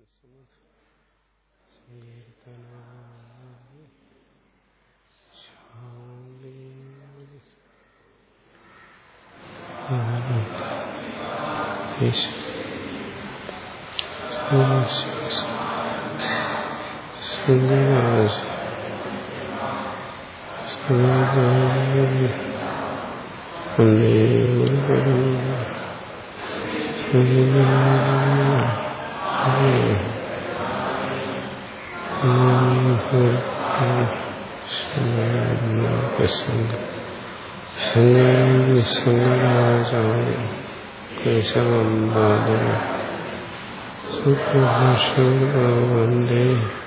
സുപ്രഭാഷവന്ദേ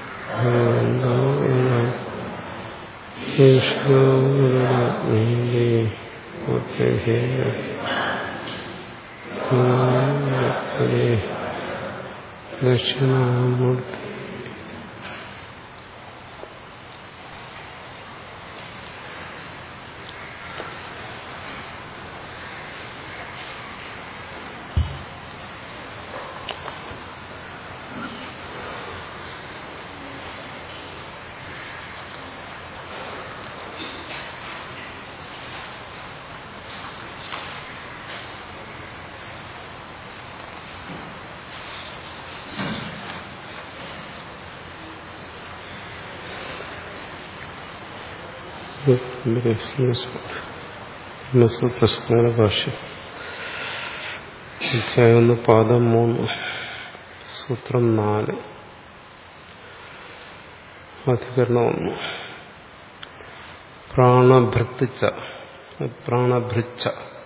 ഈശ്വരേ ദക്ഷിണാമൂർത്തി ബ്രഹ്മസൂത്രസ്മരണ ഭാഷ്യം അധ്യായം ഒന്ന് പാദം മൂന്ന് സൂത്രം നാല് അധികരണം ഒന്ന് പ്രാണഭൃത്തിച്ച പ്രാണഭൃച്ച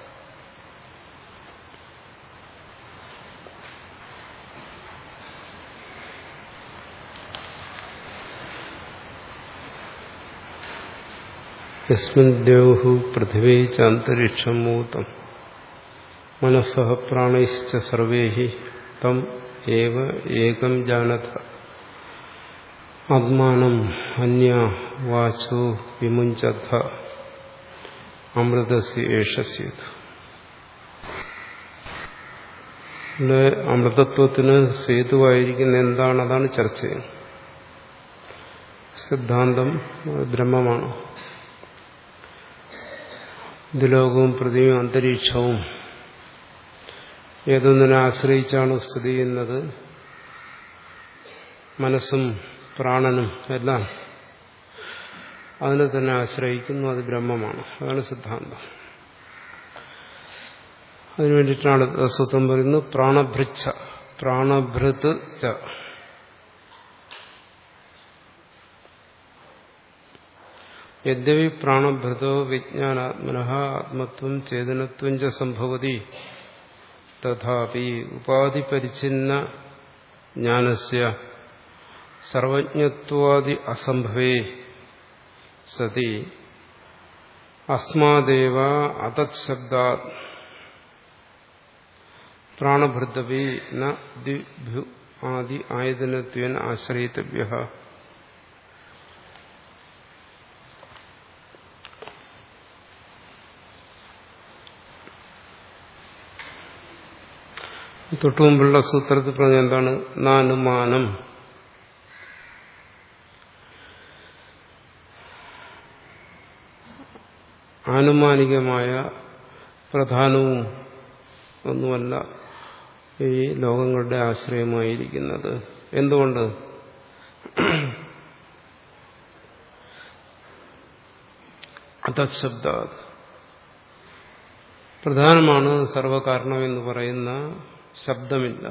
യസ്മിൻ ദ്യൗഹു പൃഥിവീ ച അന്തരിക്ഷം മൂതം മനസ്സ പ്രാണൈശ്ച സർവേ തം ഏവ ഏകം ജാനത ആത്മാനം അന്യ വാചോ വിമുഞ്ചത അമൃതസ്യ ഏഷസ്യത് ഇവിടെ അമൃതത്വത്തിന് സേതുവായിരിക്കുന്ന എന്താണ് അതാണ് ചർച്ച ചെയ്യുന്നത് സിദ്ധാന്തം ബ്രഹ്മമാണ് ഇത് ലോകവും പൃഥ്വിയും അന്തരീക്ഷവും ഏതൊന്നിനെ ആശ്രയിച്ചാണ് സ്ഥിതി ചെയ്യുന്നത് മനസ്സും പ്രാണനും എല്ലാം അതിനെ തന്നെ ആശ്രയിക്കുന്നു അത് ബ്രഹ്മമാണ് അതാണ് സിദ്ധാന്തം അതിനു വേണ്ടിയിട്ടാണ് സൂത്രം പറയുന്നത് പ്രാണഭൃച്ഛ പ്രാണഭൃത് ച യദ്യപി പ്രാണഭൃതോ വിജ്ഞാനാത്മന ആത്മത്വം ചേതനത്വം ച സംഭവതി തഥാപി ഉപാധിപരിച്ഛിന്ന ജ്ഞാനസ്യ സർവജ്ഞത്വാദി അസംഭവേ സതി അസ്മാദേവ അതത്ശബ്ദാ പ്രാണഭൃതവി നു ആദി ആയതനത്വേന ആശ്രയിതവ്യ തൊട്ടുമുമ്പുള്ള സൂത്രത്തിൽ പറഞ്ഞ എന്താണ് നാനുമാനം ആനുമാനികമായ പ്രധാനവും ഒന്നുമല്ല ഈ ലോകങ്ങളുടെ ആശ്രയമായിരിക്കുന്നത് എന്തുകൊണ്ട് അതശബ്ദ പ്രധാനമാണ് സർവകാരണം എന്ന് പറയുന്ന ശബ്ദമില്ല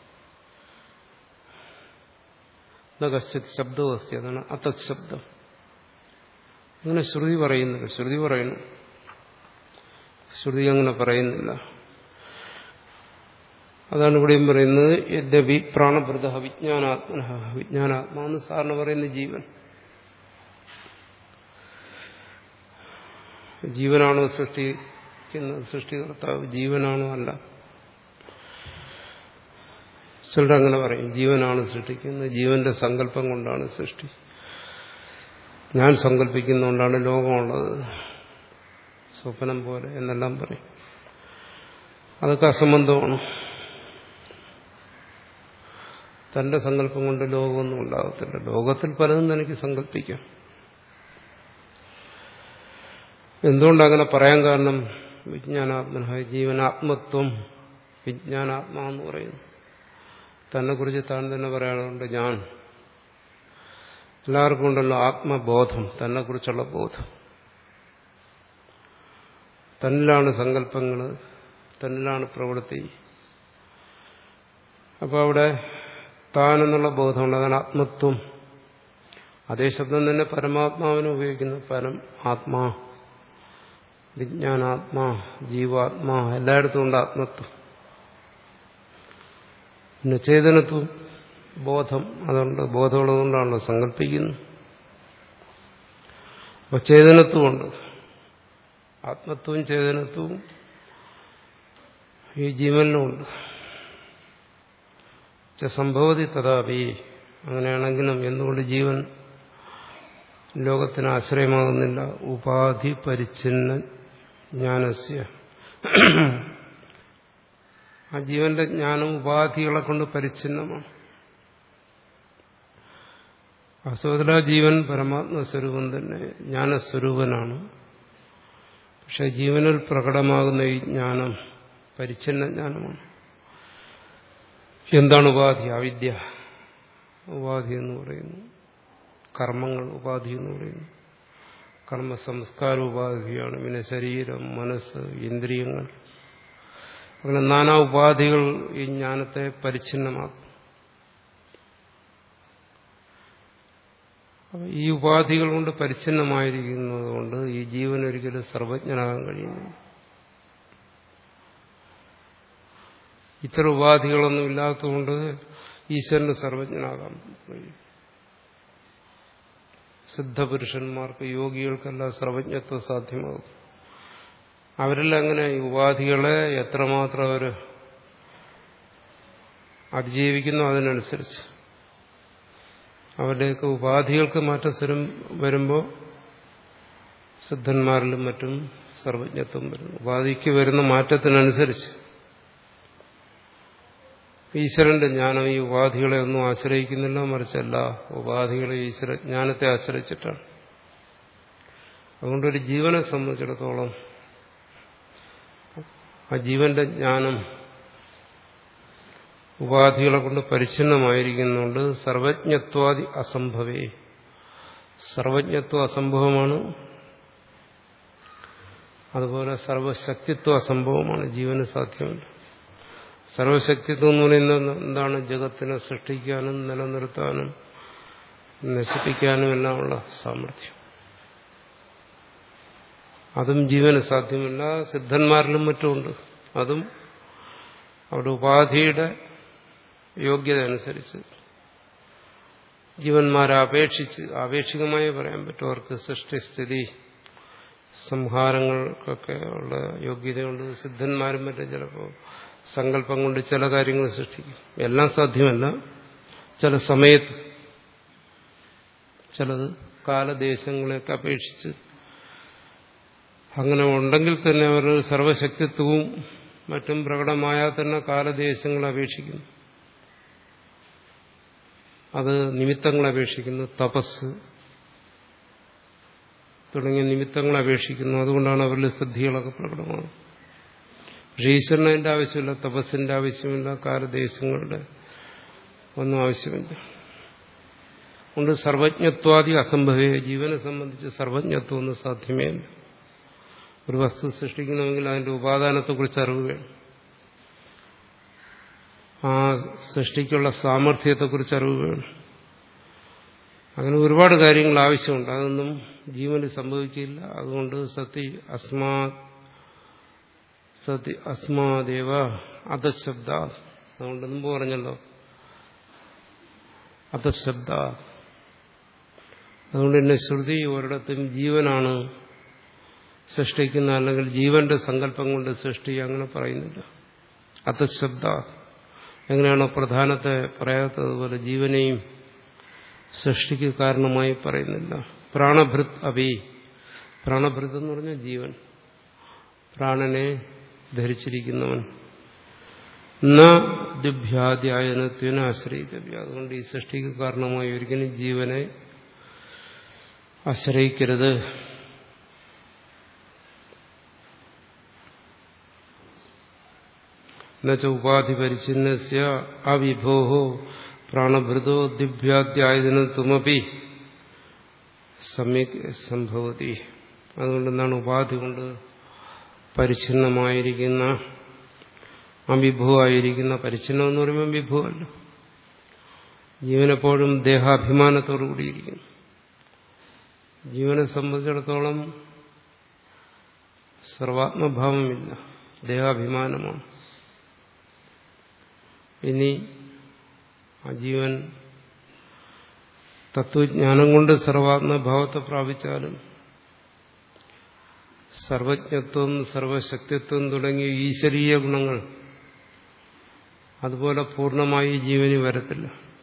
കശ്ചിത് ശബ്ദവസ്തി അതാണ് അതത് ശബ്ദം അങ്ങനെ ശ്രുതി പറയുന്നില്ല ശ്രുതി പറയുന്നു ശ്രുതി അങ്ങനെ പറയുന്നില്ല അതാണ് ഇവിടെയും പറയുന്നത് യദ്യപി പ്രാണഭൃത വിജ്ഞാനാത്മന വിജ്ഞാനാത്മാന്ന് സാറിന് പറയുന്ന ജീവൻ ജീവനാണോ സൃഷ്ടിക്കുന്നത് സൃഷ്ടികർത്താവ് ജീവനാണോ അല്ല ചിലരങ്ങനെ പറയും ജീവനാണ് സൃഷ്ടിക്കുന്നത് ജീവന്റെ സങ്കല്പം കൊണ്ടാണ് സൃഷ്ടി ഞാൻ സങ്കല്പിക്കുന്നതുകൊണ്ടാണ് ലോകമുള്ളത് സ്വപ്നം പോലെ എന്നെല്ലാം പറയും അതൊക്കെ അസംബന്ധമാണ് തന്റെ സങ്കല്പം കൊണ്ട് ലോകമൊന്നും ഉണ്ടാകത്തില്ല ലോകത്തിൽ പലതും തനിക്ക് സങ്കല്പിക്കാം എന്തുകൊണ്ടങ്ങനെ പറയാൻ കാരണം വിജ്ഞാനാത്മന ജീവനാത്മത്വം വിജ്ഞാനാത്മാ എന്ന് പറയുന്നു തന്നെ കുറിച്ച് താൻ തന്നെ പറയാറുണ്ട് ഞാൻ എല്ലാവർക്കും ഉണ്ടല്ലോ ആത്മബോധം തന്നെ കുറിച്ചുള്ള ബോധം തന്നിലാണ് സങ്കല്പങ്ങൾ തന്നിലാണ് പ്രവൃത്തി അപ്പോൾ അവിടെ താനെന്നുള്ള ബോധമുണ്ട് അതാണ് ആത്മത്വം അതേ ശബ്ദം തന്നെ പരമാത്മാവിന് ഉപയോഗിക്കുന്നു പരം ആത്മാ വിജ്ഞാനാത്മാ ജീവാത്മാ എല്ലായിടത്തും ഉണ്ട് ആത്മത്വം പിന്നെ ചേതനത്വം ബോധം അതുകൊണ്ട് ബോധമുള്ളതുകൊണ്ടാണല്ലോ സങ്കല്പിക്കുന്നു അപ്പൊ ചേതനത്വമുണ്ട് ആത്മത്വവും ചേതനത്വവും ഈ ജീവനിലുമുണ്ട് സംഭവതി തഥാപി അങ്ങനെയാണെങ്കിലും എന്തുകൊണ്ട് ജീവൻ ലോകത്തിന് ആശ്രയമാകുന്നില്ല ഉപാധി പരിച്ഛിന്ന ജ്ഞാനസ്യ ആ ജീവന്റെ ജ്ഞാനം ഉപാധികളെ കൊണ്ട് പരിച്ഛിന്നമാണ് വാസ്തവത്തിൽ ആ ജീവൻ പരമാത്മസ്വരൂപം തന്നെ ജ്ഞാനസ്വരൂപനാണ് പക്ഷെ ജീവനിൽ പ്രകടമാകുന്ന ഈ ജ്ഞാനം പരിച്ഛിന്ന ജ്ഞാനമാണ് എന്താണ് ഉപാധി അവിദ്യ ഉപാധി എന്ന് പറയുന്നു കർമ്മങ്ങൾ ഉപാധി എന്ന് പറയുന്നു കർമ്മ സംസ്കാര ഉപാധിയാണ് പിന്നെ ശരീരം മനസ്സ് ഇന്ദ്രിയങ്ങൾ അങ്ങനെ നാനാ ഉപാധികൾ ഈ ജ്ഞാനത്തെ പരിച്ഛിന്നമാക്കും ഈ ഉപാധികൾ കൊണ്ട് പരിച്ഛിന്നമായിരിക്കുന്നത് കൊണ്ട് ഈ ജീവൻ ഒരിക്കലും സർവജ്ഞനാകാൻ കഴിയുന്നു ഇത്തരം ഉപാധികളൊന്നും ഇല്ലാത്തതുകൊണ്ട് ഈശ്വരന് സർവജ്ഞനാകാൻ കഴിയും സിദ്ധപുരുഷന്മാർക്ക് യോഗികൾക്കെല്ലാം സർവജ്ഞത്വം സാധ്യമാകും അവരെല്ലാം അങ്ങനെ ഈ ഉപാധികളെ എത്രമാത്രം അവർ അതിജീവിക്കുന്നു അതിനനുസരിച്ച് അവരുടെയൊക്കെ ഉപാധികൾക്ക് മാറ്റം വരുമ്പോൾ സിദ്ധന്മാരിലും മറ്റും സർവജ്ഞത്വം വരുന്നു ഉപാധിക്ക് വരുന്ന മാറ്റത്തിനനുസരിച്ച് ഈശ്വരന്റെ ജ്ഞാനം ഈ ഉപാധികളെ ഒന്നും ആശ്രയിക്കുന്നില്ല മറിച്ചല്ല ഉപാധികളെ ഈശ്വര ജ്ഞാനത്തെ ആശ്രയിച്ചിട്ടാണ് അതുകൊണ്ടൊരു ജീവനെ സംബന്ധിച്ചിടത്തോളം ആ ജീവന്റെ ജ്ഞാനം ഉപാധികളെ കൊണ്ട് പരിച്ഛിന്നമായിരിക്കുന്നുണ്ട് സർവജ്ഞത്വാദി അസംഭവേ സർവജ്ഞത്വം അസംഭവമാണ് അതുപോലെ സർവശക്തിത്വം അസംഭവമാണ് ജീവന് സാധ്യമല്ല സർവശക്തിത്വം എന്ന് പറയുന്നത് എന്താണ് ജഗത്തിനെ സൃഷ്ടിക്കാനും നിലനിർത്താനും നശിപ്പിക്കാനും എല്ലാമുള്ള സാമർഥ്യം അതും ജീവന് സാധ്യമല്ല സിദ്ധന്മാരിലും മറ്റുമുണ്ട് അതും അവിടെ ഉപാധിയുടെ യോഗ്യത അനുസരിച്ച് ജീവന്മാരെ അപേക്ഷിച്ച് ആപേക്ഷികമായി പറയാൻ പറ്റും അവർക്ക് സൃഷ്ടിസ്ഥിതി സംഹാരങ്ങൾക്കൊക്കെ ഉള്ള യോഗ്യതയുണ്ട് സിദ്ധന്മാരും മറ്റും ചിലപ്പോൾ സങ്കല്പം കൊണ്ട് ചില കാര്യങ്ങൾ സൃഷ്ടിക്കും എല്ലാം സാധ്യമല്ല ചില സമയത്ത് ചിലത് കാലദേശങ്ങളെയൊക്കെ അപേക്ഷിച്ച് അങ്ങനെ ഉണ്ടെങ്കിൽ തന്നെ അവർ സർവശക്തിത്വവും മറ്റും പ്രകടമായാൽ തന്നെ കാലദേശങ്ങളെ അപേക്ഷിക്കുന്നു അത് നിമിത്തങ്ങളെ അപേക്ഷിക്കുന്നു തപസ് തുടങ്ങിയ നിമിത്തങ്ങളെ അപേക്ഷിക്കുന്നു അതുകൊണ്ടാണ് അവരിൽ സിദ്ധികളൊക്കെ പ്രകടമാകുന്നത് പക്ഷേ ഈശ്വരന് അതിന്റെ ആവശ്യമില്ല തപസ്സിന്റെ ആവശ്യമില്ല കാലദേശങ്ങളുടെ ഒന്നും ആവശ്യമില്ല അതുകൊണ്ട് സർവജ്ഞത്വാദി അസംഭവേ ജീവനെ സംബന്ധിച്ച് സർവജ്ഞത്വം ഒന്നും സാധ്യമേ അല്ല ഒരു വസ്തു സൃഷ്ടിക്കണമെങ്കിൽ അതിന്റെ ഉപാദാനത്തെക്കുറിച്ച് അറിവ് വേണം ആ സൃഷ്ടിക്കുള്ള സാമർഥ്യത്തെക്കുറിച്ച് അറിവ് വേണം അങ്ങനെ ഒരുപാട് കാര്യങ്ങൾ ആവശ്യമുണ്ട് അതൊന്നും ജീവന് സംഭവിക്കില്ല അതുകൊണ്ട് സതി അസ്മാ സതി അസ്മാദേവ അധശബ്ദ അതുകൊണ്ട് മുമ്പ് പറഞ്ഞല്ലോ അധശബ്ദ അതുകൊണ്ട് തന്നെ ശ്രുതി ഒരിടത്തും ജീവനാണ് സൃഷ്ടിക്കുന്ന അല്ലെങ്കിൽ ജീവന്റെ സങ്കല്പം കൊണ്ട് സൃഷ്ടി അങ്ങനെ പറയുന്നില്ല അധശബ്ദ എങ്ങനെയാണോ പ്രധാനത്തെ പറയാത്തതുപോലെ ജീവനെയും സൃഷ്ടിക്ക് കാരണമായി പറയുന്നില്ല പ്രാണഭൃത് അഭി പ്രാണഭൃത് എന്ന് പറഞ്ഞാൽ ജീവൻ പ്രാണനെ ധരിച്ചിരിക്കുന്നവൻ ന ദുഭ്യാധ്യായനത്വനെ ആശ്രയിക്കവ്യ അതുകൊണ്ട് ഈ സൃഷ്ടിക്ക് കാരണമായി ഒരിക്കലും ജീവനെ ആശ്രയിക്കരുത് എന്നുവെച്ച ഉപാധി പരിച്ഛിന്നസ്യ അവിഭോഹോ പ്രാണഭൃതോ ദിവ്യാധ്യായനത്വമപി സമ്യക് സംഭവതി അതുകൊണ്ടെന്താണ് ഉപാധി കൊണ്ട് പരിച്ഛിന്നമായിരിക്കുന്ന അവിഭുവായിരിക്കുന്ന പരിച്ഛിന്നം എന്ന് പറയുമ്പോൾ വിഭുവല്ല ജീവനെപ്പോഴും ദേഹാഭിമാനത്തോടു കൂടിയിരിക്കുന്നു ജീവനെ സംബന്ധിച്ചിടത്തോളം സർവാത്മഭാവമില്ല ദേഹാഭിമാനമാണ് ഇനി ആ ജീവൻ തത്വജ്ഞാനം കൊണ്ട് സർവാത്മഭാവത്തെ പ്രാപിച്ചാലും സർവജ്ഞത്വം സർവശക്തിത്വം തുടങ്ങിയ ഈശ്വരീയ ഗുണങ്ങൾ അതുപോലെ പൂർണ്ണമായി ജീവന് വരത്തില്ല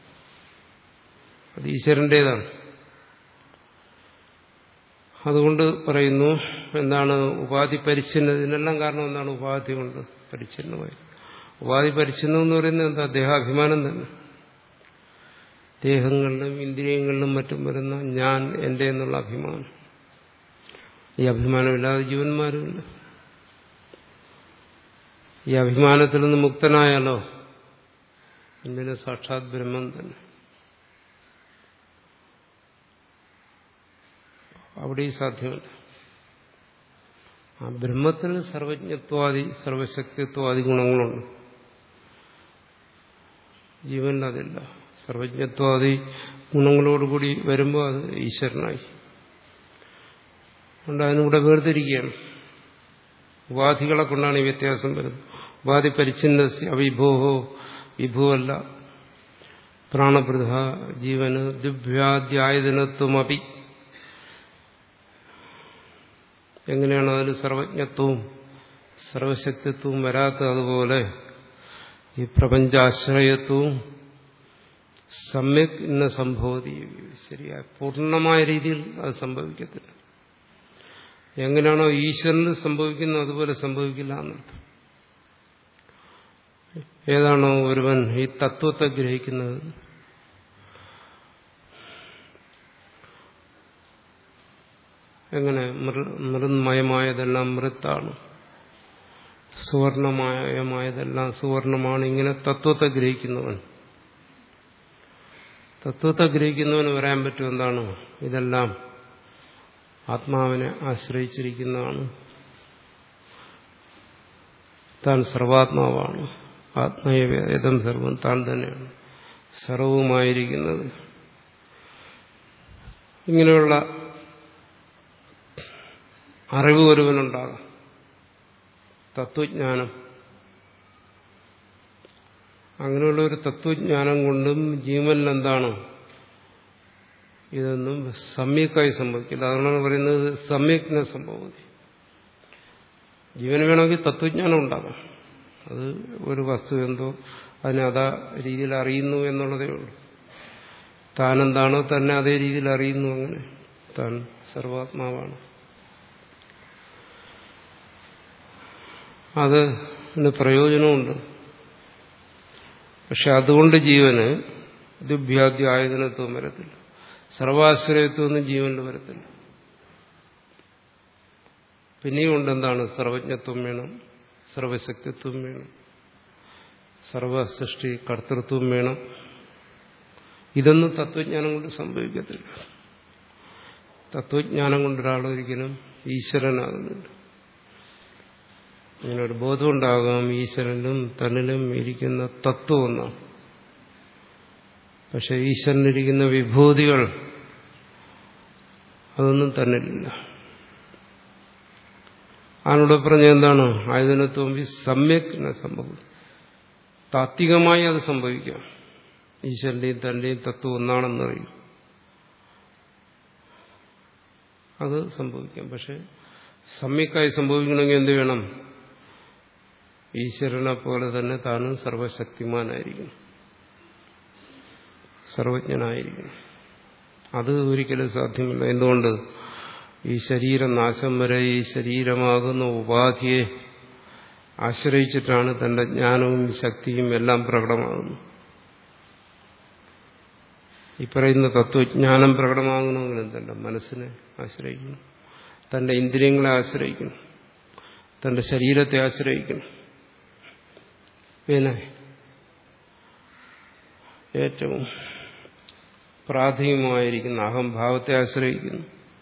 അത് ഈശ്വരൻ്റെതാണ് അതുകൊണ്ട് പറയുന്നു എന്താണ് ഉപാധി പരിച്ഛിന്നതിനെല്ലാം കാരണം എന്താണ് ഉപാധി കൊണ്ട് പരിച്ഛിന്നമായി ഉപാധി പരിച്ഛിന്നം എന്ന് പറയുന്നത് എന്താ ദേഹാഭിമാനം തന്നെ ദേഹങ്ങളിലും ഇന്ദ്രിയങ്ങളിലും മറ്റും വരുന്ന ഞാൻ എന്റെ എന്നുള്ള അഭിമാനം ഈ അഭിമാനമില്ലാതെ ജീവന്മാരുമില്ല ഈ അഭിമാനത്തിൽ നിന്ന് മുക്തനായാലോ പിന്നെ സാക്ഷാത് ബ്രഹ്മം തന്നെ അവിടെ സാധ്യമല്ല ആ ബ്രഹ്മത്തിൽ സർവജ്ഞത്വാദി സർവശക്തിത്വാദി ഗുണങ്ങളുണ്ട് ജീവനിൽ അതില്ല സർവജ്ഞത്വാദി ഗുണങ്ങളോടുകൂടി വരുമ്പോൾ അത് ഈശ്വരനായി അതുകൊണ്ട് അതിനൂടെ വേർതിരിക്കുകയാണ് ഉപാധികളെ കൊണ്ടാണ് ഈ വ്യത്യാസം വരുന്നത് ഉപാധി പരിച്ഛിന്ന അവിഭോഹോ വിഭുവല്ല പ്രാണപ്രധ ജീവന് ദിവ്യാധ്യായതനത്വമപി എങ്ങനെയാണ് അതിന് സർവജ്ഞത്വവും സർവശക്തിത്വവും വരാത്ത അതുപോലെ ഈ പ്രപഞ്ചാശ്രയത്വവും സമ്യക് ഇന്ന സംഭവതി ശരിയായ പൂർണ്ണമായ രീതിയിൽ അത് സംഭവിക്കത്തില്ല എങ്ങനെയാണോ ഈശ്വരന് സംഭവിക്കുന്നത് അതുപോലെ സംഭവിക്കില്ല എന്നർത്ഥം ഏതാണോ ഒരുവൻ ഈ തത്വത്തെ ഗ്രഹിക്കുന്നത് എങ്ങനെ മൃന്മയമായതെല്ലാം മൃത്താണ് സുവർണമയമായതെല്ലാം സുവർണമാണ് ഇങ്ങനെ തത്വത്തെ ഗ്രഹിക്കുന്നവൻ തത്വത്തെ ഗ്രഹിക്കുന്നവന് പറയാൻ പറ്റും എന്താണ് ഇതെല്ലാം ആത്മാവിനെ ആശ്രയിച്ചിരിക്കുന്നതാണ് താൻ സർവാത്മാവാണ് ആത്മയവേദം സർവം താൻ തന്നെയാണ് സർവവുമായിരിക്കുന്നത് ഇങ്ങനെയുള്ള അറിവ് ഒരുവനുണ്ടാകാം തത്വജ്ഞാനം അങ്ങനെയുള്ള ഒരു തത്വജ്ഞാനം കൊണ്ടും ജീവനിൽ എന്താണ് ഇതൊന്നും സമ്യക്കായി സംഭവിക്കില്ല അതുകൊണ്ടാണ് പറയുന്നത് സമ്യജ്ഞ സംഭവം ജീവന് വേണമെങ്കിൽ തത്വജ്ഞാനം ഉണ്ടാകാം അത് ഒരു വസ്തു എന്തോ അതിനെ അതാ രീതിയിൽ അറിയുന്നു എന്നുള്ളതേ ഉള്ളൂ താനെന്താണോ തന്നെ അതേ രീതിയിൽ അറിയുന്നു അങ്ങനെ താൻ സർവാത്മാവാണ് അതിന് പ്രയോജനമുണ്ട് പക്ഷെ അതുകൊണ്ട് ജീവന് ദുഭ്യാദ്യ ആയുധനത്വം വരത്തില്ല സർവാശ്രയത്വമൊന്നും ജീവനിൽ വരത്തില്ല പിന്നെയും ഉണ്ട് എന്താണ് സർവജ്ഞത്വം വേണം സർവശക്തിത്വം വേണം സർവസൃഷ്ടി കർത്തൃത്വം വേണം ഇതൊന്നും തത്വജ്ഞാനം കൊണ്ട് സംഭവിക്കത്തില്ല തത്വജ്ഞാനം കൊണ്ടൊരാൾ ഒരിക്കലും ഈശ്വരനാകുന്നുണ്ട് ഇങ്ങനെ ഒരു ബോധമുണ്ടാകാം ഈശ്വരനും തന്നിലും ഇരിക്കുന്ന തത്വം ഒന്നാണ് പക്ഷെ ഈശ്വരനിരിക്കുന്ന വിഭൂതികൾ അതൊന്നും തന്നിലില്ല അതിനോട് പറഞ്ഞ എന്താണ് ആയുധനത്വം സമ്യക് സംഭവം താത്വികമായി അത് സംഭവിക്കാം ഈശ്വരന്റെയും തന്റെയും തത്വം ഒന്നാണെന്നറിയും അത് സംഭവിക്കാം പക്ഷെ സമ്യക്കായി സംഭവിക്കണമെങ്കിൽ എന്ത് വേണം ഈശ്വരനെ പോലെ തന്നെ താനും സർവശക്തിമാനായിരിക്കണം സർവജ്ഞനായിരിക്കണം അത് ഒരിക്കലും സാധ്യമല്ല എന്തുകൊണ്ട് ഈ ശരീരനാശം വരെ ഈ ശരീരമാകുന്ന ഉപാധിയെ ആശ്രയിച്ചിട്ടാണ് തന്റെ ജ്ഞാനവും ശക്തിയും എല്ലാം പ്രകടമാകുന്നത് ഈ പറയുന്ന തത്വജ്ഞാനം പ്രകടമാകണമെങ്കിൽ എന്തല്ല മനസ്സിനെ ആശ്രയിക്കണം തന്റെ ഇന്ദ്രിയങ്ങളെ ആശ്രയിക്കണം തന്റെ ശരീരത്തെ ആശ്രയിക്കണം പിന്നെ ഏറ്റവും പ്രാഥമികമായിരിക്കുന്ന അഹംഭാവത്തെ ആശ്രയിക്കുന്നു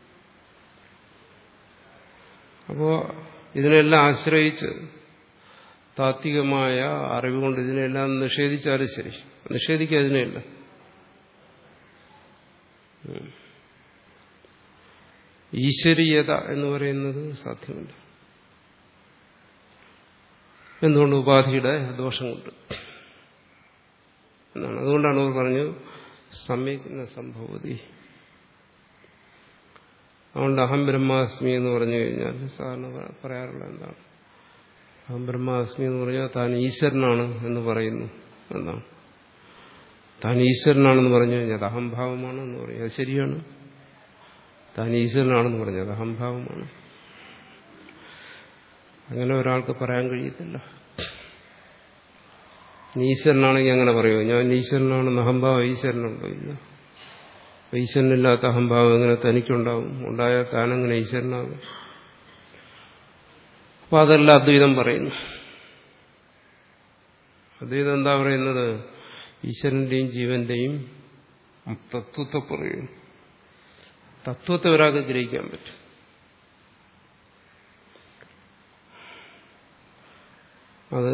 അപ്പോ ഇതിനെല്ലാം ആശ്രയിച്ച് താത്വികമായ അറിവ് കൊണ്ട് ഇതിനെല്ലാം നിഷേധിച്ചാലും ശരി നിഷേധിക്കുക അതിനെയല്ല ഈശ്വരീയത എന്ന് പറയുന്നത് സാധ്യമല്ല എന്തുകൊണ്ട് ഉപാധിയുടെ ദോഷം കൊണ്ട് എന്നാണ് അതുകൊണ്ടാണ് അവർ പറഞ്ഞു സമ്യജ്ഞ സംഭവതി അതുകൊണ്ട് അഹം ബ്രഹ്മാസ്മി എന്ന് പറഞ്ഞു കഴിഞ്ഞാൽ സാധാരണ പറയാറുള്ള എന്താണ് അഹം ബ്രഹ്മാസ്മി എന്ന് പറഞ്ഞാൽ താൻ ഈശ്വരനാണ് എന്ന് പറയുന്നു എന്നാണ് താൻ ഈശ്വരനാണെന്ന് പറഞ്ഞു കഴിഞ്ഞാൽ അത് അഹംഭാവമാണ് എന്ന് പറയും അത് ശരിയാണ് താൻ ഈശ്വരനാണെന്ന് പറഞ്ഞത് അഹംഭാവമാണ് അങ്ങനെ ഒരാൾക്ക് പറയാൻ കഴിയത്തില്ല ഈശ്വരനാണെങ്കിൽ അങ്ങനെ പറയുമോ ഞാൻ ഈശ്വരനാണെന്ന് അഹംഭാവം ഈശ്വരനുണ്ടോ ഇല്ല ഈശ്വരനില്ലാത്ത അഹംഭാവം എങ്ങനെ തനിക്കുണ്ടാവും ഉണ്ടായാൽ താനെങ്ങനെ ഈശ്വരനാകും അപ്പൊ അതെല്ലാം അദ്വൈതം പറയുന്നു അദ്വൈതം എന്താ പറയുന്നത് ഈശ്വരന്റെയും ജീവന്റെയും തത്വത്തെ പറയുന്നു തത്വത്തെ ഒരാൾക്ക് ഗ്രഹിക്കാൻ പറ്റും അത്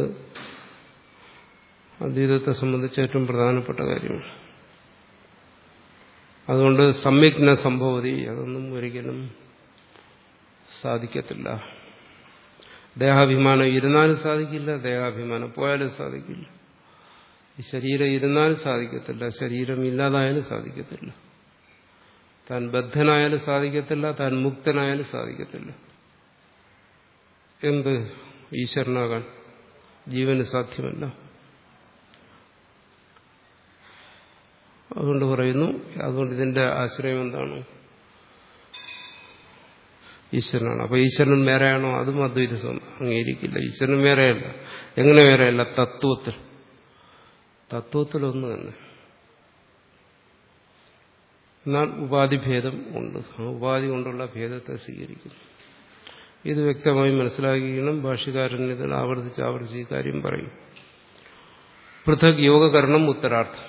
അദ്വൈതത്തെ സംബന്ധിച്ച് ഏറ്റവും പ്രധാനപ്പെട്ട കാര്യമാണ് അതുകൊണ്ട് സമ്യജ്ഞ സംഭവതി അതൊന്നും ഒരിക്കലും സാധിക്കത്തില്ല ദേഹാഭിമാനം ഇരുന്നാലും സാധിക്കില്ല ദേഹാഭിമാനം പോയാലും സാധിക്കില്ല ഈ ശരീരം ഇരുന്നാലും സാധിക്കത്തില്ല ശരീരം ഇല്ലാതായാലും സാധിക്കത്തില്ല താൻ ബദ്ധനായാലും സാധിക്കത്തില്ല താൻ മുക്തനായാലും സാധിക്കത്തില്ല എന്ത് ഈശ്വരനാകാൻ ജീവന് സാധ്യമല്ല അതുകൊണ്ട് പറയുന്നു അതുകൊണ്ട് ഇതിന്റെ ആശ്രയം എന്താണ് ഈശ്വരനാണ് അപ്പൊ ഈശ്വരൻ വേറെയാണോ അതും അദ്വൈത അംഗീകരിക്കില്ല ഈശ്വരൻ വേറെയല്ല എങ്ങനെ വേറെയല്ല തത്വത്തിൽ തത്വത്തിലൊന്ന് തന്നെ എന്നാൽ ഉപാധിഭേദം ഉണ്ട് ആ ഉപാധി കൊണ്ടുള്ള ഭേദത്തെ സ്വീകരിക്കുന്നു ഇത് വ്യക്തമായി മനസ്സിലാക്കിക്കണം ഭാഷ്യകാരൻ ഇതിൽ ആവർത്തിച്ച് ആവർത്തിച്ച് ഈ കാര്യം പറയും പൃഥക് യോഗകരണം ഉത്തരാർത്ഥം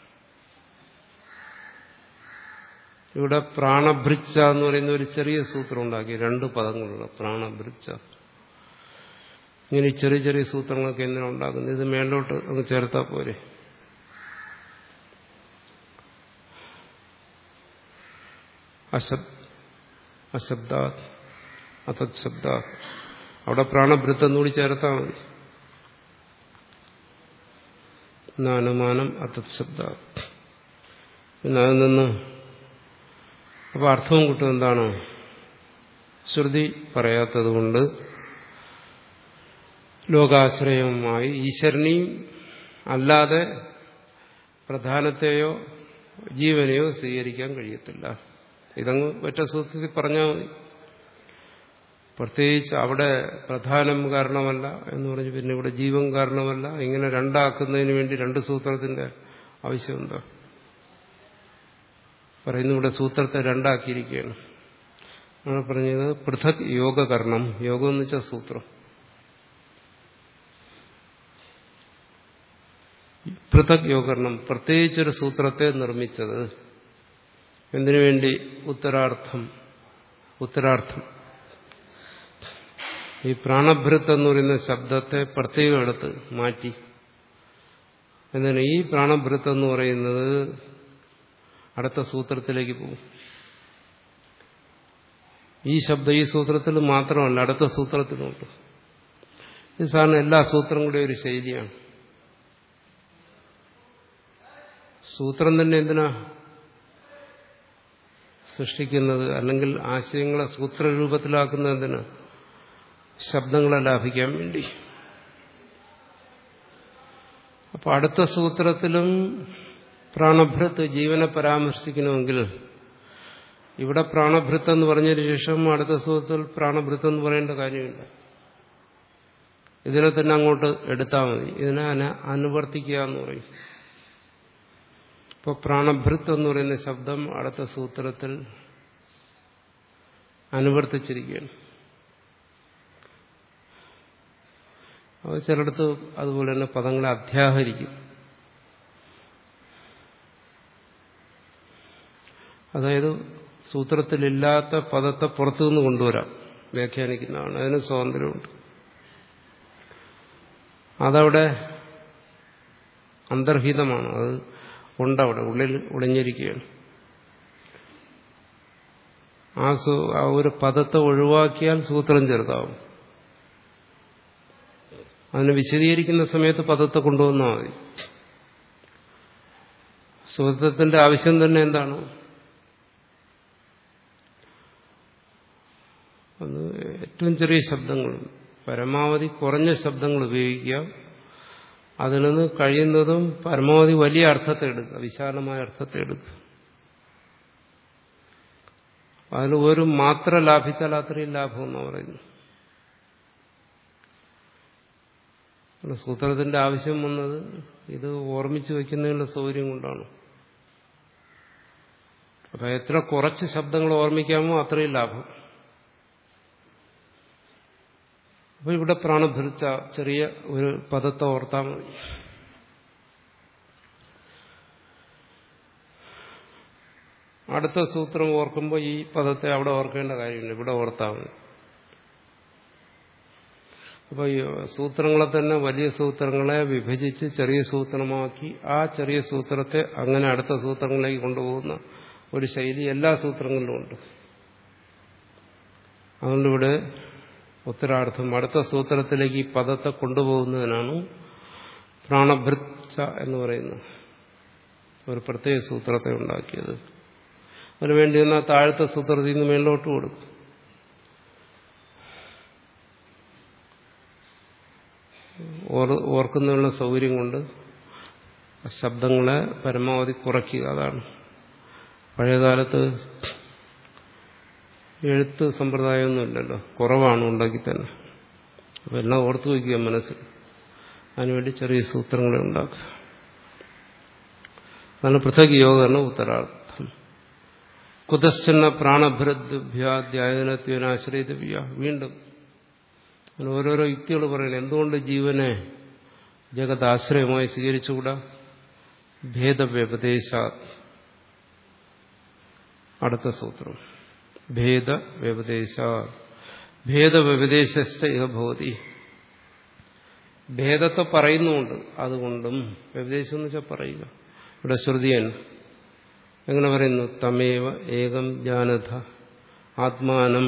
ഇവിടെ പ്രാണഭൃച്ച എന്ന് പറയുന്ന ഒരു ചെറിയ സൂത്രം ഉണ്ടാക്കി രണ്ട് പദങ്ങളുള്ള പ്രാണഭൃച്ച ഇങ്ങനെ ഈ ചെറിയ ചെറിയ സൂത്രങ്ങളൊക്കെ എന്തിനാ ഉണ്ടാക്കുന്നത് ഇത് മേലോട്ട് അങ്ങ് ചേർത്താൽ പോരെ അശബ്ദ അതത് ശബ്ദ അവിടെ പ്രാണഭൃത്തം കൂടി ചേർത്താൽ മതി നാനുമാനം അതത് ശബ്ദ പിന്നെ അതിൽ നിന്ന് അപ്പൊ അർത്ഥവും കിട്ടും എന്താണ് ശ്രുതി പറയാത്തത് കൊണ്ട് ലോകാശ്രയവുമായി ഈശ്വരനെയും അല്ലാതെ പ്രധാനത്തെയോ ജീവനെയോ സ്വീകരിക്കാൻ കഴിയത്തില്ല ഇതങ്ങ് ഒറ്റ സൂത്രത്തിൽ പറഞ്ഞാൽ മതി പ്രത്യേകിച്ച് അവിടെ പ്രധാനം കാരണമല്ല എന്ന് പറഞ്ഞ് പിന്നെ ഇവിടെ ജീവൻ കാരണമല്ല ഇങ്ങനെ രണ്ടാക്കുന്നതിന് വേണ്ടി രണ്ട് സൂത്രത്തിന്റെ ആവശ്യമുണ്ടോ പറയുന്നു ഇവിടെ സൂത്രത്തെ രണ്ടാക്കിയിരിക്കുകയാണ് ആണ് പറഞ്ഞത് പൃഥക് യോഗകരണം യോഗം എന്ന് വെച്ചാൽ സൂത്രം പൃഥക് യോഗകരണം പ്രത്യേകിച്ചൊരു സൂത്രത്തെ നിർമ്മിച്ചത് എന്തിനു വേണ്ടി ഉത്തരാർത്ഥം ഉത്തരാർത്ഥം ഈ പ്രാണഭൃത്ത് എന്ന് പറയുന്ന ശബ്ദത്തെ പ്രത്യേകം എടുത്ത് മാറ്റി എന്തിനാ ഈ പ്രാണഭൃത്ത് എന്ന് പറയുന്നത് അടുത്ത സൂത്രത്തിലേക്ക് പോകും ഈ ശബ്ദം ഈ സൂത്രത്തിൽ മാത്രമല്ല അടുത്ത സൂത്രത്തിലുണ്ട് ഇത് സാറിന് എല്ലാ സൂത്രം കൂടെ ഒരു ശൈലിയാണ് സൂത്രം തന്നെ എന്തിനാ സൃഷ്ടിക്കുന്നത് അല്ലെങ്കിൽ ആശയങ്ങളെ സൂത്രരൂപത്തിലാക്കുന്നത് എന്തിനാ ശബ്ദങ്ങളെ ലാഭിക്കാൻ വേണ്ടി അപ്പൊ അടുത്ത സൂത്രത്തിലും പ്രാണഭൃത്ത് ജീവനെ പരാമർശിക്കണമെങ്കിൽ ഇവിടെ പ്രാണഭൃത്ത് എന്ന് പറഞ്ഞതിന് ശേഷം അടുത്ത സൂത്രത്തിൽ പ്രാണഭൃത്ത് എന്ന് പറയേണ്ട കാര്യമില്ല ഇതിനെ തന്നെ അങ്ങോട്ട് എടുത്താൽ മതി ഇതിനെ അന അനുവർത്തിക്കുക എന്ന് പറയും ഇപ്പോൾ പ്രാണഭൃത്ത് എന്ന് പറയുന്ന ശബ്ദം അടുത്ത സൂത്രത്തിൽ അനുവർത്തിച്ചിരിക്കുകയാണ് അത് ചിലടത്ത് അതുപോലെ തന്നെ പദങ്ങളെ അധ്യാഹരിക്കും അതായത് സൂത്രത്തിലില്ലാത്ത പദത്തെ പുറത്തുനിന്ന് കൊണ്ടുവരാം വ്യാഖ്യാനിക്കുന്നതാണ് അതിന് സ്വാതന്ത്ര്യമുണ്ട് അതവിടെ അന്തർഹിതമാണ് അത് ഉണ്ടവിടെ ഉള്ളിൽ ഒളിഞ്ഞിരിക്കുകയാണ് ആ സു ആ ഒരു പദത്തെ ഒഴിവാക്കിയാൽ സൂത്രം ചെറുതാവും അതിനെ വിശദീകരിക്കുന്ന സമയത്ത് പദത്തെ കൊണ്ടുവന്നാൽ മതി സൂത്രത്തിന്റെ ആവശ്യം തന്നെ എന്താണ് അത് ഏറ്റവും ചെറിയ ശബ്ദങ്ങൾ പരമാവധി കുറഞ്ഞ ശബ്ദങ്ങൾ ഉപയോഗിക്കുക അതിൽ നിന്ന് കഴിയുന്നതും പരമാവധി വലിയ അർത്ഥത്തെ എടുക്കുക വിശാലമായ അർത്ഥത്തെ എടുക്കുക അതിൽ ഒരു മാത്ര ലാഭിച്ചാൽ അത്രയും ലാഭം എന്നാണ് പറയുന്നത് സൂത്രത്തിന്റെ ആവശ്യം വന്നത് ഇത് ഓർമ്മിച്ചു വയ്ക്കുന്നതിനുള്ള സൗകര്യം കൊണ്ടാണ് അപ്പൊ എത്ര കുറച്ച് ശബ്ദങ്ങൾ ഓർമ്മിക്കാമോ അത്രയും ലാഭം അപ്പൊ ഇവിടെ പ്രാണഭരിച്ച ചെറിയ ഒരു പദത്തെ ഓർത്താൽ മതി അടുത്ത സൂത്രം ഓർക്കുമ്പോൾ ഈ പദത്തെ അവിടെ ഓർക്കേണ്ട കാര്യമില്ല ഇവിടെ ഓർത്താൽ മതി അപ്പോൾ ഈ സൂത്രങ്ങളെ തന്നെ വലിയ സൂത്രങ്ങളെ വിഭജിച്ച് ചെറിയ സൂത്രമാക്കി ആ ചെറിയ സൂത്രത്തെ അങ്ങനെ അടുത്ത സൂത്രങ്ങളിലേക്ക് കൊണ്ടുപോകുന്ന ഒരു ശൈലി എല്ലാ സൂത്രങ്ങളിലും ഉണ്ട് അതുകൊണ്ട് ഇവിടെ ഉത്തരാർത്ഥം അടുത്ത സൂത്രത്തിലേക്ക് ഈ പദത്തെ കൊണ്ടുപോകുന്നതിനാണ് പ്രാണഭൃച്ച എന്ന് പറയുന്നത് ഒരു പ്രത്യേക സൂത്രത്തെ ഉണ്ടാക്കിയത് അതിനു വേണ്ടി എന്നാൽ താഴത്തെ സൂത്രത്തിൽ നിന്ന് മേലോട്ട് കൊടുക്കും ഓർക്കുന്നതിനുള്ള സൗകര്യം കൊണ്ട് ശബ്ദങ്ങളെ പരമാവധി കുറയ്ക്കുക അതാണ് പഴയകാലത്ത് എഴുത്ത് സമ്പ്രദായമൊന്നുമില്ലല്ലോ കുറവാണ് ഉണ്ടെങ്കിൽ തന്നെ അപ്പം എല്ലാം ഓർത്തു വയ്ക്കുക മനസ്സിൽ അതിനുവേണ്ടി ചെറിയ സൂത്രങ്ങളെ ഉണ്ടാക്കുക അതാണ് പൃഥക് യോഗമാണ് ഉത്തരാർത്ഥം കുതശ്ചന പ്രാണഭരദ്ഭ്യാധ്യായനത്വനാശ്രയിതവ്യ വീണ്ടും അങ്ങനെ ഓരോരോ യുക്തികൾ പറയുന്നത് എന്തുകൊണ്ട് ജീവനെ ജഗത് ആശ്രയമായി സ്വീകരിച്ചുകൂടാ ഭേദവ്യപദേശ അടുത്ത സൂത്രം ഭേദവ്യപദേശ ഭേദവ്യപദേശ ഇഹ ഭവതി ഭേദത്തെ പറയുന്നുമുണ്ട് അതുകൊണ്ടും വ്യപദേശം എന്ന് വെച്ചാൽ പറയുക ഇവിടെ ശ്രുതിയൻ എങ്ങനെ പറയുന്നു തമേവ ഏകം ജാനത ആത്മാനം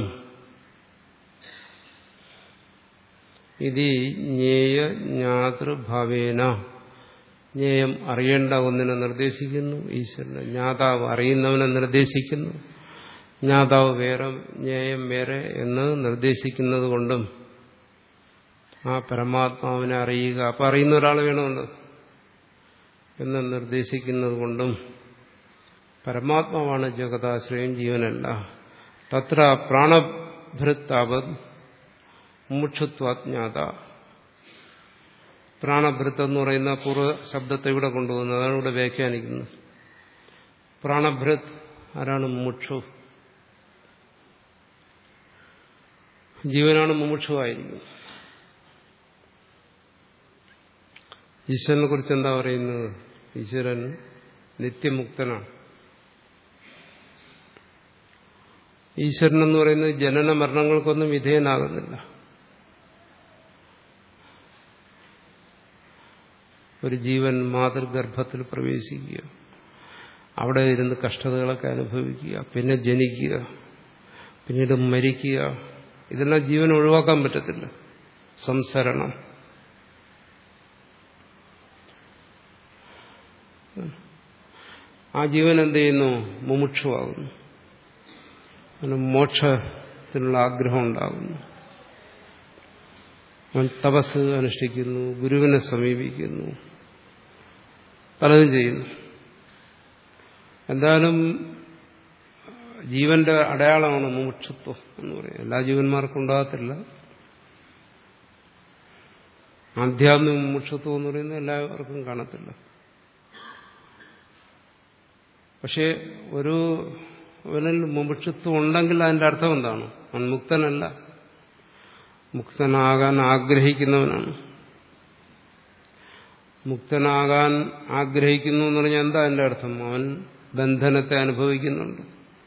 ഇത് ജ്ഞേയ ജ്ഞാതൃഭാവേന ജ്ഞേയം അറിയേണ്ട ഒന്നിനെ നിർദ്ദേശിക്കുന്നു ഈശ്വരനെ ജ്ഞാതാവ് അറിയുന്നവനെ നിർദ്ദേശിക്കുന്നു ജ്ഞാതാവ് വേറെ ജ്ഞേയം വേറെ എന്ന് നിർദ്ദേശിക്കുന്നത് കൊണ്ടും ആ പരമാത്മാവിനെ അറിയുക അപ്പം അറിയുന്ന ഒരാൾ വേണമല്ലോ എന്ന് നിർദ്ദേശിക്കുന്നത് കൊണ്ടും പരമാത്മാവാണ് ജഗതാശ്രയം ജീവനല്ല തത്ര പ്രാണഭൃത്താവത് മുക്ഷത്വാജ്ഞാത പ്രാണഭൃത്ത് എന്ന് പറയുന്ന പൂർവ്വ ശബ്ദത്തെ ഇവിടെ കൊണ്ടുപോകുന്നത് അതാണ് ഇവിടെ വ്യാഖ്യാനിക്കുന്നത് പ്രാണഭൃത് ആരാണ് മുമുക്ഷു ജീവനാണ് മുമുക്ഷുവായിരിക്കുന്നത് ഈശ്വരനെ കുറിച്ച് എന്താ പറയുന്നത് ഈശ്വരൻ നിത്യമുക്തനാണ് ഈശ്വരൻ എന്ന് പറയുന്നത് ജനന മരണങ്ങൾക്കൊന്നും വിധേയനാകുന്നില്ല ഒരു ജീവൻ മാതൃഗർഭത്തിൽ പ്രവേശിക്കുക അവിടെ ഇരുന്ന് കഷ്ടതകളൊക്കെ അനുഭവിക്കുക പിന്നെ ജനിക്കുക പിന്നീട് മരിക്കുക ഇതെല്ലാം ജീവൻ ഒഴിവാക്കാൻ പറ്റത്തില്ല സംസരണം ആ ജീവൻ എന്ത് ചെയ്യുന്നു മുമുക്ഷുവാകുന്നു അവന് മോക്ഷത്തിനുള്ള ആഗ്രഹം ഉണ്ടാകുന്നു അവൻ തപസ് അനുഷ്ഠിക്കുന്നു ഗുരുവിനെ സമീപിക്കുന്നു പലതും ചെയ്യുന്നു എന്തായാലും ജീവന്റെ അടയാളമാണ് മുമുക്ഷത്വം എന്ന് പറയുന്നത് എല്ലാ ജീവന്മാർക്കും ഉണ്ടാകത്തില്ല ആധ്യാത്മിക മുമുക്ഷത്വം എന്ന് പറയുന്നത് എല്ലാവർക്കും കാണത്തില്ല പക്ഷെ ഒരു അവനിൽ മുമുക്ഷത്വം ഉണ്ടെങ്കിൽ അതിന്റെ അർത്ഥം എന്താണ് അവൻ മുക്തനല്ല മുക്തനാകാൻ ആഗ്രഹിക്കുന്നവനാണ് മുക്തനാകാൻ ആഗ്രഹിക്കുന്നു എന്ന് പറഞ്ഞാൽ എന്താ അതിന്റെ അർത്ഥം അവൻ ബന്ധനത്തെ അനുഭവിക്കുന്നുണ്ട്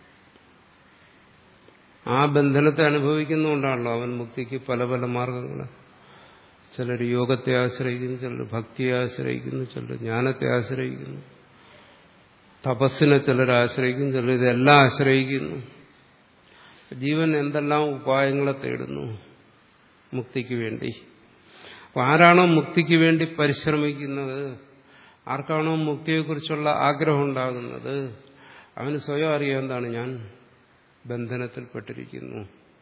ആ ബന്ധനത്തെ അനുഭവിക്കുന്നുകൊണ്ടാണല്ലോ അവൻ മുക്തിക്ക് പല പല മാർഗങ്ങൾ ചിലർ യോഗത്തെ ആശ്രയിക്കുന്നു ചിലർ ഭക്തിയെ ആശ്രയിക്കുന്നു ചിലർ ജ്ഞാനത്തെ ആശ്രയിക്കുന്നു തപസ്സിനെ ചിലർ ആശ്രയിക്കുന്നു ചിലർ ഇതെല്ലാം ആശ്രയിക്കുന്നു ജീവൻ എന്തെല്ലാം ഉപായങ്ങളെ തേടുന്നു മുക്തിക്ക് വേണ്ടി അപ്പൊ ആരാണോ മുക്തിക്ക് വേണ്ടി പരിശ്രമിക്കുന്നത് ആർക്കാണോ മുക്തിയെക്കുറിച്ചുള്ള ആഗ്രഹം ഉണ്ടാകുന്നത് അവന് സ്വയം അറിയാം എന്താണ് ഞാൻ ബന്ധനത്തിൽപ്പെട്ടിരിക്കുന്നു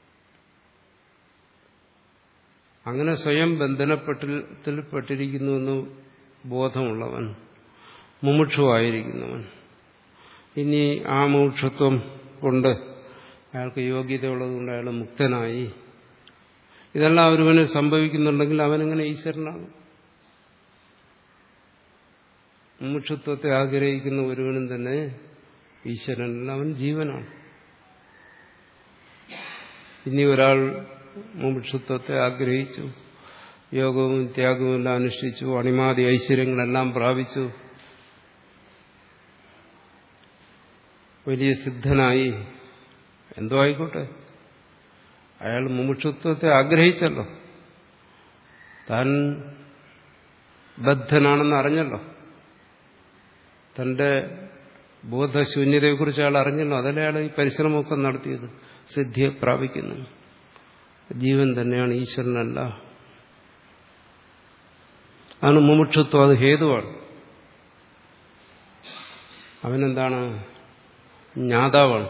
അങ്ങനെ സ്വയം ബന്ധനപ്പെട്ടിൽപ്പെട്ടിരിക്കുന്നുവെന്ന് ബോധമുള്ളവൻ മുമുക്ഷുവായിരിക്കുന്നവൻ ഇനി ആ മുമുക്ഷത്വം കൊണ്ട് അയാൾക്ക് യോഗ്യതയുള്ളതുകൊണ്ട് അയാൾ മുക്തനായി ഇതെല്ലാം ഒരുവന് സംഭവിക്കുന്നുണ്ടെങ്കിൽ അവനെങ്ങനെ ഈശ്വരനാകും മുമുക്ഷത്വത്തെ ആഗ്രഹിക്കുന്ന ഒരുവനും തന്നെ ഈശ്വരനല്ല അവൻ ജീവനാണ് ഇനി ഒരാൾ മുമുക്ഷത്വത്തെ ആഗ്രഹിച്ചു യോഗവും ത്യാഗവും എല്ലാം അനുഷ്ഠിച്ചു അണിമാതി ഐശ്വര്യങ്ങളെല്ലാം പ്രാപിച്ചു വലിയ സിദ്ധനായി എന്തോ ആയിക്കോട്ടെ അയാൾ മുമുക്ഷത്വത്തെ ആഗ്രഹിച്ചല്ലോ താൻ ബദ്ധനാണെന്ന് അറിഞ്ഞല്ലോ തന്റെ ബോധശൂന്യതയെക്കുറിച്ച് അയാൾ അറിഞ്ഞല്ലോ അതല്ലേ അയാൾ ഈ പരിശ്രമമൊക്കെ നടത്തിയത് സിദ്ധിയെ പ്രാപിക്കുന്നു ജീവൻ തന്നെയാണ് ഈശ്വരനല്ല അതാണ് മുമുക്ഷത്വം അത് ഹേതുവാണ് അവനെന്താണ് ജ്ഞാതാവാണ്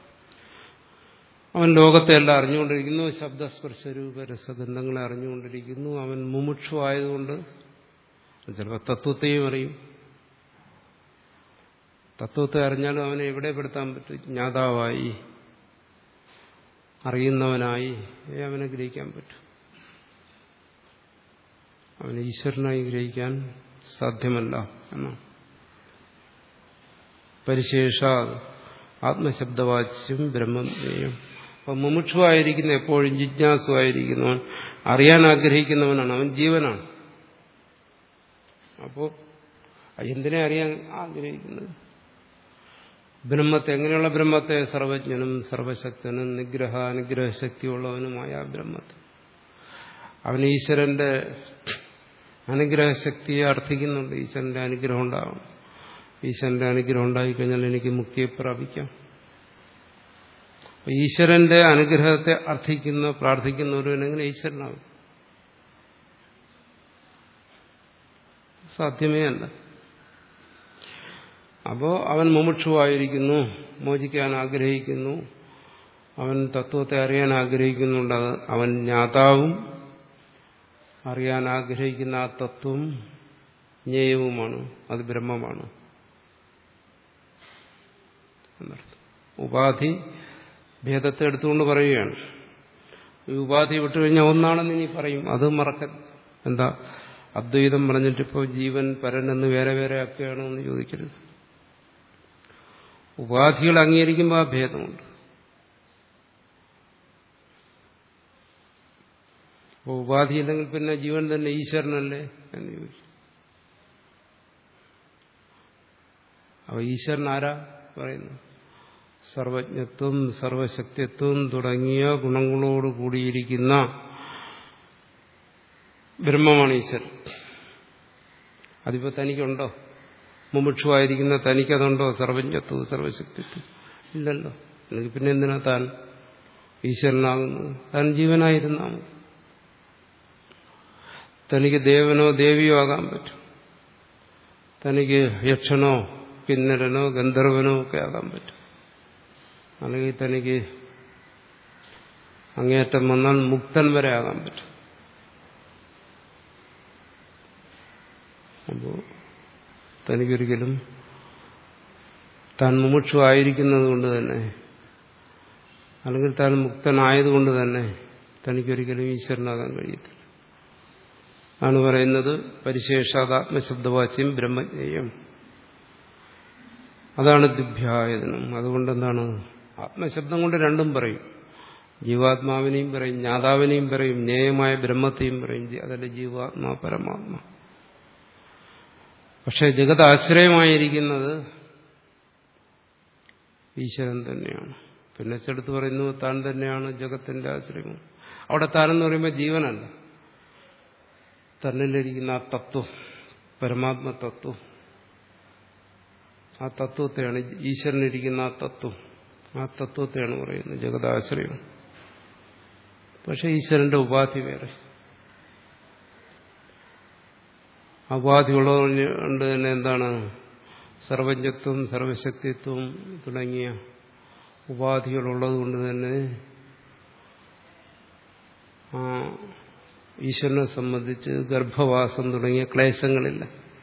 അവൻ ലോകത്തെ എല്ലാം അറിഞ്ഞുകൊണ്ടിരിക്കുന്നു ശബ്ദസ്പർശരൂപ രസഗന്ധങ്ങളെ അറിഞ്ഞുകൊണ്ടിരിക്കുന്നു അവൻ മുമുക്ഷു ആയതുകൊണ്ട് ചിലപ്പോൾ തത്വത്തെയും അറിയും തത്വത്തെ അറിഞ്ഞാലും അവനെ എവിടെ പെടുത്താൻ പറ്റും ജ്ഞാതാവായി അറിയുന്നവനായി അവനെ ഗ്രഹിക്കാൻ പറ്റും അവനെ ഈശ്വരനായി ഗ്രഹിക്കാൻ സാധ്യമല്ല എന്നാണ് പരിശേഷ ആത്മശബ്ദവാച്യം ബ്രഹ്മജ്ഞേയം അപ്പൊ മുമുക്ഷുവായിരിക്കുന്ന എപ്പോഴും ജിജ്ഞാസുവായിരിക്കുന്നവൻ അറിയാൻ ആഗ്രഹിക്കുന്നവനാണ് അവൻ ജീവനാണ് അപ്പോ എന്തിനെ അറിയാൻ ആഗ്രഹിക്കുന്നത് ബ്രഹ്മത്തെ എങ്ങനെയുള്ള ബ്രഹ്മത്തെ സർവജ്ഞനും സർവശക്തനും നിഗ്രഹ അനുഗ്രഹ ശക്തിയുള്ളവനുമായ ആ ബ്രഹ്മത്തെ അവൻ ഈശ്വരന്റെ അനുഗ്രഹശക്തിയെ അർത്ഥിക്കുന്നുണ്ട് ഈശ്വരന്റെ അനുഗ്രഹം ഉണ്ടാവണം ഈശ്വരന്റെ അനുഗ്രഹം ഉണ്ടായിക്കഴിഞ്ഞാൽ എനിക്ക് മുക്തിയെ പ്രാപിക്കാം ഈശ്വരന്റെ അനുഗ്രഹത്തെ അർത്ഥിക്കുന്ന പ്രാർത്ഥിക്കുന്ന ഒരുവനെങ്ങനെ ഈശ്വരനാകും സാധ്യമേ അല്ല അപ്പോ അവൻ മുമുക്ഷുവായിരിക്കുന്നു മോചിക്കാൻ ആഗ്രഹിക്കുന്നു അവൻ തത്വത്തെ അറിയാൻ ആഗ്രഹിക്കുന്നുണ്ട് അവൻ ജ്ഞാതാവും അറിയാൻ ആഗ്രഹിക്കുന്ന ആ തത്വം ജ്ഞേയവുമാണ് അത് ബ്രഹ്മമാണ് എന്നർത്ഥം ഉപാധി ഭേദത്തെ എടുത്തുകൊണ്ട് പറയുകയാണ് ഈ ഉപാധി വിട്ടുകഴിഞ്ഞാൽ ഒന്നാണെന്ന് ഇനി പറയും അത് മറക്ക എന്താ അദ്വൈതം പറഞ്ഞിട്ടിപ്പോൾ ജീവൻ പരനെന്ന് വേറെ വേറെ ആക്കുകയാണോ എന്ന് ചോദിക്കരുത് ഉപാധികൾ അംഗീകരിക്കുമ്പോൾ ആ ഭേദമുണ്ട് അപ്പോൾ ഉപാധി ഇല്ലെങ്കിൽ പിന്നെ ജീവൻ തന്നെ ഈശ്വരനല്ലേ എന്ന് ചോദിക്കും അപ്പോൾ ഈശ്വരൻ ആരാ പറയുന്നു സർവജ്ഞത്വം സർവശക്തിത്വം തുടങ്ങിയ ഗുണങ്ങളോട് കൂടിയിരിക്കുന്ന ബ്രഹ്മമാണ് ഈശ്വരൻ അതിപ്പോ തനിക്കുണ്ടോ മുമുക്ഷുവായിരിക്കുന്ന തനിക്കതുണ്ടോ സർവജ്ഞത്വം സർവശക്തിത്വം ഇല്ലല്ലോ അല്ലെങ്കിൽ പിന്നെ എന്തിനാ താൻ ഈശ്വരനാകുന്നത് താൻ ജീവനായിരുന്നാ മതി തനിക്ക് ദേവനോ ദേവിയോ ആകാൻ പറ്റും തനിക്ക് യക്ഷനോ കിന്നരനോ ഗന്ധർവനോ ഒക്കെ ആകാൻ പറ്റും അല്ലെങ്കിൽ തനിക്ക് അങ്ങേയറ്റം വന്നാൽ മുക്തൻ വരെ ആകാൻ പറ്റും അപ്പോൾ തനിക്കൊരിക്കലും താൻ മുമുക്ഷു ആയിരിക്കുന്നത് കൊണ്ട് തന്നെ അല്ലെങ്കിൽ താൻ മുക്തനായതുകൊണ്ട് തന്നെ തനിക്കൊരിക്കലും ഈശ്വരനാകാൻ കഴിയത്തില്ല ആണ് പറയുന്നത് പരിശേഷാദാത്മശബ്ദവാച്യം ബ്രഹ്മജ്ഞേയം അതാണ് ദിഭ്യായതനം അതുകൊണ്ട് എന്താണ് ആത്മശബ്ദം കൊണ്ട് രണ്ടും പറയും ജീവാത്മാവിനെയും പറയും ജ്ഞാതാവിനെയും പറയും ന്യായമായ ബ്രഹ്മത്തെയും പറയും അതല്ല ജീവാത്മാ പരമാത്മാ പക്ഷെ ജഗത് ആശ്രയമായിരിക്കുന്നത് ഈശ്വരൻ തന്നെയാണ് പിന്നെ ചെടുത്ത് പറയുന്നു താൻ തന്നെയാണ് ജഗത്തിന്റെ ആശ്രയം അവിടെ താനെന്ന് പറയുമ്പോൾ ജീവനല്ല തന്നിലിരിക്കുന്ന ആ തത്വം പരമാത്മ തത്വം ആ തത്വത്തെയാണ് ഈശ്വരനിരിക്കുന്ന ആ തത്വം ആ തത്വത്തെയാണ് പറയുന്നത് ജഗതാശ്രയം പക്ഷെ ഈശ്വരന്റെ ഉപാധി വേറെ ഉപാധി ഉള്ളതുകൊണ്ട് തന്നെ എന്താണ് സർവജ്ഞത്വം സർവശക്തിത്വം തുടങ്ങിയ ഉപാധികളുള്ളത് കൊണ്ട് തന്നെ ആ ഈശ്വരനെ സംബന്ധിച്ച് ഗർഭവാസം തുടങ്ങിയ ക്ലേശങ്ങളില്ല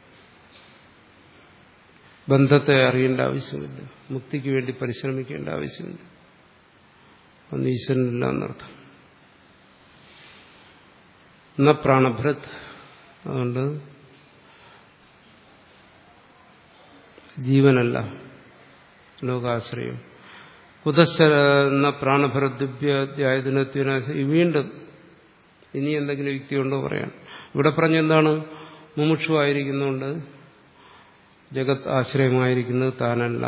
ബന്ധത്തെ അറിയേണ്ട ആവശ്യമില്ല മുക്തിക്ക് വേണ്ടി പരിശ്രമിക്കേണ്ട ആവശ്യമില്ല അന്ന് ഈശ്വരനില്ല എന്നർത്ഥം എന്ന പ്രാണഭൃത് അതുകൊണ്ട് ജീവനല്ല ലോകാശ്രയം കുതശ്ച എന്ന പ്രാണഭരദ്വ്യായതിനത്തിന വീണ്ടും ഇനി എന്തെങ്കിലും യുക്തിയുണ്ടോ പറയാൻ ഇവിടെ പറഞ്ഞെന്താണ് മുമുക്ഷുവായിരിക്കുന്നുണ്ട് ജഗത് ആശ്രയമായിരിക്കുന്നത് താനല്ല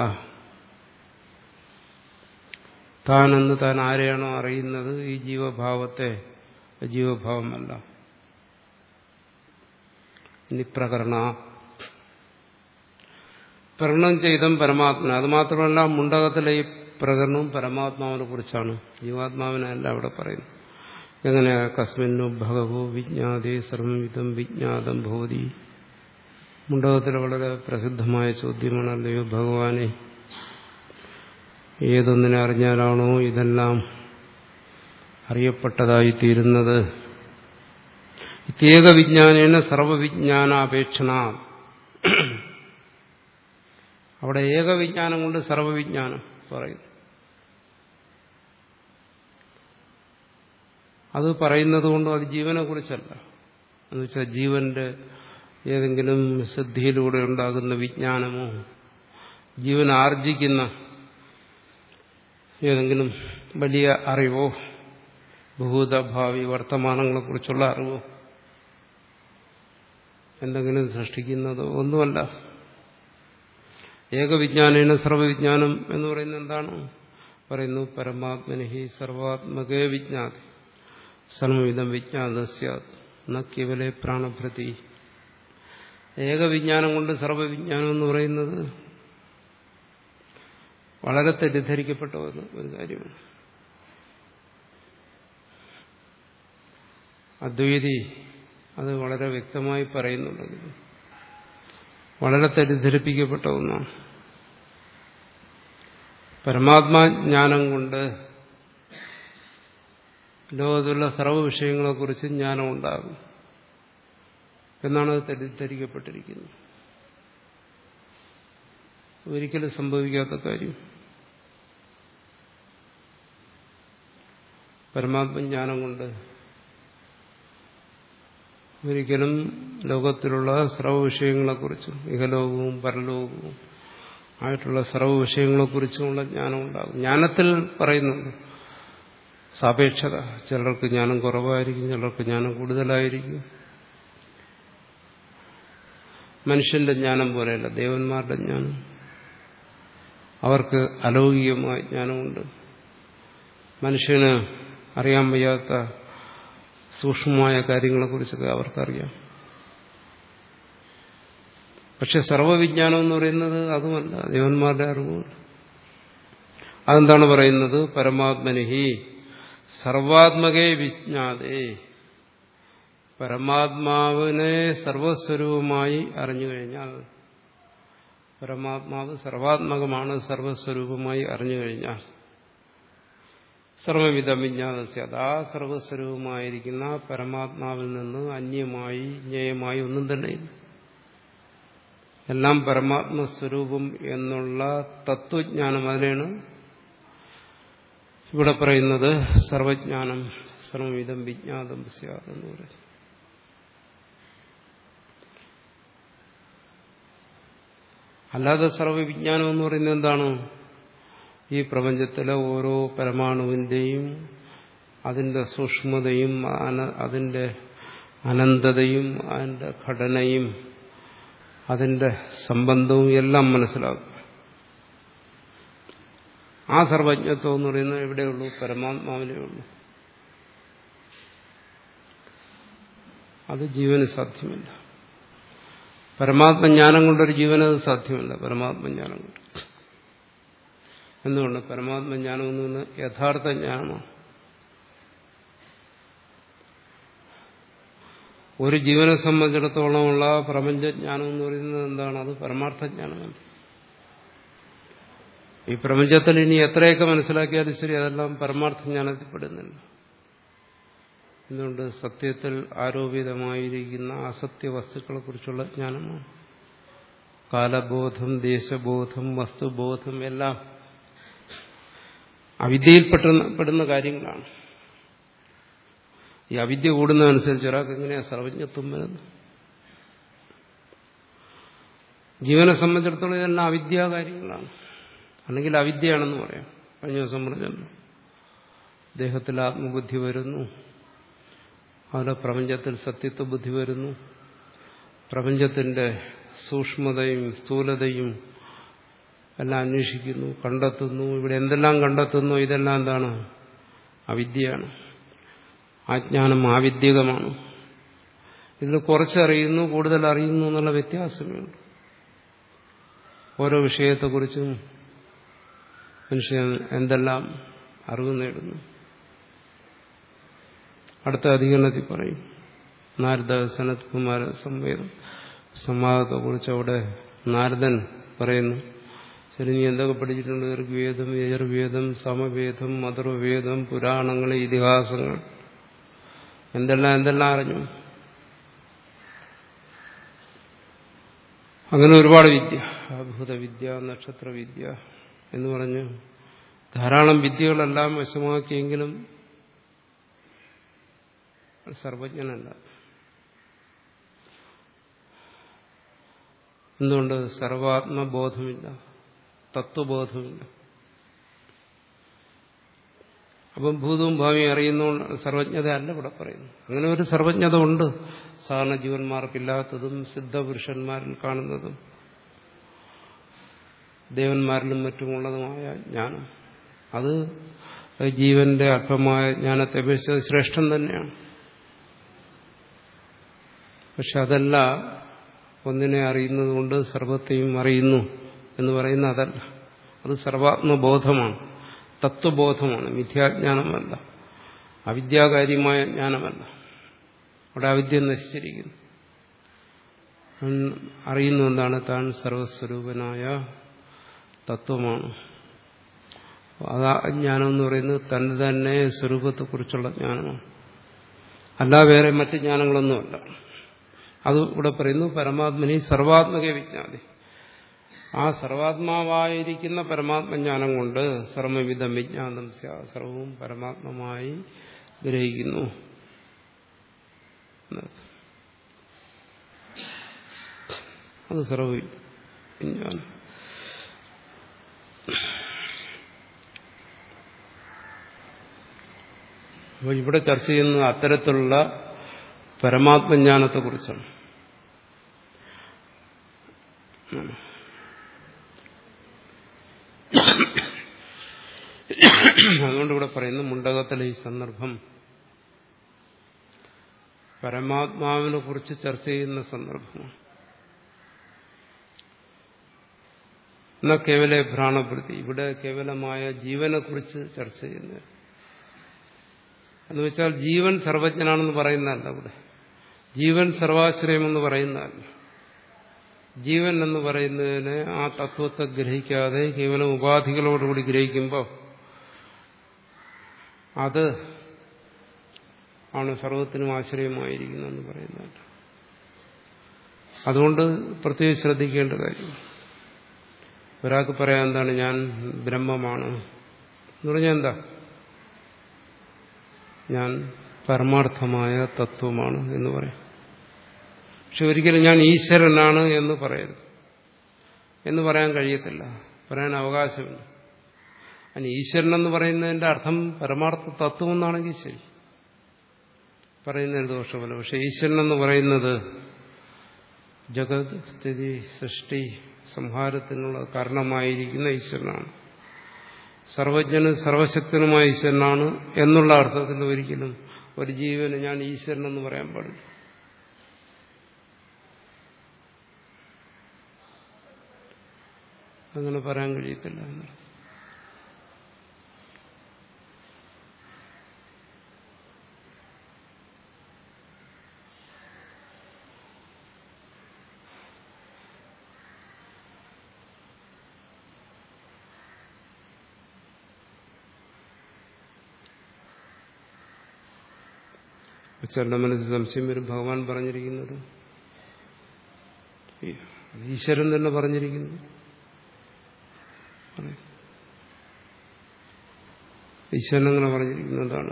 താനെന്ന് താൻ ആരെയാണോ അറിയുന്നത് ഈ ജീവഭാവത്തെ ജീവഭാവമല്ല ഇനി പ്രകരണ പ്രകടനം ചെയ്തം പരമാത്മന അത് മാത്രമല്ല മുണ്ടകത്തിലെ ഈ പ്രകടനവും പരമാത്മാവിനെ കുറിച്ചാണ് ജീവാത്മാവിനല്ല അവിടെ പറയുന്നത് എങ്ങനെയാ കസ്മിന്നു ഭഗവോ വിജ്ഞാതേ സർവവിധം വിജ്ഞാതം ഭവതി മുണ്ടകത്തിലെ വളരെ പ്രസിദ്ധമായ ചോദ്യമാണല്ലയോ ഭഗവാനെ ഏതൊന്നിനെ അറിഞ്ഞാലാണോ ഇതെല്ലാം അറിയപ്പെട്ടതായി തീരുന്നത് ഇത്യേക വിജ്ഞാനേന സർവവിജ്ഞാനാപേക്ഷണ അവിടെ ഏകവിജ്ഞാനം കൊണ്ട് സർവവിജ്ഞാനം പറയുന്നു അത് പറയുന്നത് കൊണ്ടും അത് ജീവനെ കുറിച്ചല്ല എന്നുവെച്ചാൽ ജീവന്റെ ഏതെങ്കിലും സിദ്ധിയിലൂടെ ഉണ്ടാകുന്ന വിജ്ഞാനമോ ജീവൻ ആർജിക്കുന്ന ഏതെങ്കിലും വലിയ അറിവോ ഭൂതഭാവി വർത്തമാനങ്ങളെക്കുറിച്ചുള്ള അറിവോ എന്തെങ്കിലും സൃഷ്ടിക്കുന്നതോ ഒന്നുമല്ല ഏകവിജ്ഞാനേന സർവവിജ്ഞാനം എന്ന് പറയുന്നത് എന്താണ് പറയുന്നു പരമാത്മനഹി സർവാത്മകേ വിജ്ഞാതി സർവവിധം വിജ്ഞാതസ്യാത് ന കേവലെ പ്രാണഭൃതി ഏകവിജ്ഞാനം കൊണ്ട് സർവവിജ്ഞാനം എന്ന് പറയുന്നത് വളരെ തെറ്റിദ്ധരിക്കപ്പെട്ട ഒരു കാര്യമാണ് അദ്വൈതി അത് വളരെ വ്യക്തമായി പറയുന്നുണ്ടെങ്കിലും വളരെ തെറ്റിദ്ധരിപ്പിക്കപ്പെട്ട ഒന്നാണ് പരമാത്മാജ്ഞാനം കൊണ്ട് ലോകത്തുള്ള സർവ്വ വിഷയങ്ങളെക്കുറിച്ച് ജ്ഞാനം ഉണ്ടാകും എന്നാണ് അത് തെറ്റിദ്ധരിക്കപ്പെട്ടിരിക്കുന്നത് ഒരിക്കലും സംഭവിക്കാത്ത കാര്യം പരമാത്മജ്ഞാനം കൊണ്ട് ഒരിക്കലും ലോകത്തിലുള്ള സർവ്വ വിഷയങ്ങളെക്കുറിച്ചും ഇഹലോകവും പരലോകവും ആയിട്ടുള്ള സർവ്വ വിഷയങ്ങളെക്കുറിച്ചുമുള്ള ജ്ഞാനം ഉണ്ടാകും ജ്ഞാനത്തിൽ പറയുന്നുണ്ട് സാപേക്ഷത ചിലർക്ക് ജ്ഞാനം കുറവായിരിക്കും ചിലർക്ക് ജ്ഞാനം കൂടുതലായിരിക്കും മനുഷ്യന്റെ ജ്ഞാനം പോലെയല്ല ദേവന്മാരുടെ ജ്ഞാനം അവർക്ക് അലൗകികമായ ജ്ഞാനമുണ്ട് മനുഷ്യന് അറിയാൻ വയ്യാത്ത സൂക്ഷ്മമായ കാര്യങ്ങളെക്കുറിച്ചൊക്കെ അവർക്കറിയാം പക്ഷെ സർവവിജ്ഞാനം എന്ന് പറയുന്നത് അതുമല്ല ദേവന്മാരുടെ അറിവുമല്ല അതെന്താണ് പറയുന്നത് പരമാത്മനിഹി സർവാത്മകേ വിജ്ഞാതേ പരമാത്മാവിനെ സർവസ്വരൂപമായി അറിഞ്ഞു കഴിഞ്ഞാൽ പരമാത്മാവ് സർവാത്മകമാണ് സർവസ്വരൂപമായി അറിഞ്ഞു കഴിഞ്ഞാൽ സർവവിധ വിജ്ഞാനസ്യ ആ സർവസ്വരൂപമായിരിക്കുന്ന പരമാത്മാവിൽ നിന്ന് അന്യമായി ജ്ഞേയമായി ഒന്നും തന്നെയില്ല എല്ലാം പരമാത്മസ്വരൂപം എന്നുള്ള തത്വജ്ഞാനം അതിനാണ് ഇവിടെ പറയുന്നത് സർവജ്ഞാനം സർവവിധം വിജ്ഞാതം സ്യാത് എന്ന് പറയും അല്ലാതെ സർവവിജ്ഞാനം എന്ന് പറയുന്നത് എന്താണ് ഈ പ്രപഞ്ചത്തിലെ ഓരോ പരമാണുവിൻ്റെയും അതിൻ്റെ സൂക്ഷ്മതയും അതിൻ്റെ അനന്തതയും അതിൻ്റെ ഘടനയും അതിൻ്റെ സംബന്ധവും എല്ലാം മനസ്സിലാക്കുക ആ സർവജ്ഞത്വം എന്ന് പറയുന്നത് എവിടെയുള്ളൂ പരമാത്മാവിലേ ഉള്ളൂ അത് ജീവന് സാധ്യമല്ല പരമാത്മജ്ഞാനം കൊണ്ടൊരു ജീവനത് സാധ്യമല്ല പരമാത്മജ്ഞാനം കൊണ്ട് എന്തുകൊണ്ട് പരമാത്മജ്ഞാനം എന്ന് പറയുന്നത് യഥാർത്ഥ ജ്ഞാനമാണ് ഒരു ജീവനെ സംബന്ധിച്ചിടത്തോളമുള്ള പ്രപഞ്ചജ്ഞാനം എന്ന് പറയുന്നത് എന്താണ് അത് പരമാർത്ഥജ്ഞാനമല്ല ഈ പ്രപഞ്ചത്തിൽ ഇനി എത്രയൊക്കെ മനസ്സിലാക്കിയാലും ശരി അതെല്ലാം പരമാർത്ഥജ്ഞാനത്തിൽ പെടുന്നില്ല എന്തുകൊണ്ട് സത്യത്തിൽ ആരോപിതമായിരിക്കുന്ന അസത്യ വസ്തുക്കളെ കുറിച്ചുള്ള ജ്ഞാനമാണ് കാലബോധം ദേശബോധം വസ്തുബോധം എല്ലാം അവിദ്യയിൽ പെടുന്ന കാര്യങ്ങളാണ് ഈ അവിദ്യ കൂടുന്നതനുസരിച്ച് ഒരാൾക്ക് എങ്ങനെയാ സർവജ്ഞത്വം വരുന്നത് ജീവനെ സംബന്ധിച്ചിടത്തോളം ഇതെല്ലാം അവിദ്യാ കാര്യങ്ങളാണ് അല്ലെങ്കിൽ അവിദ്യയാണെന്ന് പറയാം കഴിഞ്ഞ ദിവസം പറഞ്ഞല്ലോ ദേഹത്തിൽ ആത്മബുദ്ധി വരുന്നു അവിടെ പ്രപഞ്ചത്തിൽ സത്യത്വ ബുദ്ധി വരുന്നു പ്രപഞ്ചത്തിന്റെ സൂക്ഷ്മതയും സ്ഥൂലതയും എല്ലാം അന്വേഷിക്കുന്നു കണ്ടെത്തുന്നു ഇവിടെ എന്തെല്ലാം കണ്ടെത്തുന്നു ഇതെല്ലാം എന്താണ് അവിദ്യയാണ് അജ്ഞാനം ആവിദ്യകമാണ് ഇതിൽ കുറച്ചറിയുന്നു കൂടുതൽ അറിയുന്നു എന്നുള്ള വ്യത്യാസമേ ഉള്ളൂ ഓരോ വിഷയത്തെക്കുറിച്ചും മനുഷ്യൻ എന്തെല്ലാം അറിവ് നേടുന്നു അടുത്ത അധികരണത്തിൽ പറയും നാരദ സനത് കുമാര സംവേദം സംവാദത്തെക്കുറിച്ച് അവിടെ നാരദൻ പറയുന്നു ശരി നീ എന്തൊക്കെ പഠിച്ചിട്ടുണ്ട് ഋഗ്വേദം യജുർവേദം സമവേദം മധുർവേദം പുരാണങ്ങൾ ഇതിഹാസങ്ങൾ എന്തെല്ലാം എന്തെല്ലാം അറിഞ്ഞു അങ്ങനെ ഒരുപാട് വിദ്യ അത്ഭുതവിദ്യ നക്ഷത്രവിദ്യ എന്ന് പറഞ്ഞ് ധാരാളം വിദ്യകളെല്ലാം വശമാക്കിയെങ്കിലും സർവജ്ഞനല്ല എന്തുകൊണ്ട് സർവാത്മബോധമില്ല തത്വബോധമില്ല അപ്പം ഭൂതവും ഭാവിയും അറിയുന്ന സർവജ്ഞത അല്ല ഇവിടെ പറയുന്നു അങ്ങനെ ഒരു സർവജ്ഞത ഉണ്ട് സാധാരണ ജീവന്മാർക്കില്ലാത്തതും സിദ്ധപുരുഷന്മാരിൽ കാണുന്നതും ദേവന്മാരിലും മറ്റുമുള്ളതുമായ ജ്ഞാനം അത് ജീവന്റെ അല്പമായ ജ്ഞാനത്തെ അപേക്ഷിച്ച് ശ്രേഷ്ഠം തന്നെയാണ് പക്ഷെ അതല്ല ഒന്നിനെ അറിയുന്നത് കൊണ്ട് സർവത്തെയും അറിയുന്നു എന്ന് പറയുന്ന അതല്ല അത് സർവാത്മബോധമാണ് തത്വബോധമാണ് മിഥ്യാജ്ഞാനമല്ല അവിദ്യാകാര്യമായ ജ്ഞാനമല്ല അവിടെ അവിദ്യ നശിച്ചിരിക്കുന്നു അറിയുന്നു എന്താണ് താൻ സർവസ്വരൂപനായ തത്വമാണ് അതാ ജ്ഞാനം എന്ന് പറയുന്നത് തന്റെ തന്നെ സ്വരൂപത്തെക്കുറിച്ചുള്ള ജ്ഞാനമാണ് അല്ല വേറെ മറ്റ് ജ്ഞാനങ്ങളൊന്നുമല്ല അത് ഇവിടെ പറയുന്നു പരമാത്മനി സർവാത്മക വിജ്ഞാതി ആ സർവാത്മാവായിരിക്കുന്ന പരമാത്മജ്ഞാനം കൊണ്ട് സർവവിധം വിജ്ഞാനം സർവവും പരമാത്മമായി ഗ്രഹിക്കുന്നു അത് സർവവിജ്ഞാനം അപ്പോൾ ഇവിടെ ചർച്ച ചെയ്യുന്നത് അത്തരത്തിലുള്ള പരമാത്മജ്ഞാനത്തെക്കുറിച്ചാണ് അതുകൊണ്ട് ഇവിടെ പറയുന്നു മുണ്ടകത്തിലെ ഈ സന്ദർഭം പരമാത്മാവിനെ കുറിച്ച് ചർച്ച ചെയ്യുന്ന സന്ദർഭമാണ് എന്നാ കേവല ഭ്രാണപ്രതി ഇവിടെ കേവലമായ ജീവനെ കുറിച്ച് ചർച്ച ചെയ്യുന്നത് എന്ന് വെച്ചാൽ ജീവൻ സർവജ്ഞനാണെന്ന് പറയുന്നതല്ല ഇവിടെ ജീവൻ സർവാശ്രയമെന്ന് പറയുന്നതല്ല ജീവൻ എന്ന് പറയുന്നതിന് ആ തത്വത്തെ ഗ്രഹിക്കാതെ കേവലം ഉപാധികളോടുകൂടി ഗ്രഹിക്കുമ്പോൾ അത് ആണ് സർവത്തിനും ആശ്രയമായിരിക്കുന്നതെന്ന് പറയുന്നത് അതുകൊണ്ട് പ്രത്യേകിച്ച് ശ്രദ്ധിക്കേണ്ട കാര്യം ഒരാൾക്ക് പറയാൻ എന്താണ് ഞാൻ ബ്രഹ്മമാണ് എന്ന് പറഞ്ഞാൽ എന്താ ഞാൻ പരമാർത്ഥമായ തത്വമാണ് എന്ന് പറയാം പക്ഷെ ഒരിക്കലും ഞാൻ ഈശ്വരനാണ് എന്ന് പറയരുത് എന്ന് പറയാൻ കഴിയത്തില്ല പറയാൻ അവകാശമില്ല അതിന് ഈശ്വരൻ എന്ന് പറയുന്നതിന്റെ അർത്ഥം പരമാർത്ഥ തത്വം എന്നാണെങ്കിൽ ശരി പറയുന്നതിന് ദോഷമല്ല പക്ഷെ ഈശ്വരൻ എന്ന് പറയുന്നത് ജഗത് സ്ഥിതി സൃഷ്ടി സംഹാരത്തിനുള്ള കാരണമായിരിക്കുന്ന ഈശ്വരനാണ് സർവജ്ഞനും സർവശക്തനുമായ ഈശ്വരനാണ് എന്നുള്ള അർത്ഥത്തിൽ ഒരിക്കലും ഒരു ജീവന് ഞാൻ ഈശ്വരനെന്ന് പറയാൻ പാടില്ല അങ്ങനെ പറയാൻ കഴിയത്തില്ല എന്ന് ചിലരുടെ മനസ്സിൽ സംശയം വരും ഭഗവാൻ പറഞ്ഞിരിക്കുന്നത് ഈശ്വരൻ തന്നെ പറഞ്ഞിരിക്കുന്നു ഈശ്വരൻ അങ്ങനെ പറഞ്ഞിരിക്കുന്നതാണ്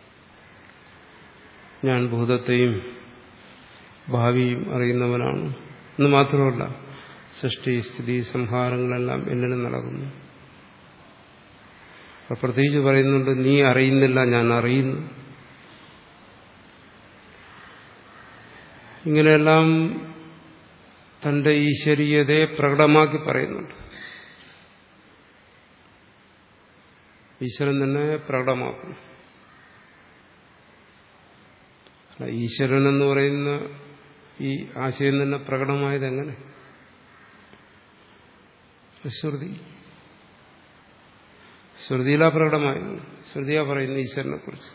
ഞാൻ ഭൂതത്തെയും ഭാവിയും അറിയുന്നവനാണ് എന്ന് മാത്രമല്ല സൃഷ്ടി സ്ഥിതി സംഹാരങ്ങളെല്ലാം എന്നിലും നടക്കുന്നു അപ്പൊ പ്രത്യേകിച്ച് പറയുന്നുണ്ട് നീ അറിയുന്നില്ല ഞാൻ അറിയുന്നു ഇങ്ങനെയെല്ലാം തന്റെ ഈശ്വരീയതയെ പ്രകടമാക്കി പറയുന്നുണ്ട് ഈശ്വരൻ തന്നെ പ്രകടമാക്കുന്നു ഈശ്വരൻ എന്ന് പറയുന്ന ഈ ആശയം തന്നെ പ്രകടമായത് എങ്ങനെ ശ്രുതി ശ്രുതിയിലാ പ്രകടമായിരുന്നു ശ്രുതിയാ പറയുന്നു ഈശ്വരനെ കുറിച്ച്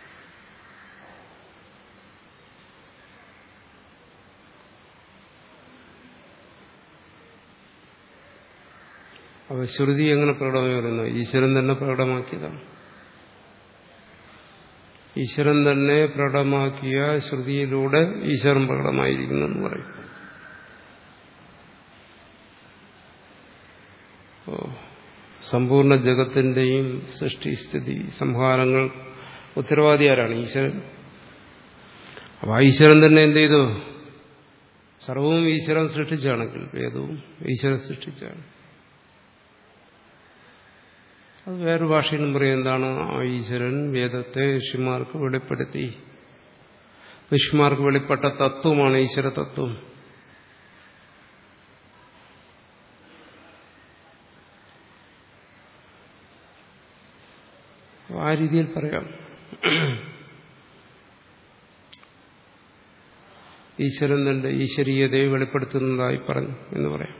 അപ്പൊ ശ്രുതി എങ്ങനെ പ്രകടമായി വരുന്നു ഈശ്വരൻ തന്നെ പ്രകടമാക്കിയതാണ് ഈശ്വരൻ തന്നെ പ്രകടമാക്കിയ ശ്രുതിയിലൂടെ ഈശ്വരൻ പ്രകടമായിരിക്കുന്നു എന്ന് പറയും സമ്പൂർണ്ണ ജഗത്തിന്റെയും സൃഷ്ടിസ്ഥിതി സംഹാരങ്ങൾ ഉത്തരവാദി ആരാണ് ഈശ്വരൻ അപ്പൊ ഈശ്വരൻ തന്നെ എന്ത് ചെയ്തു സർവവും ഈശ്വരൻ സൃഷ്ടിച്ചാണെങ്കിൽ വേദവും ഈശ്വരൻ സൃഷ്ടിച്ചാണ് അത് വേറൊരു ഭാഷയിലും പറയും എന്താണ് ആ ഈശ്വരൻ വേദത്തെ ഋഷിമാർക്ക് വെളിപ്പെടുത്തി ഋഷിമാർക്ക് വെളിപ്പെട്ട തത്വമാണ് ഈശ്വര തത്വം ആ രീതിയിൽ പറയാം ഈശ്വരൻ തന്റെ ഈശ്വരീയതയെ വെളിപ്പെടുത്തുന്നതായി പറഞ്ഞു എന്ന് പറയാം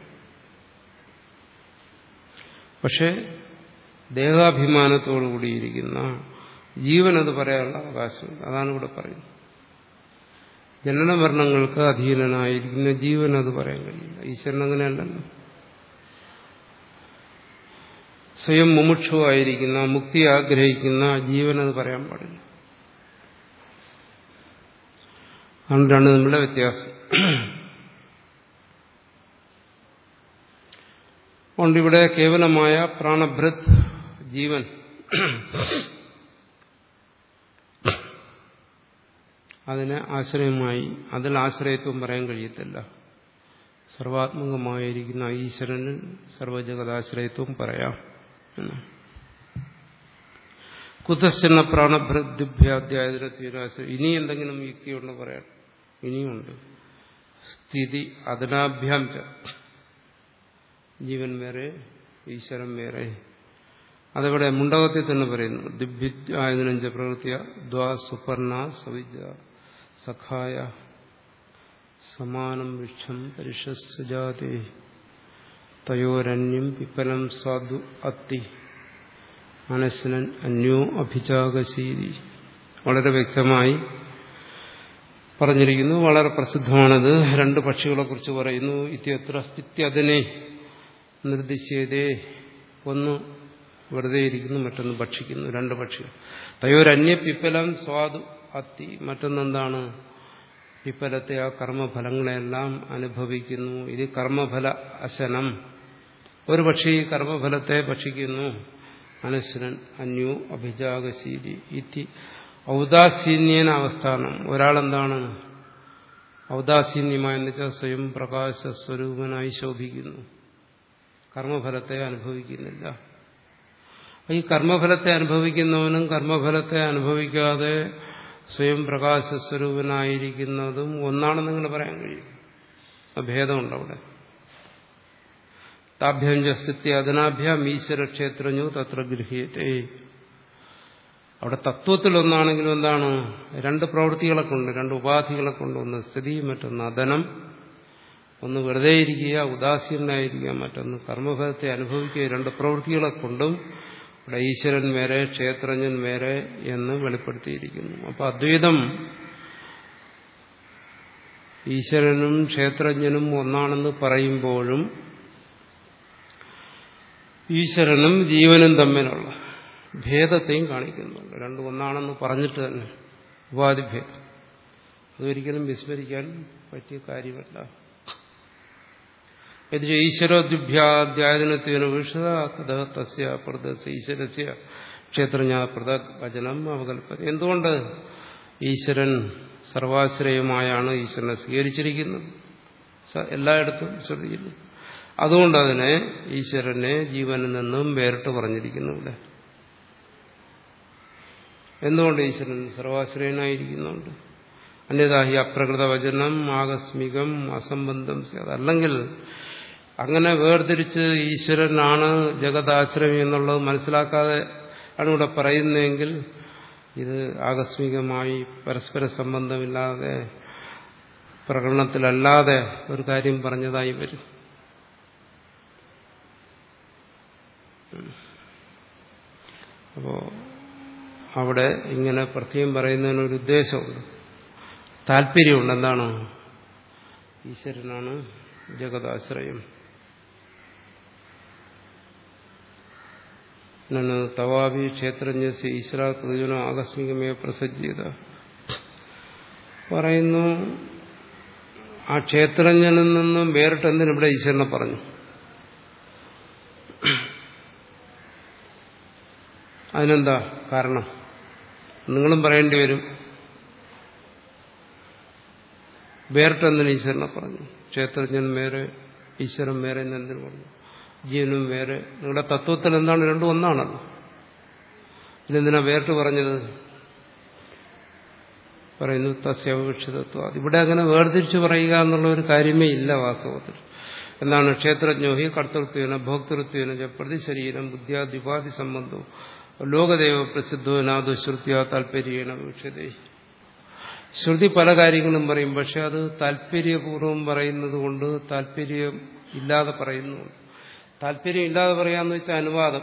പക്ഷെ ദേഹാഭിമാനത്തോടു കൂടിയിരിക്കുന്ന ജീവൻ അത് പറയാനുള്ള അവകാശമുണ്ട് അതാണ് ഇവിടെ പറയുന്നത് ജനനമരണങ്ങൾക്ക് അധീനനായിരിക്കുന്ന ജീവൻ അത് പറയാൻ കഴിയില്ല ഈശ്വരൻ അങ്ങനെയല്ലല്ലോ സ്വയം മുമുക്ഷുവായിരിക്കുന്ന മുക്തി ആഗ്രഹിക്കുന്ന ജീവൻ അത് പറയാൻ പാടില്ല അതുകൊണ്ടാണ് നമ്മുടെ വ്യത്യാസം അതുകൊണ്ട് ഇവിടെ കേവലമായ പ്രാണഭൃത് ജീവൻ അതിനെ ആശ്രയമായി അതിൽ ആശ്രയത്വം പറയാൻ കഴിയത്തില്ല സർവാത്മകമായിരിക്കുന്ന ഈശ്വരനിൽ സർവജഗതാശ്രയത്വം പറയാം എന്ന് കുതശ്ചന പ്രാണഭൃദ്ഭ്യാധ്യായത്തിനാശ്രയം ഇനി എന്തെങ്കിലും യുക്തിയുണ്ട് പറയാം ഇനിയുണ്ട് സ്ഥിതി അതിനാഭ്യാം ച ജീവൻ വേറെ ഈശ്വരൻ വേറെ അതവിടെ മുണ്ടകത്തിൽ തന്നെ പറയുന്നു ദിഭ്യായതിനഞ്ച പ്രവൃത്തിയ ദ്വാ സുപർണ സവിജ സഖായ സമാനം വൃക്ഷം പരിഷസ്സുജാതി തയോരന്യം പിപ്പലം സാധു അത്തി മനസ്സിനൻ അന്യോ അഭിചാകശീതി വളരെ വ്യക്തമായി പറഞ്ഞിരിക്കുന്നു വളരെ പ്രസിദ്ധമാണത് രണ്ട് പക്ഷികളെ കുറിച്ച് പറയുന്നു ഇത്യത്ര സ്ഥിത്യതിനെ നിർദ്ദിശ്യതേ ഒന്ന് വെറുതെ ഇരിക്കുന്നു മറ്റൊന്ന് ഭക്ഷിക്കുന്നു രണ്ട് പക്ഷികൾ തയോരന്യ പിപ്പലം സ്വാദു അത്തി മറ്റൊന്നെന്താണ് പിപ്പലത്തെ ആ കർമ്മഫലങ്ങളെല്ലാം അനുഭവിക്കുന്നു ഇത് കർമ്മഫല അശനം ഒരു പക്ഷി കർമ്മഫലത്തെ ഭക്ഷിക്കുന്നു അനശ്വരൻ അന്യോ അഭിജാഗശീലി ഇത്തി ഔദാസീന്യേന അവസ്ഥാനം ഒരാളെന്താണ് ഔദാസീന്യമായെന്ന് വെച്ചാൽ സ്വയം പ്രകാശ സ്വരൂപനായി ശോഭിക്കുന്നു കർമ്മഫലത്തെ അനുഭവിക്കുന്നില്ല ഈ കർമ്മഫലത്തെ അനുഭവിക്കുന്നവനും കർമ്മഫലത്തെ അനുഭവിക്കാതെ സ്വയം പ്രകാശസ്വരൂപനായിരിക്കുന്നതും ഒന്നാണെന്ന് ഇങ്ങനെ പറയാൻ കഴിയും ഭേദമുണ്ട് അവിടെ താഭ്യം ജസ്തിത്യ അതിനാഭ്യാം ഈശ്വരക്ഷേത്രഞ്ഞു തത്ര ഗൃഹീയത്തെ അവിടെ തത്വത്തിൽ ഒന്നാണെങ്കിലും എന്താണ് രണ്ട് പ്രവൃത്തികളെ കൊണ്ട് രണ്ട് ഉപാധികളെ കൊണ്ട് ഒന്ന് സ്ഥിതി മറ്റൊന്ന് അദനം ഒന്ന് വെറുതെ ഇരിക്കുക ഉദാസീനായിരിക്കുക മറ്റൊന്ന് കർമ്മഫലത്തെ അനുഭവിക്കുക രണ്ട് പ്രവൃത്തികളെ കൊണ്ടും ഇവിടെ ഈശ്വരൻ വേറെ ക്ഷേത്രജ്ഞൻ വേറെ എന്ന് വെളിപ്പെടുത്തിയിരിക്കുന്നു അപ്പൊ അദ്വൈതം ഈശ്വരനും ക്ഷേത്രജ്ഞനും ഒന്നാണെന്ന് പറയുമ്പോഴും ഈശ്വരനും ജീവനും തമ്മിലുള്ള ഭേദത്തെയും കാണിക്കുന്നുണ്ട് രണ്ടും ഒന്നാണെന്ന് പറഞ്ഞിട്ട് തന്നെ ഉപാധിഭേദം അതൊരിക്കലും വിസ്മരിക്കാൻ പറ്റിയ കാര്യമല്ല ഇത് ഈശ്വരോദ്യുഭ്യാധ്യായനത്വേന വീക്ഷത തഥ തസ്യ പ്രദസ് ഈശ്വരസ്യ ക്ഷേത്രജ്ഞ പൃഥക് വചനം അവകൽപ്പന എന്തുകൊണ്ട് ഈശ്വരൻ സർവാശ്രയമായാണ് ഈശ്വരനെ സ്വീകരിച്ചിരിക്കുന്നത് എല്ലായിടത്തും ശ്രദ്ധിക്കുന്നു അതുകൊണ്ട് അതിനെ ഈശ്വരനെ ജീവനിൽ നിന്നും വേറിട്ട് പറഞ്ഞിരിക്കുന്നു ഇവിടെ എന്തുകൊണ്ട് ഈശ്വരൻ സർവാശ്രയനായിരിക്കുന്നുണ്ട് അന്യതാഹി അപ്രകൃത വചനം ആകസ്മികം അസംബന്ധം അല്ലെങ്കിൽ അങ്ങനെ വേർതിരിച്ച് ഈശ്വരനാണ് ജഗതാശ്രയം എന്നുള്ളത് മനസ്സിലാക്കാതെ ആണ് ഇവിടെ പറയുന്നതെങ്കിൽ ഇത് ആകസ്മികമായി പരസ്പര സംബന്ധമില്ലാതെ പ്രകടനത്തിലല്ലാതെ ഒരു കാര്യം പറഞ്ഞതായി വരും അപ്പോ അവിടെ ഇങ്ങനെ പ്രത്യേകം പറയുന്നതിനൊരു ഉദ്ദേശമുണ്ട് താല്പര്യമുണ്ട് എന്താണ് ഈശ്വരനാണ് ജഗതാശ്രയം തവാബി ക്ഷേത്രജ്ഞ ഈശ്വരാത്മജനോ ആകസ്മികമേ പ്രസജ്ജിത പറയുന്നു ആ ക്ഷേത്രജ്ഞനിൽ നിന്നും വേറിട്ട് എന്തിനും ഇവിടെ ഈശ്വരനെ പറഞ്ഞു അതിനെന്താ കാരണം നിങ്ങളും പറയേണ്ടി വരും വേറിട്ടെന്തിന് ഈശ്വരനെ പറഞ്ഞു ക്ഷേത്രജ്ഞൻ വേറെ ഈശ്വരൻ വേറെ എന്തിനു പറഞ്ഞു ജീവനും വേറെ നിങ്ങളുടെ തത്വത്തിൽ എന്താണ് രണ്ടും ഒന്നാണല്ലോ ഇതെന്തിനാ വേറിട്ട് പറഞ്ഞത് പറയുന്നു തസ്യവക്ഷിതത്വം ഇവിടെ അങ്ങനെ വേർതിരിച്ച് പറയുക എന്നുള്ള ഒരു കാര്യമേ ഇല്ല വാസ്തവത്തിൽ എന്താണ് ക്ഷേത്രജ്ഞോഹി കർത്തൃത്വേന ഭോക്തൃത്വേന പ്രതിശരീരം ബുദ്ധ്യാദിപാധി സംബന്ധവും ലോകദേവ പ്രസിദ്ധവനാദു ശ്രുത്യ താല്പര്യേണ വീക്ഷതേ ശ്രുതി പല കാര്യങ്ങളും പറയും പക്ഷെ അത് താല്പര്യപൂർവ്വം പറയുന്നത് കൊണ്ട് താല്പര്യം ഇല്ലാതെ പറയുന്നു താല്പര്യം ഇല്ലാതെ പറയാന്ന് വെച്ചാൽ അനുവാദം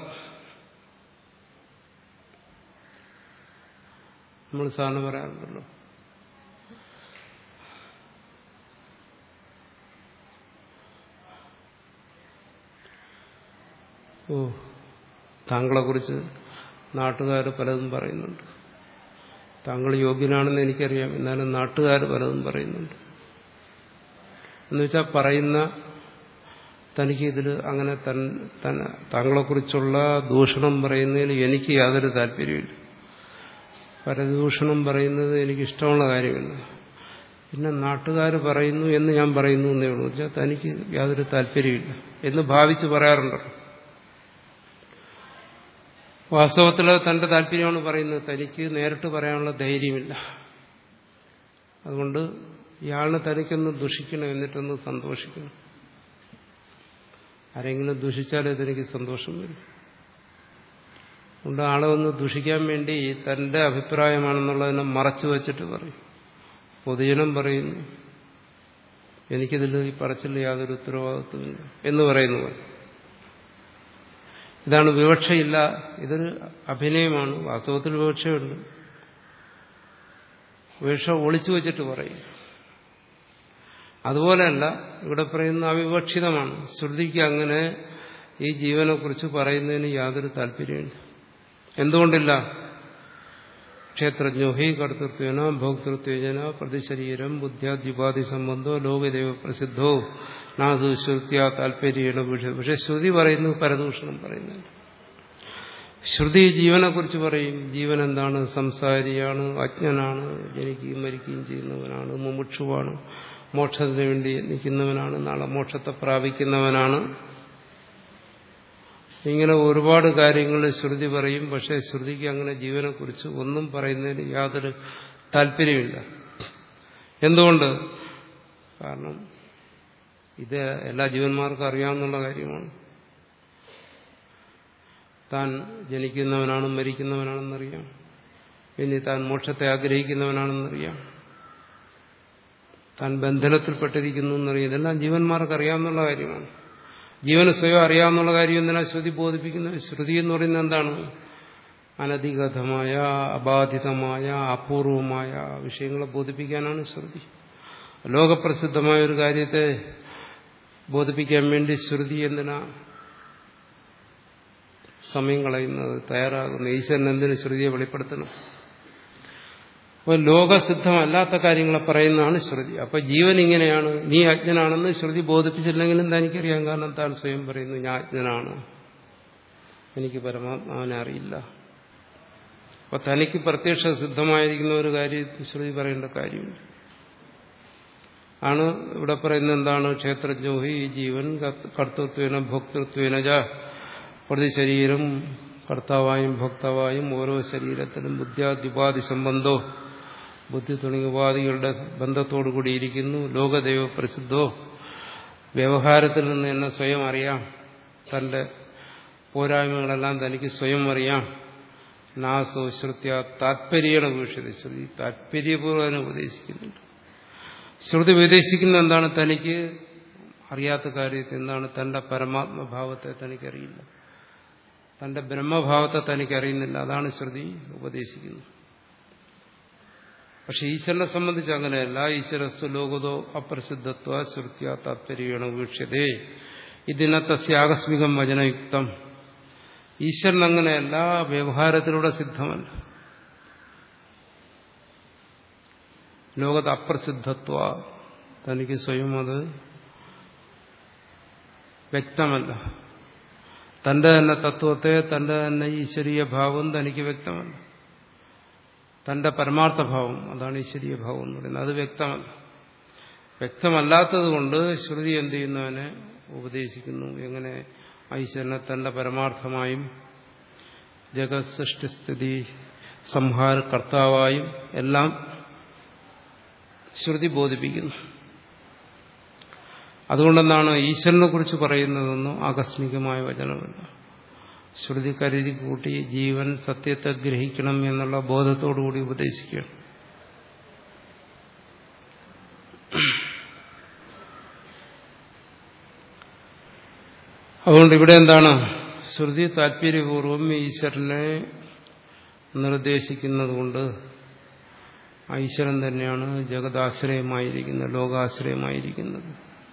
നമ്മൾ സാറിന് പറയാറുണ്ടല്ലോ ഓ താങ്കളെക്കുറിച്ച് നാട്ടുകാർ പലതും പറയുന്നുണ്ട് താങ്കൾ യോഗ്യനാണെന്ന് എനിക്കറിയാം എന്നാലും നാട്ടുകാർ പലതും പറയുന്നുണ്ട് എന്നുവെച്ചാൽ പറയുന്ന തനിക്ക് ഇതിൽ അങ്ങനെ താങ്കളെക്കുറിച്ചുള്ള ദൂഷണം പറയുന്നതിൽ എനിക്ക് യാതൊരു താല്പര്യമില്ല പരദൂഷണം പറയുന്നത് എനിക്ക് ഇഷ്ടമുള്ള കാര്യമല്ല പിന്നെ നാട്ടുകാർ പറയുന്നു എന്ന് ഞാൻ പറയുന്നു എന്നേ ഉള്ളൂ വെച്ചാൽ തനിക്ക് യാതൊരു താല്പര്യമില്ല എന്ന് ഭാവിച്ച് പറയാറുണ്ടല്ലോ വാസ്തവത്തിൽ തന്റെ താല്പര്യമാണ് പറയുന്നത് തനിക്ക് നേരിട്ട് പറയാനുള്ള ധൈര്യമില്ല അതുകൊണ്ട് ഇയാളിനെ തനിക്കൊന്ന് ദുഷിക്കണം എന്നിട്ടൊന്ന് സന്തോഷിക്കണം ആരെങ്കിലും ദുഷിച്ചാലേ തനിക്ക് സന്തോഷം വരും അതുകൊണ്ട് ആളെ ഒന്ന് ദുഷിക്കാൻ വേണ്ടി തന്റെ അഭിപ്രായമാണെന്നുള്ളതിനെ മറച്ചു വച്ചിട്ട് പറയും പൊതുജനം പറയുന്നു എനിക്കിതിൽ ഈ പറച്ചിൽ യാതൊരു ഉത്തരവാദിത്വമില്ല എന്ന് പറയുന്നു ഇതാണ് വിവക്ഷയില്ല ഇതൊരു അഭിനയമാണ് വാസ്തവത്തിൽ വിവക്ഷയുണ്ട് വിവക്ഷ ഒളിച്ചു വച്ചിട്ട് പറയും അതുപോലെയല്ല ഇവിടെ പറയുന്ന അവിവക്ഷിതമാണ് ശ്രുതിക്ക് അങ്ങനെ ഈ ജീവനെക്കുറിച്ച് പറയുന്നതിന് യാതൊരു താല്പര്യമില്ല എന്തുകൊണ്ടില്ല ക്ഷേത്രജ്ഞോ ഹി കർത്തൃത്വേന ഭോക്തൃത്വേന പ്രതിശരീരം ബുദ്ധ്യാദ്യുപാധി സംബന്ധോ ലോകദേവ പ്രസിദ്ധോ നാഥു ശ്രുത്യ താല്പര്യേണ വിഷയം പക്ഷെ ശ്രുതി പറയുന്നു പരദൂഷണം പറയുന്നുണ്ട് ശ്രുതി ജീവനെക്കുറിച്ച് പറയും ജീവൻ എന്താണ് സംസാരിയാണ് അജ്ഞനാണ് ജനിക്കുകയും മരിക്കുകയും ചെയ്യുന്നവനാണ് മുമുക്ഷുവാണ് മോക്ഷത്തിന് വേണ്ടി നിൽക്കുന്നവനാണ് നാളെ മോക്ഷത്തെ പ്രാപിക്കുന്നവനാണ് ഇങ്ങനെ ഒരുപാട് കാര്യങ്ങൾ ശ്രുതി പറയും പക്ഷേ ശ്രുതിക്ക് അങ്ങനെ ജീവനെക്കുറിച്ച് ഒന്നും പറയുന്നതിന് യാതൊരു താല്പര്യമില്ല എന്തുകൊണ്ട് കാരണം ഇത് എല്ലാ ജീവന്മാർക്കും അറിയാവുന്ന കാര്യമാണ് താൻ ജനിക്കുന്നവനാണ് മരിക്കുന്നവനാണെന്നറിയാം ഇനി താൻ മോക്ഷത്തെ ആഗ്രഹിക്കുന്നവനാണെന്നറിയാം താൻ ബന്ധനത്തിൽപ്പെട്ടിരിക്കുന്നു എന്നറിയാം ഇതെല്ലാം ജീവന്മാർക്ക് അറിയാവുന്ന കാര്യമാണ് ജീവന് സ്വയം അറിയാവുന്ന കാര്യം എന്തിനാ ശ്രുതി ബോധിപ്പിക്കുന്നത് ശ്രുതി എന്ന് പറയുന്നത് എന്താണ് അനധികതമായ അബാധിതമായ അപൂർവമായ വിഷയങ്ങളെ ബോധിപ്പിക്കാനാണ് ശ്രുതി ലോകപ്രസിദ്ധമായ ഒരു കാര്യത്തെ ബോധിപ്പിക്കാൻ വേണ്ടി ശ്രുതി എന്തിനാ സമയം കളയുന്നത് തയ്യാറാകുന്നു ഈശ്വരൻ എന്തിനു ശ്രുതിയെ വെളിപ്പെടുത്തണം അപ്പോൾ ലോകസിദ്ധമല്ലാത്ത കാര്യങ്ങളെ പറയുന്നതാണ് ശ്രുതി അപ്പൊ ജീവൻ ഇങ്ങനെയാണ് നീ അജ്ഞനാണെന്ന് ശ്രുതി ബോധിപ്പിച്ചില്ലെങ്കിലും തനിക്കറിയാം കാരണം താൻ സ്വയം പറയുന്നു ഞാൻ അജ്ഞനാണ് എനിക്ക് പരമാത്മാവിനെ അറിയില്ല അപ്പൊ തനിക്ക് പ്രത്യക്ഷ സിദ്ധമായിരിക്കുന്ന ഒരു കാര്യത്തിൽ ശ്രുതി പറയേണ്ട കാര്യമില്ല ആണ് ഇവിടെ പറയുന്നത് എന്താണ് ക്ഷേത്രജ്ഞോഹി ഈ ജീവൻ കർത്തൃത്വേന ഭോക്തൃത്വേന ജ പ്രതി ശരീരം കർത്താവായും ഭോക്താവായും ഓരോ ശരീരത്തിലും ബുദ്ധ്യാദ്യുപാധി സംബന്ധോ ബുദ്ധി തുടങ്ങിയ ഉപാധികളുടെ ബന്ധത്തോടു കൂടിയിരിക്കുന്നു ലോകദൈവ പ്രസിദ്ധോ വ്യവഹാരത്തിൽ നിന്ന് എന്നെ സ്വയം അറിയാം തന്റെ പോരായ്മകളെല്ലാം തനിക്ക് സ്വയം അറിയാം നാസോ ശ്രുത്യ താത്പര്യേണ വീക്ഷിത ശ്രുതി താത്പര്യപൂർവ്വം അതിനെ ഉപദേശിക്കുന്നുണ്ട് ശ്രുതി ഉപദേശിക്കുന്ന എന്താണ് തനിക്ക് അറിയാത്ത കാര്യത്തിൽ എന്താണ് തന്റെ പരമാത്മഭാവത്തെ തനിക്കറിയില്ല തന്റെ ബ്രഹ്മഭാവത്തെ തനിക്കറിയുന്നില്ല അതാണ് ശ്രുതി ഉപദേശിക്കുന്നത് പക്ഷെ ഈശ്വരനെ സംബന്ധിച്ച് അങ്ങനെയല്ല ഈശ്വരസ്തു ലോകതോ അപ്രസിദ്ധത്വ ശ്രുത്യ താത്പര്യേണ വീക്ഷ്യതേ ഇതിന തസ്യ ആകസ്മികം വചനയുക്തം ഈശ്വരൻ അങ്ങനെയല്ല വ്യവഹാരത്തിലൂടെ സിദ്ധമല്ല ലോകത്ത് അപ്രസിദ്ധത്വ തനിക്ക് സ്വയം അത് വ്യക്തമല്ല തന്റെ തന്നെ തത്വത്തെ തന്റെ തന്നെ ഈശ്വരീയ ഭാവം തനിക്ക് വ്യക്തമല്ല തന്റെ പരമാർത്ഥഭാവം അതാണ് ഈശ്വരീയ ഭാവം എന്ന് പറയുന്നത് അത് വ്യക്തമല്ല വ്യക്തമല്ലാത്തതുകൊണ്ട് ശ്രുതി എന്ത് ചെയ്യുന്നവനെ ഉപദേശിക്കുന്നു എങ്ങനെ ഈശ്വരനെ തന്റെ പരമാർത്ഥമായും ജഗത് സൃഷ്ടിസ്ഥിതി സംഹാര കർത്താവായും എല്ലാം ശ്രുതി ബോധിപ്പിക്കുന്നു അതുകൊണ്ടെന്നാണ് ഈശ്വരനെ കുറിച്ച് പറയുന്നതൊന്നും ആകസ്മികമായ വചനമല്ല ശ്രുതി കരുതി കൂട്ടി ജീവൻ സത്യത്തെ ഗ്രഹിക്കണം എന്നുള്ള ബോധത്തോടുകൂടി ഉപദേശിക്കുകയാണ് അതുകൊണ്ട് ഇവിടെ എന്താണ് ശ്രുതി താല്പര്യപൂർവം ഈശ്വരനെ നിർദ്ദേശിക്കുന്നത് കൊണ്ട് ഈശ്വരൻ തന്നെയാണ് ജഗദാശ്രയമായിരിക്കുന്നത് ലോകാശ്രയമായിരിക്കുന്നത്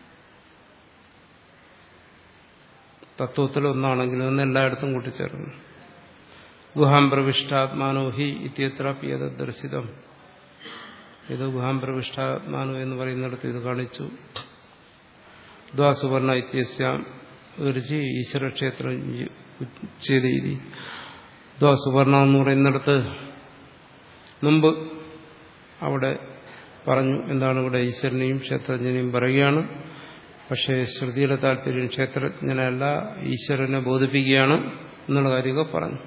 തത്വത്തിൽ ഒന്നാണെങ്കിലും ഒന്ന് എല്ലായിടത്തും കൂട്ടിച്ചേർന്നു ഗുഹാം പ്രവിഷ്ടാത്മാനോ ഹി ഇത്യത്രാപ്യത ദർശിതം ഇത് ഗുഹാം പ്രവിഷ്ടാത്മാനോ എന്ന് പറയുന്നിടത്ത് ഇത് കാണിച്ചു ദ്വാസുവർണ ഇത്യസ്യാം ഋചി ഈശ്വരക്ഷേത്രം ചെയ്ത് ദ്വാസുവർണ എന്ന് പറയുന്നിടത്ത് മുമ്പ് അവിടെ പറഞ്ഞു എന്താണ് ഇവിടെ ഈശ്വരനെയും ക്ഷേത്രജ്ഞനെയും പറയുകയാണ് പക്ഷേ ശ്രുതിയുടെ താല്പര്യം ക്ഷേത്രജ്ഞനല്ല ഈശ്വരനെ ബോധിപ്പിക്കുകയാണ് എന്നുള്ള കാര്യമൊക്കെ പറഞ്ഞു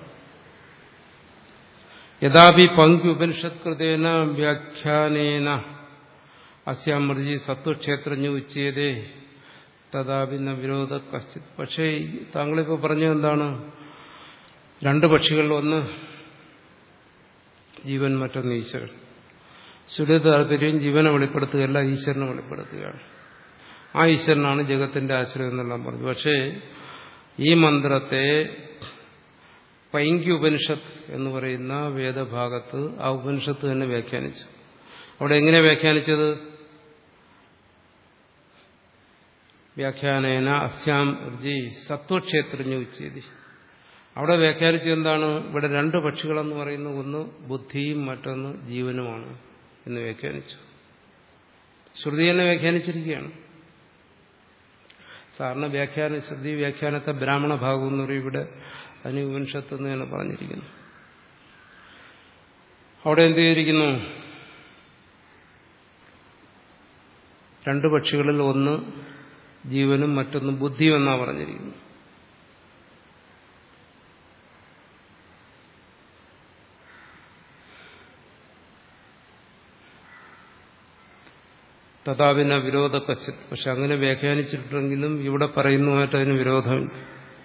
യഥാപി പങ്ക് ഉപനിഷത്കൃതേന വ്യാഖ്യാനേന അസ്യാമൃജി സത്വക്ഷേത്രജ്ഞ ഉച്ചയതേ തഥാപി ന വിരോധ കശ്ചിത് പക്ഷേ താങ്കളിപ്പോൾ പറഞ്ഞത് എന്താണ് രണ്ട് പക്ഷികളിൽ ഒന്ന് ജീവൻ മറ്റൊന്ന് ഈശ്വരൻ ശ്രുതി താല്പര്യം ജീവനെ വെളിപ്പെടുത്തുകയല്ല ഈശ്വരനെ വെളിപ്പെടുത്തുകയാണ് ആ ഈശ്വരനാണ് ജഗത്തിന്റെ ആശ്രയം എന്നെല്ലാം പറഞ്ഞു പക്ഷേ ഈ മന്ത്രത്തെ പൈങ്കി ഉപനിഷത്ത് എന്ന് പറയുന്ന വേദഭാഗത്ത് ആ ഉപനിഷത്ത് തന്നെ വ്യാഖ്യാനിച്ചു അവിടെ എങ്ങനെ വ്യാഖ്യാനിച്ചത് വ്യാഖ്യാനേന അസ്യാം ഋജി സത്വക്ഷേത്രജ്ഞ ഉച്ചേതി അവിടെ വ്യാഖ്യാനിച്ചത് എന്താണ് ഇവിടെ രണ്ട് പക്ഷികളെന്ന് പറയുന്ന ഒന്ന് ബുദ്ധിയും മറ്റൊന്ന് ജീവനുമാണ് എന്ന് വ്യാഖ്യാനിച്ചു ശ്രുതി തന്നെ വ്യാഖ്യാനിച്ചിരിക്കുകയാണ് സാറിന് വ്യാഖ്യാന ശ്രുതി വ്യാഖ്യാനത്തെ ബ്രാഹ്മണ ഭാഗം എന്ന് പറയും ഇവിടെ അതിന് ഉപനിഷത്ത് എന്ന് തന്നെ പറഞ്ഞിരിക്കുന്നു അവിടെ എന്ത് ചെയ്തിരിക്കുന്നു രണ്ട് പക്ഷികളിൽ ഒന്ന് ജീവനും മറ്റൊന്ന് ബുദ്ധിയും എന്നാ പറഞ്ഞിരിക്കുന്നു തഥാവിന വിരോധ കശ്യത് പക്ഷെ അങ്ങനെ വ്യാഖ്യാനിച്ചിട്ടുണ്ടെങ്കിലും ഇവിടെ പറയുന്നതുമായിട്ട് അതിന് വിരോധമില്ല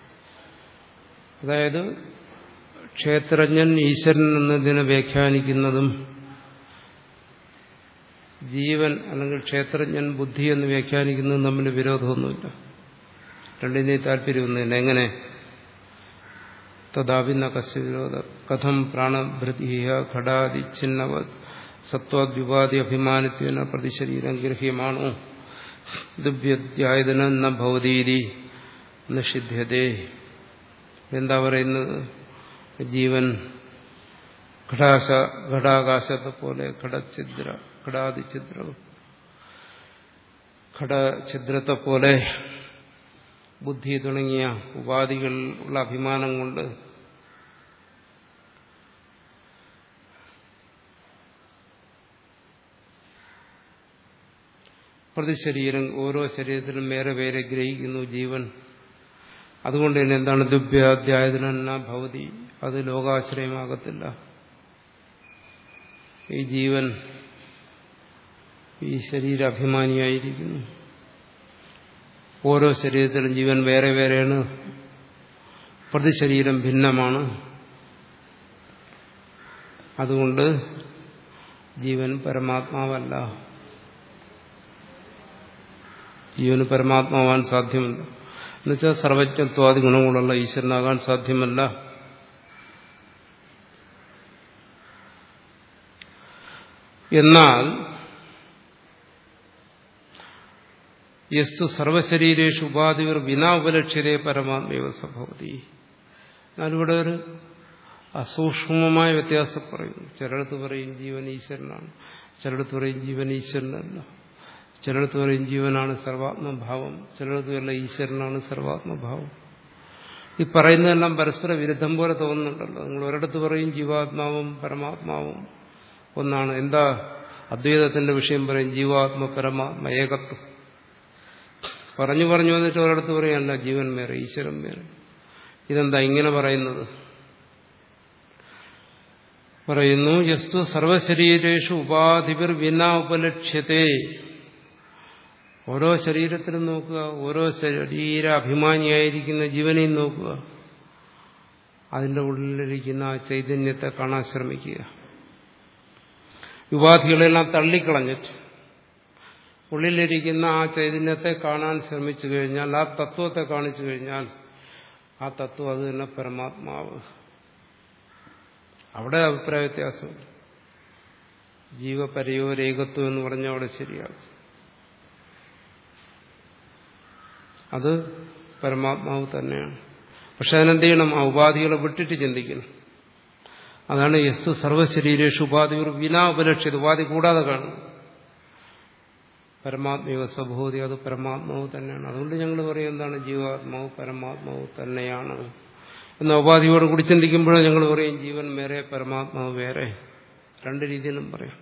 അതായത് ക്ഷേത്രജ്ഞൻ ഈശ്വരൻ എന്നതിനെ വ്യാഖ്യാനിക്കുന്നതും ജീവൻ അല്ലെങ്കിൽ ക്ഷേത്രജ്ഞൻ ബുദ്ധി എന്ന് വ്യാഖ്യാനിക്കുന്നതും തമ്മിൽ വിരോധമൊന്നുമില്ല രണ്ടിനെയും താല്പര്യമൊന്നുമില്ല എങ്ങനെ തഥാഭിന്ന കശ്യ വിരോധ കഥം പ്രാണഭൃതിയ ഘടാതി ചിന്നവത് സത്വാദ്യുപാധി അഭിമാനത്വന പ്രതിശരീരം ഗൃഹ്യമാണോ ദിവ്യധ്യായതന ന ഭവതീരി നിഷിധ്യതേ എന്താ പറയുന്നത് ജീവൻ ഘടാശ ഘടാകാശത്തെ പോലെ ഘടഛിദ്ര ഘടാതിഛിദ്രം ഘടഛിദ്രത്തെ പോലെ ബുദ്ധി തുടങ്ങിയ ഉപാധികൾ ഉള്ള അഭിമാനം കൊണ്ട് പ്രതിശരീരം ഓരോ ശരീരത്തിലും വേറെ വേറെ ഗ്രഹിക്കുന്നു ജീവൻ അതുകൊണ്ട് തന്നെ എന്താണ് ദിവ്യാധ്യായതിന ഭവതി അത് ലോകാശ്രയമാകത്തില്ല ഈ ജീവൻ ഈ ശരീരാഭിമാനിയായിരിക്കുന്നു ഓരോ ശരീരത്തിലും ജീവൻ വേറെ വേറെയാണ് പ്രതിശരീരം ഭിന്നമാണ് അതുകൊണ്ട് ജീവൻ പരമാത്മാവല്ല ജീവന് പരമാത്മാവാൻ സാധ്യമല്ല എന്നുവെച്ചാൽ സർവജ്ഞത്വാദി ഗുണങ്ങളുള്ള ഈശ്വരനാകാൻ സാധ്യമല്ല എന്നാൽ യസ്തു സർവശരീരേഷു ഉപാധിവർ വിനാ ഉപലക്ഷ്യതേ പരമാത്മീവ സംഭവതി ഞാനിവിടെ ഒരു അസൂക്ഷ്മമായ വ്യത്യാസം പറയും ചിലടത്ത് പറയും ജീവൻ ഈശ്വരനാണ് ചിലടത്ത് പറയും ജീവൻ ഈശ്വരനല്ല ചിലടത്ത് പറയും ജീവനാണ് സർവാത്മഭാവം ചിലടത്ത് വല്ല ഈശ്വരനാണ് സർവാത്മഭാവം ഈ പറയുന്നതെല്ലാം പരസ്പര വിരുദ്ധം പോലെ തോന്നുന്നുണ്ടല്ലോ നിങ്ങൾ ഒരിടത്ത് പറയും ജീവാത്മാവും പരമാത്മാവും ഒന്നാണ് എന്താ അദ്വൈതത്തിന്റെ വിഷയം പറയും ജീവാത്മ പരമാത്മ ഏകത്വം പറഞ്ഞു പറഞ്ഞു വന്നിട്ട് ഒരിടത്ത് പറയല്ല ജീവൻ വേറെ ഈശ്വരൻ വേറെ ഇതെന്താ ഇങ്ങനെ പറയുന്നത് പറയുന്നു യസ്തു സർവശരീരേഷു ഉപാധിപർ വിനാ ഉപലക്ഷ്യത്തെ ഓരോ ശരീരത്തിലും നോക്കുക ഓരോ ശരീര അഭിമാനിയായിരിക്കുന്ന ജീവനെയും നോക്കുക അതിന്റെ ഉള്ളിലിരിക്കുന്ന ആ ചൈതന്യത്തെ കാണാൻ ശ്രമിക്കുക ഉപാധികളെല്ലാം തള്ളിക്കളഞ്ഞിട്ട് ഉള്ളിലിരിക്കുന്ന ആ ചൈതന്യത്തെ കാണാൻ ശ്രമിച്ചു കഴിഞ്ഞാൽ ആ തത്വത്തെ കാണിച്ചു കഴിഞ്ഞാൽ ആ തത്വം അത് തന്നെ പരമാത്മാവ് അവിടെ അഭിപ്രായ വ്യത്യാസമില്ല ജീവപരയോരേകത്വം എന്ന് പറഞ്ഞാൽ അവിടെ ശരിയാകും അത് പരമാത്മാവ് തന്നെയാണ് പക്ഷെ അതിനെന്ത് ചെയ്യണം ആ ഉപാധികളെ വിട്ടിട്ട് ചിന്തിക്കണം അതാണ് യസ്തു സർവശരീരേഷു ഉപാധികൾ വിനാ ഉപലക്ഷിത ഉപാധി കൂടാതെ കാണും പരമാത്മീവ സ്വഭൂതി അത് പരമാത്മാവ് തന്നെയാണ് അതുകൊണ്ട് ഞങ്ങൾ പറയും എന്താണ് ജീവാത്മാവ് പരമാത്മാവ് തന്നെയാണ് എന്ന ഉപാധിയോട് കൂടി ചിന്തിക്കുമ്പോഴും ഞങ്ങൾ പറയും ജീവൻ വേറെ പരമാത്മാവ് വേറെ രണ്ട് രീതിയിലും പറയാം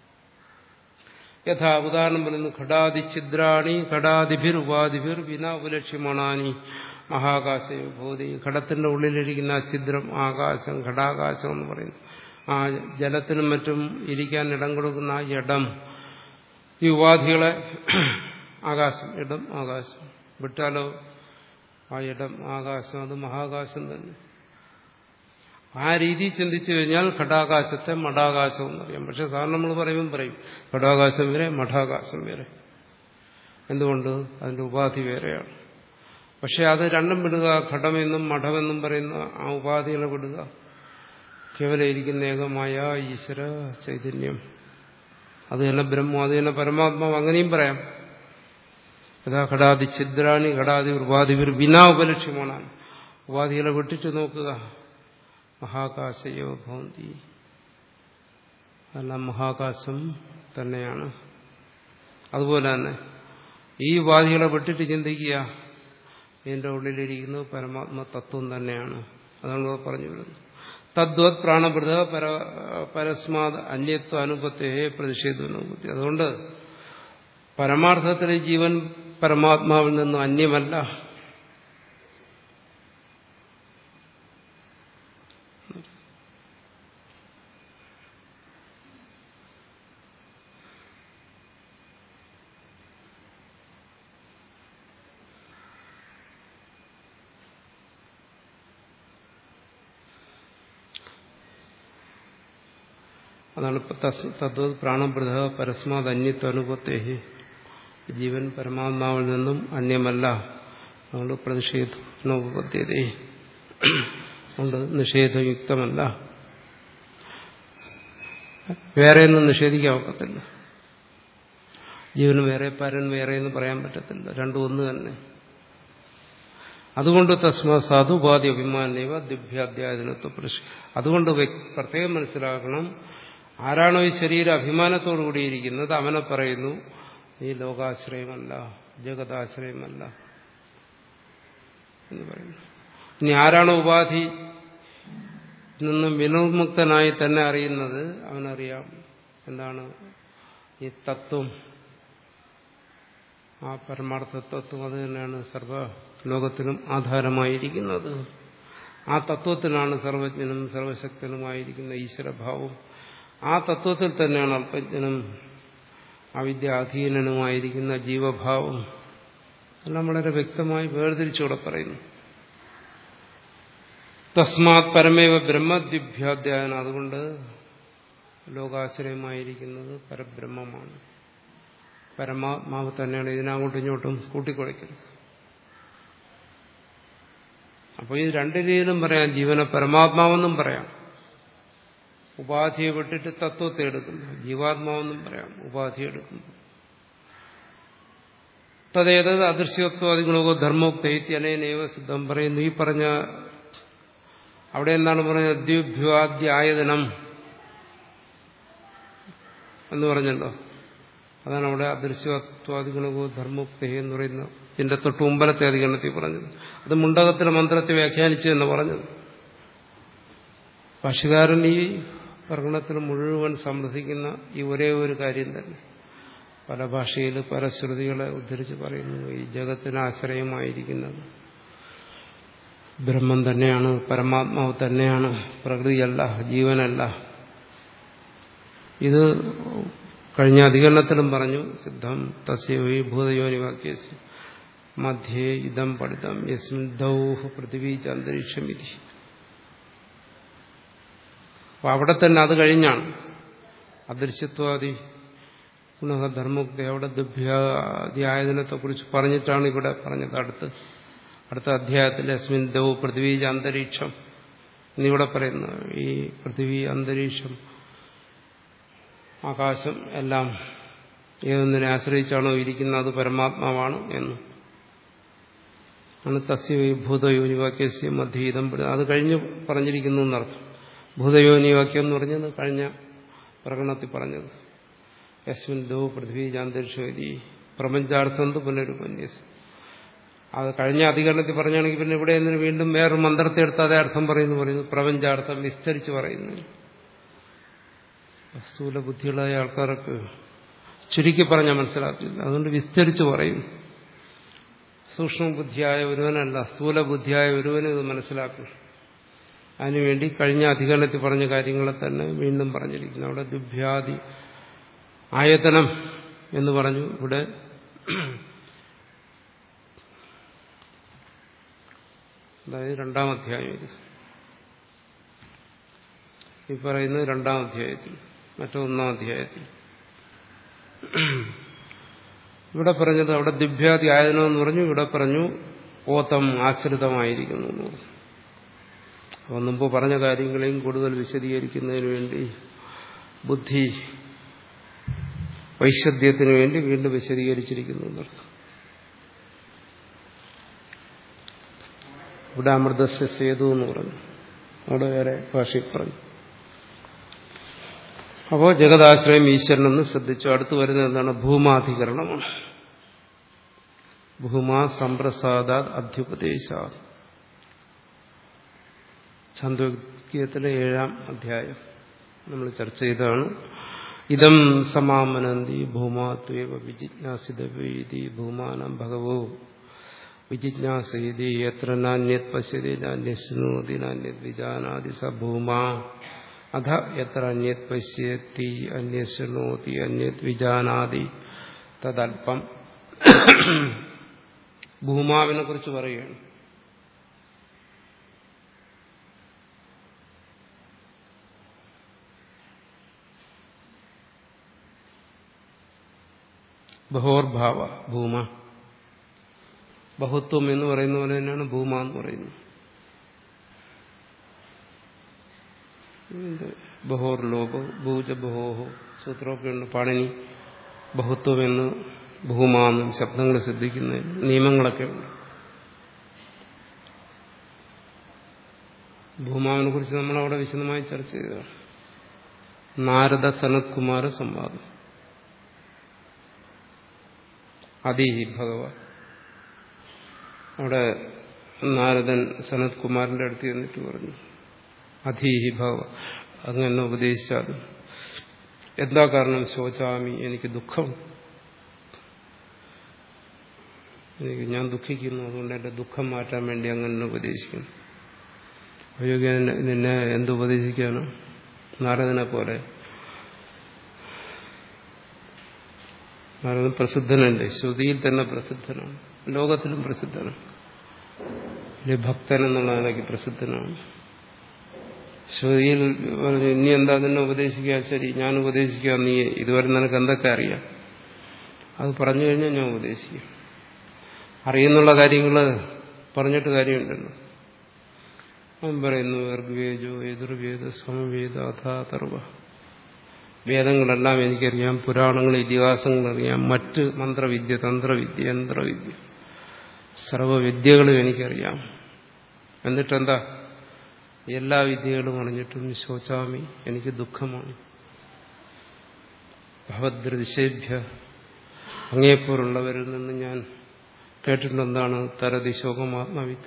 യഥാ ഉദാഹരണം പറയുന്നു ഘടാതി ഛിദ്രാണി ഘടാതിഭിർ ഉപാധിഭിർ വിന ഉപലക്ഷ്യമാണാനി മഹാകാശയോ ഭൂതി ഘടത്തിന്റെ ഉള്ളിലിരിക്കുന്ന ഛിദ്രം ആകാശം ഘടാകാശം എന്ന് പറയുന്നു ആ ജലത്തിനും മറ്റും ഇരിക്കാൻ ഇടം കൊടുക്കുന്ന ആ ഇടം ഈ ഉപാധികളെ ആകാശം ഇടം ആകാശം വിട്ടാലോ ആ ഇടം ആകാശം അത് മഹാകാശം തന്നെ ആ രീതി ചിന്തിച്ചു കഴിഞ്ഞാൽ ഘടാകാശത്തെ മഠാകാശം എന്നറിയാം പക്ഷെ സാറിന് നമ്മൾ പറയുമ്പോൾ പറയും ഘടാകാശം വരെ മഠാകാശം വരെ എന്തുകൊണ്ട് അതിന്റെ ഉപാധി വേറെയാണ് പക്ഷെ അത് രണ്ടും വിടുക ഘടമെന്നും മഠമെന്നും പറയുന്ന ആ ഉപാധികളെ വിടുക കേവലം ഇരിക്കുന്ന ഏകമായ ഈശ്വര ചൈതന്യം അത് തന്നെ ബ്രഹ്മം അത് തന്നെ പരമാത്മാവ് അങ്ങനെയും പറയാം യഥാ ഘടാതി ഛിദ്രാണി ഘടാതി ഉപാധി വിനാ ഉപലക്ഷ്യമാണ് ഉപാധികളെ വിട്ടിട്ട് നോക്കുക മഹാകാശയോ ഭവന്തി അതെല്ലാം മഹാകാശം തന്നെയാണ് അതുപോലെ തന്നെ ഈ ഉപാധികളെ വിട്ടിട്ട് ചിന്തിക്കുക ഇതിന്റെ ഉള്ളിലിരിക്കുന്നത് പരമാത്മ തത്വം തന്നെയാണ് അതാണ് ഇവിടെ പറഞ്ഞു വരുന്നത് തദ്വത് പ്രാണഭൃത പര പരസ്മാത് അന്യത്വ അനുപത്തെ പ്രതിഷേധാനുഭൂതി അതുകൊണ്ട് പരമാർത്ഥത്തിൽ ജീവൻ പരമാത്മാവിൽ നിന്നും അന്യമല്ല അതാണ് തത്വ പ്രാണപ്രഥ പരസ്മാത് അന്യത്വ അനുപത്തേഹി ജീവൻ പരമാത്മാവിൽ നിന്നും അന്യമല്ല അതുകൊണ്ട് പ്രതിഷേധോപദ്ധ്യത അതുകൊണ്ട് നിഷേധയുക്തമല്ല വേറെയൊന്നും നിഷേധിക്കാൻ ഒക്കത്തില്ല ജീവന് വേറെ പരൻ വേറെ എന്ന് പറയാൻ പറ്റത്തില്ല രണ്ടും ഒന്ന് തന്നെ അതുകൊണ്ട് തസ്മാ സാധുപാതി അഭിമാനേവ ദിവ്യാധ്യായനത്വ പ്രശ്ന അതുകൊണ്ട് പ്രത്യേകം മനസ്സിലാക്കണം ആരാണോ ഈ ശരീരം അഭിമാനത്തോടു കൂടിയിരിക്കുന്നത് അവനെ പറയുന്നു ഈ ലോകാശ്രയമല്ല ജഗതാശ്രയമല്ല എന്ന് പറയുന്നു ഇനി ആരാണോ ഉപാധി നിന്നും വിനോമുക്തനായി തന്നെ അറിയുന്നത് അവനറിയാം എന്താണ് ഈ തത്വം ആ പരമാർത്ഥ തത്വം അത് തന്നെയാണ് സർവ ലോകത്തിനും ആധാരമായിരിക്കുന്നത് ആ തത്വത്തിനാണ് സർവജ്ഞനും സർവശക്തനുമായിരിക്കുന്ന ഈശ്വരഭാവം ആ തത്വത്തിൽ തന്നെയാണ് അല്പജ്ഞനും അവിദ്യാധീനനുമായിരിക്കുന്ന ജീവഭാവം എല്ലാം വളരെ വ്യക്തമായി വേർതിരിച്ചൂടെ പറയുന്നു തസ്മാത് പരമേവ ബ്രഹ്മദ്വിഭ്യാധ്യായനം അതുകൊണ്ട് ലോകാശ്രയമായിരിക്കുന്നത് പരബ്രഹ്മമാണ് പരമാത്മാവ് തന്നെയാണ് ഇതിനങ്ങോട്ടും ഇങ്ങോട്ടും കൂട്ടിക്കുഴയ്ക്കുന്നത് അപ്പോൾ ഇത് രണ്ട് രീതിയിലും പറയാം ജീവനെ പരമാത്മാവെന്നും പറയാം ഉപാധിയെ വിട്ടിട്ട് തത്വത്തെ എടുക്കുന്നു ജീവാത്മാവെന്നും പറയാം ഉപാധി എടുക്കുന്നു തതേതത് അദൃശ്യത്വാദികളോ ധർമ്മോക്തൈത്തി അനേനേവ സിദ്ധം പറയുന്നു ഈ പറഞ്ഞ അവിടെ എന്താണ് പറഞ്ഞത് ദ്വിഭ്യാദ്യായതനം എന്ന് പറഞ്ഞല്ലോ അതാണ് അവിടെ അദൃശ്യത്വാദികളോ ധർമ്മോക്തി എന്ന് പറയുന്ന ഇതിന്റെ തൊട്ട് മുമ്പലത്തെ അധികരണത്തിൽ പറഞ്ഞത് അത് മുണ്ടകത്തിലെ മന്ത്രത്തെ വ്യാഖ്യാനിച്ചു എന്ന് പറഞ്ഞത് ഭാഷകാരൻ ഈ പ്രകടനത്തിൽ മുഴുവൻ സമർത്ഥിക്കുന്ന ഈ ഒരേ ഒരു കാര്യം തന്നെ പല ഭാഷയിൽ പല ശ്രുതികളെ ഉദ്ധരിച്ച് പറയുന്നു ഈ ജഗത്തിന് ആശ്രയമായിരിക്കുന്നത് ബ്രഹ്മം തന്നെയാണ് പരമാത്മാവ് തന്നെയാണ് പ്രകൃതിയല്ല ജീവനല്ല ഇത് കഴിഞ്ഞ അധികരണത്തിലും പറഞ്ഞു സിദ്ധം തസ്യവി ഭൂതയോനി വാക്യസ് മധ്യേ ഇതം പഠിതം യസ്മിൻ ദൗഹ് പൃഥിവി അന്തരീക്ഷം ഇതി അപ്പൊ അവിടെ തന്നെ അത് കഴിഞ്ഞാണ് അദൃശ്യത്വാദി ഗുണധർമ്മത്തെ അവിടെ ദിവ്യാധ്യായനത്തെ കുറിച്ച് പറഞ്ഞിട്ടാണ് ഇവിടെ പറഞ്ഞത് അടുത്ത് അടുത്ത അധ്യായത്തിൽ അസ്മിൻ ദൗ പൃഥ്വി അന്തരീക്ഷം എന്നിവിടെ പറയുന്നു ഈ പൃഥ്വി അന്തരീക്ഷം ആകാശം എല്ലാം ഏതൊന്നിനെ ആശ്രയിച്ചാണോ ഇരിക്കുന്നത് അത് പരമാത്മാവാണ് എന്ന് ആണ് തസ്യഭൂതയോനിവാക്യസ്യ മധ്യീതം അത് കഴിഞ്ഞ് പറഞ്ഞിരിക്കുന്നു എന്നർത്ഥം ഭൂതയോനിവാക്യം എന്ന് പറഞ്ഞത് കഴിഞ്ഞ പ്രകടനത്തിൽ പറഞ്ഞത് യസ്മിൻ ദോ പൃഥ്വി ചാന്തരിഷോതി പ്രപഞ്ചാർത്ഥം പുനരുപന്യസം അത് കഴിഞ്ഞ അധികരണത്തിൽ പറഞ്ഞാണെങ്കിൽ പിന്നെ ഇവിടെ നിന്ന് വീണ്ടും വേറൊരു മന്ത്രത്തെ എടുത്ത് അതേ അർത്ഥം പറയുന്നു പറയുന്നു പ്രപഞ്ചാർത്ഥം വിസ്തരിച്ച് പറയുന്നു സ്ഥൂല ബുദ്ധികളായ ആൾക്കാർക്ക് ചുരുക്കി പറഞ്ഞാൽ മനസ്സിലാക്കില്ല അതുകൊണ്ട് വിസ്തരിച്ച് പറയും സൂക്ഷ്മ ബുദ്ധിയായ ഒരുവനല്ല സ്ഥൂല ബുദ്ധിയായ ഒരുവനും ഇത് മനസ്സിലാക്കും അതിനുവേണ്ടി കഴിഞ്ഞ അധികരണത്തിൽ പറഞ്ഞ കാര്യങ്ങളെ തന്നെ വീണ്ടും പറഞ്ഞിരിക്കുന്നു അവിടെ ദുഭ്യാദി ആയതനം എന്ന് പറഞ്ഞു ഇവിടെ അതായത് രണ്ടാം അധ്യായം ഇത് ഈ പറയുന്നത് രണ്ടാം അധ്യായത്തിൽ മറ്റൊന്നാം അധ്യായത്തിൽ ഇവിടെ പറഞ്ഞത് അവിടെ ദിവ്യാദി ആയതനം എന്ന് പറഞ്ഞു ഇവിടെ പറഞ്ഞു ഓത്തം ആശ്രിതമായിരിക്കുന്നു എന്ന് പറഞ്ഞു അപ്പോൾ മുമ്പ് പറഞ്ഞ കാര്യങ്ങളെയും കൂടുതൽ വിശദീകരിക്കുന്നതിന് വേണ്ടി ബുദ്ധി വൈശദ്യത്തിന് വേണ്ടി വീണ്ടും വിശദീകരിച്ചിരിക്കുന്നു എന്നർത്ഥം ഇവിടെ അമൃതസ്യ സേതു എന്ന് പറഞ്ഞു അവിടെ വേറെ ഭാഷയിൽ പറഞ്ഞു അപ്പോൾ ജഗദാശ്രയം ഈശ്വരനെന്ന് ശ്രദ്ധിച്ചു അടുത്ത് വരുന്നത് എന്താണ് ഭൂമാധികരണമാണ് ഭൂമാ സമ്പ്രസാദാത് അധ്യുപദേശ ഛാന്തോഗ്യത്തിലെ ഏഴാം അധ്യായം നമ്മൾ ചർച്ച ചെയ്തതാണ് ഇതം സമാമനന്തി ഭൂമാത്വേവ വിജിജ്ഞാസിതവേദി ഭൂമാനം ഭഗവോ വിജിജ്ഞാസയതി എത്ര നാന്യത് പശ്യതി നാന്യശ്നോതി നാന്യത് വിജാനാതി സ ഭൂമാ അധ എത്ര അന്യത് പശ്യത്തി അന്യശ്നോതി അന്യത് വിജാനാതി തദൽപ്പം ഭൂമാവിനെ കുറിച്ച് പറയുകയാണ് ബഹോർഭാവ ഭൂമ ബഹുത്വം എന്ന് പറയുന്ന പോലെ തന്നെയാണ് ഭൂമ എന്ന് പറയുന്നത് ബഹോർ ലോപ ഭൂജ ബഹോഹോ സൂത്രമൊക്കെ ഉണ്ട് പാണിനി ബഹുത്വം എന്ന് ഭൂമാന്നും ശബ്ദങ്ങൾ ശ്രദ്ധിക്കുന്നതിന് നിയമങ്ങളൊക്കെ ഉണ്ട് ഭൂമാവിനെ കുറിച്ച് നമ്മൾ അവിടെ വിശദമായി ചർച്ച ചെയ്തതാണ് നാരദ സനത് കുമാര സംവാദം അതീഹി ഭഗവാൻ അവിടെ നാരദൻ സനത് കുമാരന്റെ അടുത്ത് ചെന്നിട്ട് പറഞ്ഞു അധീഹി ഭഗവ അങ്ങനെ ഉപദേശിച്ചാലും എന്താ കാരണം ശോചാമി എനിക്ക് ദുഃഖം എനിക്ക് ഞാൻ ദുഃഖിക്കുന്നു അതുകൊണ്ട് എന്റെ ദുഃഖം മാറ്റാൻ വേണ്ടി അങ്ങനെ ഉപദേശിക്കുന്നു അയോഗ്യ നിന്നെ എന്തുപദേശിക്കാണ് നാരദനെ പോലെ നാരദൻ പ്രസിദ്ധനല്ലേ ശ്രുതിയിൽ തന്നെ പ്രസിദ്ധനാണ് ലോകത്തിലും പ്രസിദ്ധനാണ് വലിയ ഭക്തൻ എന്നുള്ള നിലയ്ക്ക് പ്രസിദ്ധനാണ് ശ്രുതിയിൽ പറഞ്ഞു ഇനി എന്താ നിന്നെ ഉപദേശിക്കുക ശരി ഞാൻ ഉപദേശിക്കുക നീ ഇതുവരെ നിനക്ക് എന്തൊക്കെ അറിയാം അത് പറഞ്ഞു കഴിഞ്ഞാൽ ഞാൻ ഉപദേശിക്കും അറിയുന്നുള്ള കാര്യങ്ങൾ പറഞ്ഞിട്ട് കാര്യമുണ്ടല്ലോ അവൻ പറയുന്നു ഋഗ്വേദോ എതിർവേദ സമവേദ അഥാതർവ വേദങ്ങളെല്ലാം എനിക്കറിയാം പുരാണങ്ങൾ ഇതിഹാസങ്ങളറിയാം മറ്റ് മന്ത്രവിദ്യ തന്ത്രവിദ്യ യന്ത്രവിദ്യ സർവവിദ്യകളും എനിക്കറിയാം എന്നിട്ടെന്താ എല്ലാ വിദ്യകളും അറിഞ്ഞിട്ടും ശോചാമി എനിക്ക് ദുഃഖമാണ് ഭഗവദ്രതിശേഭ്യ അങ്ങേപ്പോലുള്ളവരിൽ നിന്ന് ഞാൻ കേട്ടിട്ടുണ്ടെന്താണ് തരതി ശോകം ആത്മവിത്ത്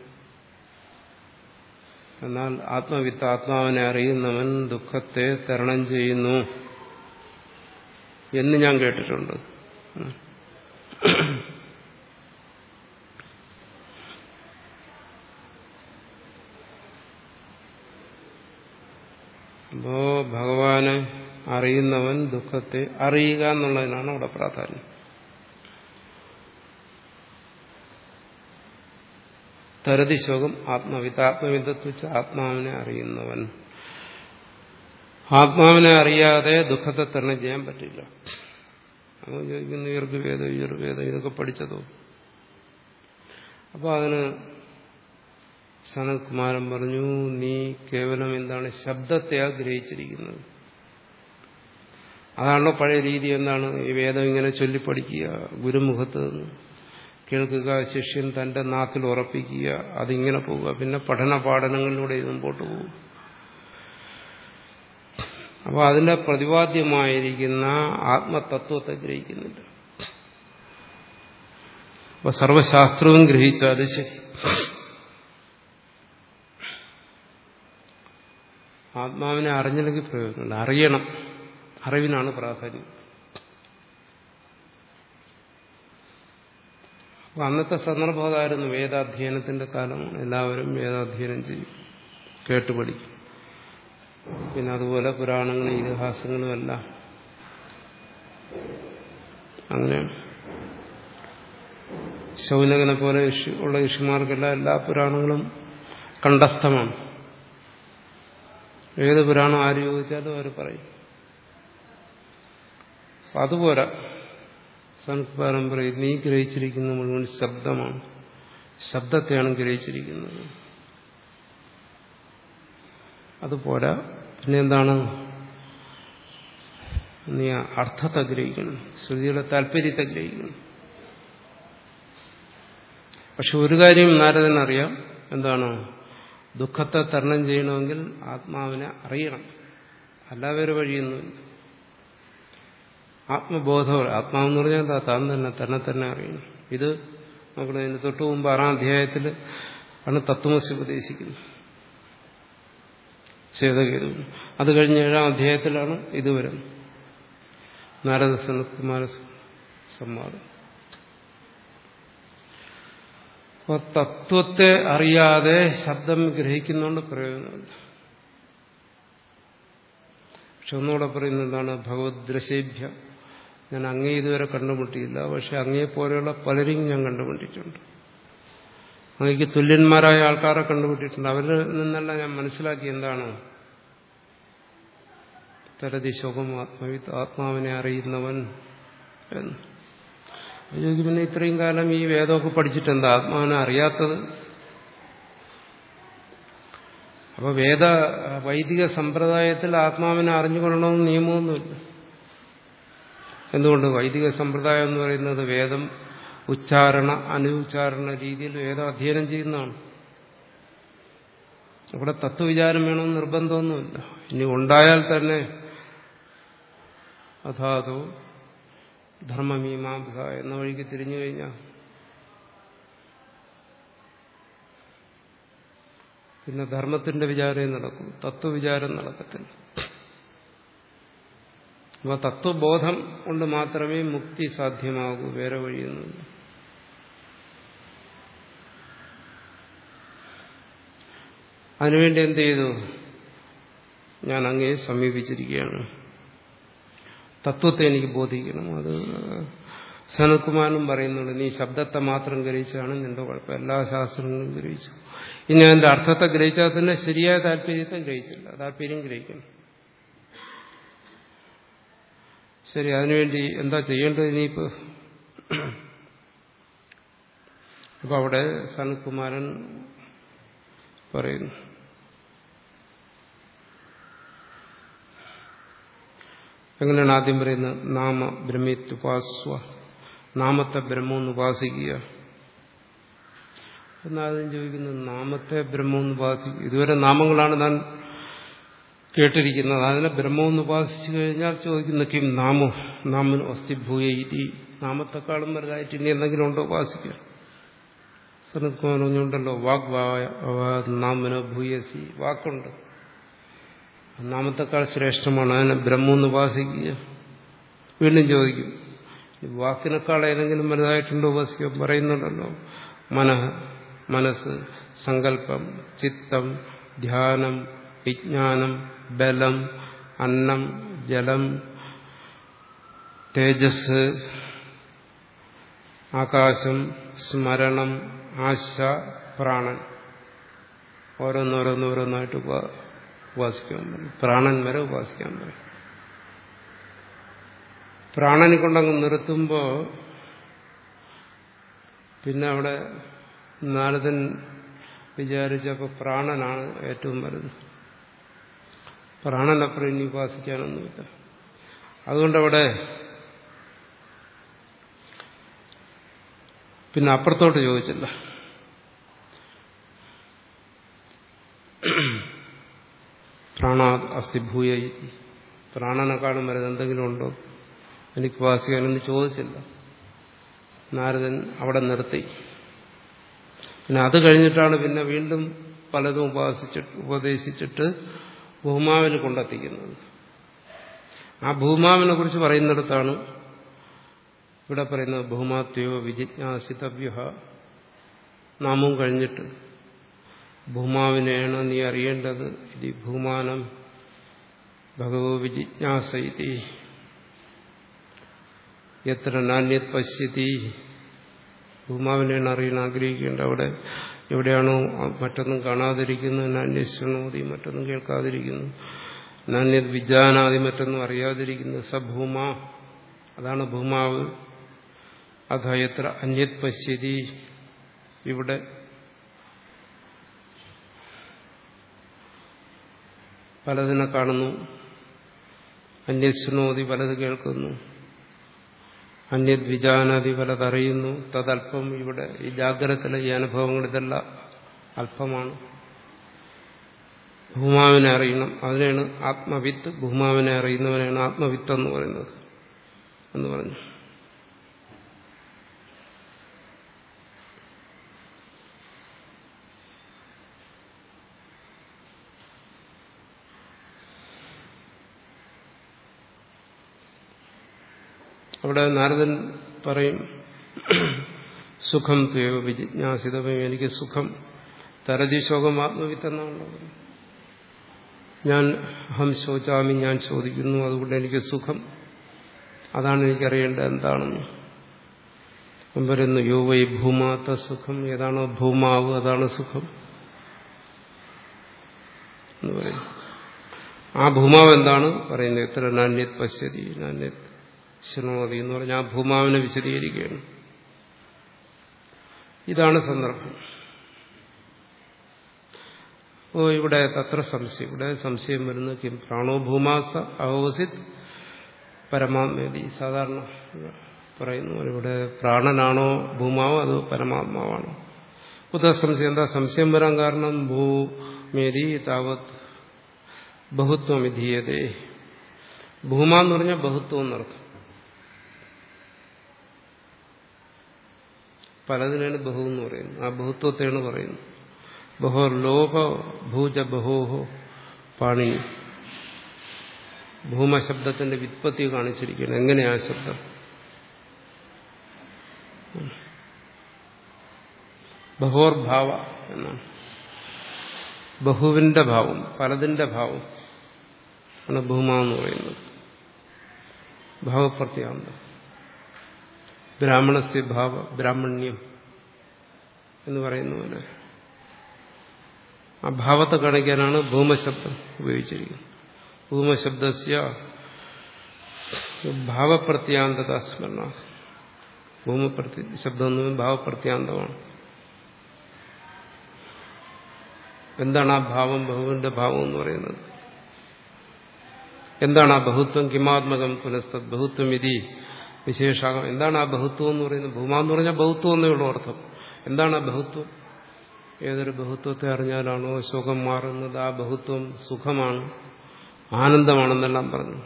എന്നാൽ ആത്മവിത്ത് ആത്മാവിനെ അറിയുന്നവൻ ദുഃഖത്തെ തരണം ചെയ്യുന്നു എന്ന് ഞാൻ കേട്ടിട്ടുണ്ട് അപ്പോ ഭഗവാനെ അറിയുന്നവൻ ദുഃഖത്തെ അറിയുക എന്നുള്ളതിനാണ് അവിടെ പ്രാധാന്യം തരതി ശോകം ആത്മവിത്ത് ആത്മവിധത്ത് വെച്ച് ആത്മാവിനെ അറിയുന്നവൻ ആത്മാവിനെ അറിയാതെ ദുഃഖത്തെ തരണം ചെയ്യാൻ പറ്റില്ല അവൻ ചോദിക്കുന്നു യർഗവേദം യുർവേദം ഇതൊക്കെ പഠിച്ചതോ അപ്പോൾ അതിന് സനത്കുമാരൻ പറഞ്ഞു നീ കേവലം എന്താണ് ശബ്ദത്തെ ആഗ്രഹിച്ചിരിക്കുന്നത് അതാണല്ലോ പഴയ രീതി എന്താണ് ഈ വേദം ഇങ്ങനെ ചൊല്ലിപ്പഠിക്കുക ഗുരുമുഖത്ത് നിന്ന് കേൾക്കുക ശിഷ്യൻ തന്റെ നാക്കിൽ ഉറപ്പിക്കുക അതിങ്ങനെ പോവുക പിന്നെ പഠന പാഠനങ്ങളിലൂടെ മുമ്പോട്ട് പോകും അപ്പോൾ അതിന്റെ പ്രതിപാദ്യമായിരിക്കുന്ന ആത്മതത്വത്തെ ഗ്രഹിക്കുന്നില്ല അപ്പൊ സർവശാസ്ത്രവും ഗ്രഹിച്ചാൽ അത് ശരി ആത്മാവിനെ അറിഞ്ഞില്ലെങ്കിൽ പ്രയോജനമില്ല അറിയണം അറിവിനാണ് പ്രാധാന്യം അപ്പൊ അന്നത്തെ സന്ദർഭം അതായിരുന്നു വേദാധ്യയനത്തിന്റെ കാലമാണ് എല്ലാവരും വേദാധ്യയനം ചെയ്യും കേട്ടുപഠിക്കും പിന്നെ അതുപോലെ പുരാണങ്ങളും ഇതിഹാസങ്ങളും എല്ലാം അങ്ങനെയാണ് ശൗനകനെ പോലെ ഉള്ള ഋഷിമാർക്കെല്ലാം എല്ലാ പുരാണങ്ങളും കണ്ടസ്ഥമാണ് ഏത് പുരാണം ആര് ചോദിച്ചാലും അവർ പറയും അതുപോരാ സനത്പാരം പറയും നീ ഗ്രഹിച്ചിരിക്കുന്ന മുഴുവൻ ശബ്ദമാണ് ശബ്ദത്തെയാണ് ഗ്രഹിച്ചിരിക്കുന്നത് അതുപോരാ പിന്നെ എന്താണ് നീ അർത്ഥത്തെ ഗ്രഹിക്കണം ശ്രുതിയുടെ താല്പര്യത്തെ ഗ്രഹിക്കണം പക്ഷെ ഒരു കാര്യം നാരദനറിയാം എന്താണ് ദുഃഖത്തെ തരണം ചെയ്യണമെങ്കിൽ ആത്മാവിനെ അറിയണം അല്ലാതെ ഒരു വഴിയൊന്നുമില്ല ആത്മബോധം ആത്മാവെന്ന് പറഞ്ഞാൽ എന്താ താൻ തന്നെ തന്നെ തന്നെ അറിയണം ഇത് നോക്കണം ഇതിന് തൊട്ടു മുമ്പ് ആറാം അധ്യായത്തിൽ ആണ് തത്വമസി ഉപദേശിക്കുന്നത് ചേതകേതു അത് കഴിഞ്ഞ് ഏഴാം അധ്യായത്തിലാണ് ഇത് വരുന്നത് നാരദ സനത്കുമാര സംവാദം അപ്പോൾ തത്വത്തെ അറിയാതെ ശബ്ദം ഗ്രഹിക്കുന്നതുകൊണ്ട് പ്രയോജനമില്ല പക്ഷെ ഒന്നുകൂടെ പറയുന്നതാണ് ഭഗവദ്രശേഭ്യ ഞാൻ അങ്ങേ ഇതുവരെ കണ്ടുമുട്ടിയില്ല പക്ഷെ അങ്ങേ പോലെയുള്ള പലരെയും ഞാൻ കണ്ടുമുട്ടിയിട്ടുണ്ട് അങ്ങേക്ക് തുല്യന്മാരായ ആൾക്കാരെ കണ്ടുപിട്ടിട്ടുണ്ട് അവരിൽ നിന്നെല്ലാം ഞാൻ മനസ്സിലാക്കി എന്താണ് തരതി ശോകം ആത്മവിത്ത് ആത്മാവിനെ അറിയുന്നവൻ എന്ന് ചോദിക്കും പിന്നെ ഇത്രയും കാലം ഈ വേദമൊക്കെ പഠിച്ചിട്ട് എന്താ ആത്മാവിനെ അറിയാത്തത് അപ്പൊ വേദ വൈദിക സമ്പ്രദായത്തിൽ ആത്മാവിനെ അറിഞ്ഞുകൊള്ളണമെന്ന് നിയമമൊന്നുമില്ല എന്തുകൊണ്ട് വൈദിക സമ്പ്രദായം എന്ന് പറയുന്നത് വേദം ഉച്ചാരണ അനുച്ചാരണ രീതിയിൽ വേദം അധ്യയനം ചെയ്യുന്നതാണ് അവിടെ തത്വവിചാരം വേണമെന്ന് നിർബന്ധമൊന്നുമില്ല ഇനി ഉണ്ടായാൽ തന്നെ അഥാതോ ധർമ്മമീമാംസ എന്ന വഴിക്ക് തിരിഞ്ഞു കഴിഞ്ഞാൽ പിന്നെ ധർമ്മത്തിന്റെ വിചാരമേ നടക്കൂ തത്വവിചാരം നടക്കത്തില്ല അപ്പൊ തത്വബോധം കൊണ്ട് മാത്രമേ മുക്തി സാധ്യമാകൂ വേറെ വഴിയൊന്നുമില്ല അതിനുവേണ്ടി എന്ത് ചെയ്തു ഞാൻ അങ്ങേ സമീപിച്ചിരിക്കുകയാണ് തത്വത്തെ എനിക്ക് ബോധിക്കണം അത് സനത്കുമാരനും പറയുന്നുണ്ട് നീ ശബ്ദത്തെ മാത്രം ഗ്രഹിച്ചാണ് നിന്റെ കുഴപ്പം എല്ലാ ശാസ്ത്രങ്ങളും ഗ്രഹിച്ചു ഇനി അതിന്റെ അർത്ഥത്തെ ഗ്രഹിച്ചാൽ തന്നെ ശരിയായ താല്പര്യത്തെ ഗ്രഹിച്ചില്ല താല്പര്യം ഗ്രഹിക്കണം ശരി അതിനുവേണ്ടി എന്താ ചെയ്യേണ്ടത് ഇനിയിപ്പോ അപ്പൊ അവിടെ സനത്കുമാരൻ പറയുന്നു എങ്ങനെയാണ് ആദ്യം പറയുന്നത് നാമ ബ്രഹ്മിത്യുപാസ്വ നാമത്തെ ബ്രഹ്മമെന്ന് ഉപാസിക്കുക എന്നാദ്യം ചോദിക്കുന്നത് നാമത്തെ ബ്രഹ്മമെന്ന് ഉപാസിക്കുക ഇതുവരെ നാമങ്ങളാണ് താൻ കേട്ടിരിക്കുന്നത് അതിനെ ബ്രഹ്മമെന്ന് ഉപാസിച്ചു കഴിഞ്ഞാൽ ചോദിക്കുന്ന കിം നാമോ നാമൻ അസ്ഥിഭൂയ ഇതി നാമത്തെക്കാളും വലുതായിട്ട് ഇനി എന്തെങ്കിലും ഉണ്ടോ ഉപാസിക്കുക സനത്കുമാർ പറഞ്ഞുണ്ടല്ലോ വാഗ് നാമനോ ഭൂയസി വാക്കുണ്ട് നാമത്തെക്കാൾ ശ്രേഷ്ഠമാണ് അതിനെ ബ്രഹ്മെന്ന് ഉപാസിക്കുക വീണ്ടും ചോദിക്കും വാക്കിനേക്കാൾ ഏതെങ്കിലും വലുതായിട്ടുണ്ടോ ഉപാസിക്കുക പറയുന്നുണ്ടല്ലോ മനഃ മനസ്സ് സങ്കല്പം ചിത്തം ധ്യാനം വിജ്ഞാനം ബലം അന്നം ജലം തേജസ് ആകാശം സ്മരണം ആശ പ്രാണൻ ഓരോന്നോരോന്നോരോന്നായിട്ട് ഉപാസിക്കാൻ പറയും പ്രാണൻ വരെ ഉപാസിക്കാൻ പറയും പ്രാണനെ കൊണ്ടങ്ങ് നിർത്തുമ്പോൾ പിന്നെ അവിടെ നാരദൻ വിചാരിച്ചപ്പോൾ പ്രാണനാണ് ഏറ്റവും വലുത് പ്രാണനപ്പുറം ഇനി ഉപാസിക്കാനൊന്നുമില്ല അതുകൊണ്ടവിടെ പിന്നെ അപ്പുറത്തോട്ട് ചോദിച്ചില്ല പ്രാണാ അസ്ഥി ഭൂയ പ്രാണനെക്കാളും വലുത് എന്തെങ്കിലും ഉണ്ടോ എനിക്ക് ഉപാസിക്കാനൊന്നും ചോദിച്ചില്ല നാരദൻ അവിടെ നിർത്തി പിന്നെ അത് കഴിഞ്ഞിട്ടാണ് പിന്നെ വീണ്ടും പലതും ഉപാസിച്ചിട്ട് ഉപദേശിച്ചിട്ട് ഭൂമാവിന് കൊണ്ടെത്തിക്കുന്നത് ആ ഭൂമാവിനെ കുറിച്ച് പറയുന്നിടത്താണ് ഇവിടെ പറയുന്നത് ഭൂമാത്യോ വിജിജ്ഞാസിതവ്യ നാമവും കഴിഞ്ഞിട്ട് ഭൂമാവിനെയാണ് നീ അറിയേണ്ടത് ഇത് ഭൂമാനം ഭഗവോ വിജിജ്ഞാസ ഇതി എത്ര നാണ്യത് പശ്യതി ഭൂമാവിനെയാണ് അറിയാൻ ആഗ്രഹിക്കേണ്ടത് അവിടെ എവിടെയാണോ മറ്റൊന്നും കാണാതിരിക്കുന്നു നാണ്യശ്വണോതി മറ്റൊന്നും കേൾക്കാതിരിക്കുന്നു നാണ്യത് വിജാനാദി മറ്റൊന്നും അറിയാതിരിക്കുന്നു സഭൂമ അതാണ് ഭൂമാവ് അഥ എത്ര അന്യത് പശ്യതി ഇവിടെ പലതിനെ കാണുന്നു അന്യശ്വനോതി പലത് കേൾക്കുന്നു അന്യത് വിജാനാദി പലതറിയുന്നു തദല്പം ഇവിടെ ഈ ജാഗ്രതത്തിലെ ഈ അനുഭവങ്ങൾ ഇതെല്ലാം അല്പമാണ് ഭൂമാവിനെ അറിയണം അതിനാണ് ആത്മവിത്ത് ഭൂമാവിനെ അറിയുന്നവനാണ് ആത്മവിത്ത് എന്ന് പറയുന്നത് എന്ന് പറഞ്ഞു അവിടെ നാരദൻ പറയും സുഖം ത്വയോ വിജിജ്ഞാസിതമേ എനിക്ക് സുഖം തരതി ശോകം ആത്മവിത്തെന്നാണ് ഞാൻ അഹം ശോചാമി ഞാൻ ചോദിക്കുന്നു അതുകൊണ്ട് എനിക്ക് സുഖം അതാണ് എനിക്കറിയേണ്ടത് എന്താണെന്ന് പറയുന്നു യോ വൈ ഭൂമാത്ത സുഖം ഏതാണോ ഭൂമാവ് അതാണ് സുഖം എന്ന് പറയും ആ ഭൂമാവ് എന്താണ് പറയുന്നത് എത്ര നാണ്യത് പശ്യതി നാണ്യത് ശൃണോതി എന്ന് പറഞ്ഞാൽ ആ ഭൂമാവിനെ വിശദീകരിക്കുകയാണ് ഇതാണ് സന്ദർഭം ഓ ഇവിടെ തത്ര സംശയം ഇവിടെ സംശയം വരുന്നത് കിം പ്രാണോ ഭൂമാസ അവസിത് പരമാത്മേതി സാധാരണ പറയുന്നു ഇവിടെ പ്രാണനാണോ ഭൂമാവോ അതോ പരമാത്മാവാണോ പുതിയ സംശയം എന്താ സംശയം വരാൻ കാരണം ഭൂമേതി താവത് ബഹുത്വം വിധീയതേ ഭൂമ എന്ന് പറഞ്ഞാൽ ബഹുത്വം എന്നർത്ഥം പലതിനാണ് ബഹു എന്ന് പറയുന്നത് ആ ബഹുത്വത്തെയാണ് പറയുന്നത് ബഹോ ലോക ഭൂജ ബഹോഹോ പാണി ഭൂമശബ്ദത്തിന്റെ വിത്പത്തി കാണിച്ചിരിക്കുകയാണ് എങ്ങനെയാ ശബ്ദം ബഹോർഭാവ എന്നാണ് ബഹുവിന്റെ ഭാവം പലതിന്റെ ഭാവം ആണ് ഭൂമ എന്ന് പറയുന്നത് ഭാവപ്രത്യാന്തം ബ്രാഹ്മണസ്യ ഭാവ ബ്രാഹ്മണ്യം എന്ന് പറയുന്ന പോലെ ആ ഭാവത്തെ കാണിക്കാനാണ് ഭൂമശബ്ദം ഉപയോഗിച്ചിരിക്കുന്നത് ഭൂമശബ്ദസ്യ ഭാവപ്രത്യാന്തത സ്മരണ ഭൂമപ്രത്യ ശബ്ദം എന്ന് ഭാവപ്രത്യാന്തമാണ് എന്താണ് ആ ഭാവം ബഹുവിന്റെ ഭാവം എന്ന് പറയുന്നത് എന്താണ് ആ ബഹുത്വം കിമാത്മകം പുനസ്തത് ബഹുത്വം ഇതി വിശേഷാകം എന്താണ് ആ ബഹുത്വം എന്ന് പറയുന്നത് ഭൂമ എന്ന് പറഞ്ഞാൽ ബഹുത്വം എന്നേ ഉള്ളൂ അർത്ഥം എന്താണ് ആ ബഹുത്വം ഏതൊരു ബഹുത്വത്തെ അറിഞ്ഞാലാണോ ശോകം മാറുന്നത് ആ ബഹുത്വം സുഖമാണ് ആനന്ദമാണെന്നെല്ലാം പറഞ്ഞു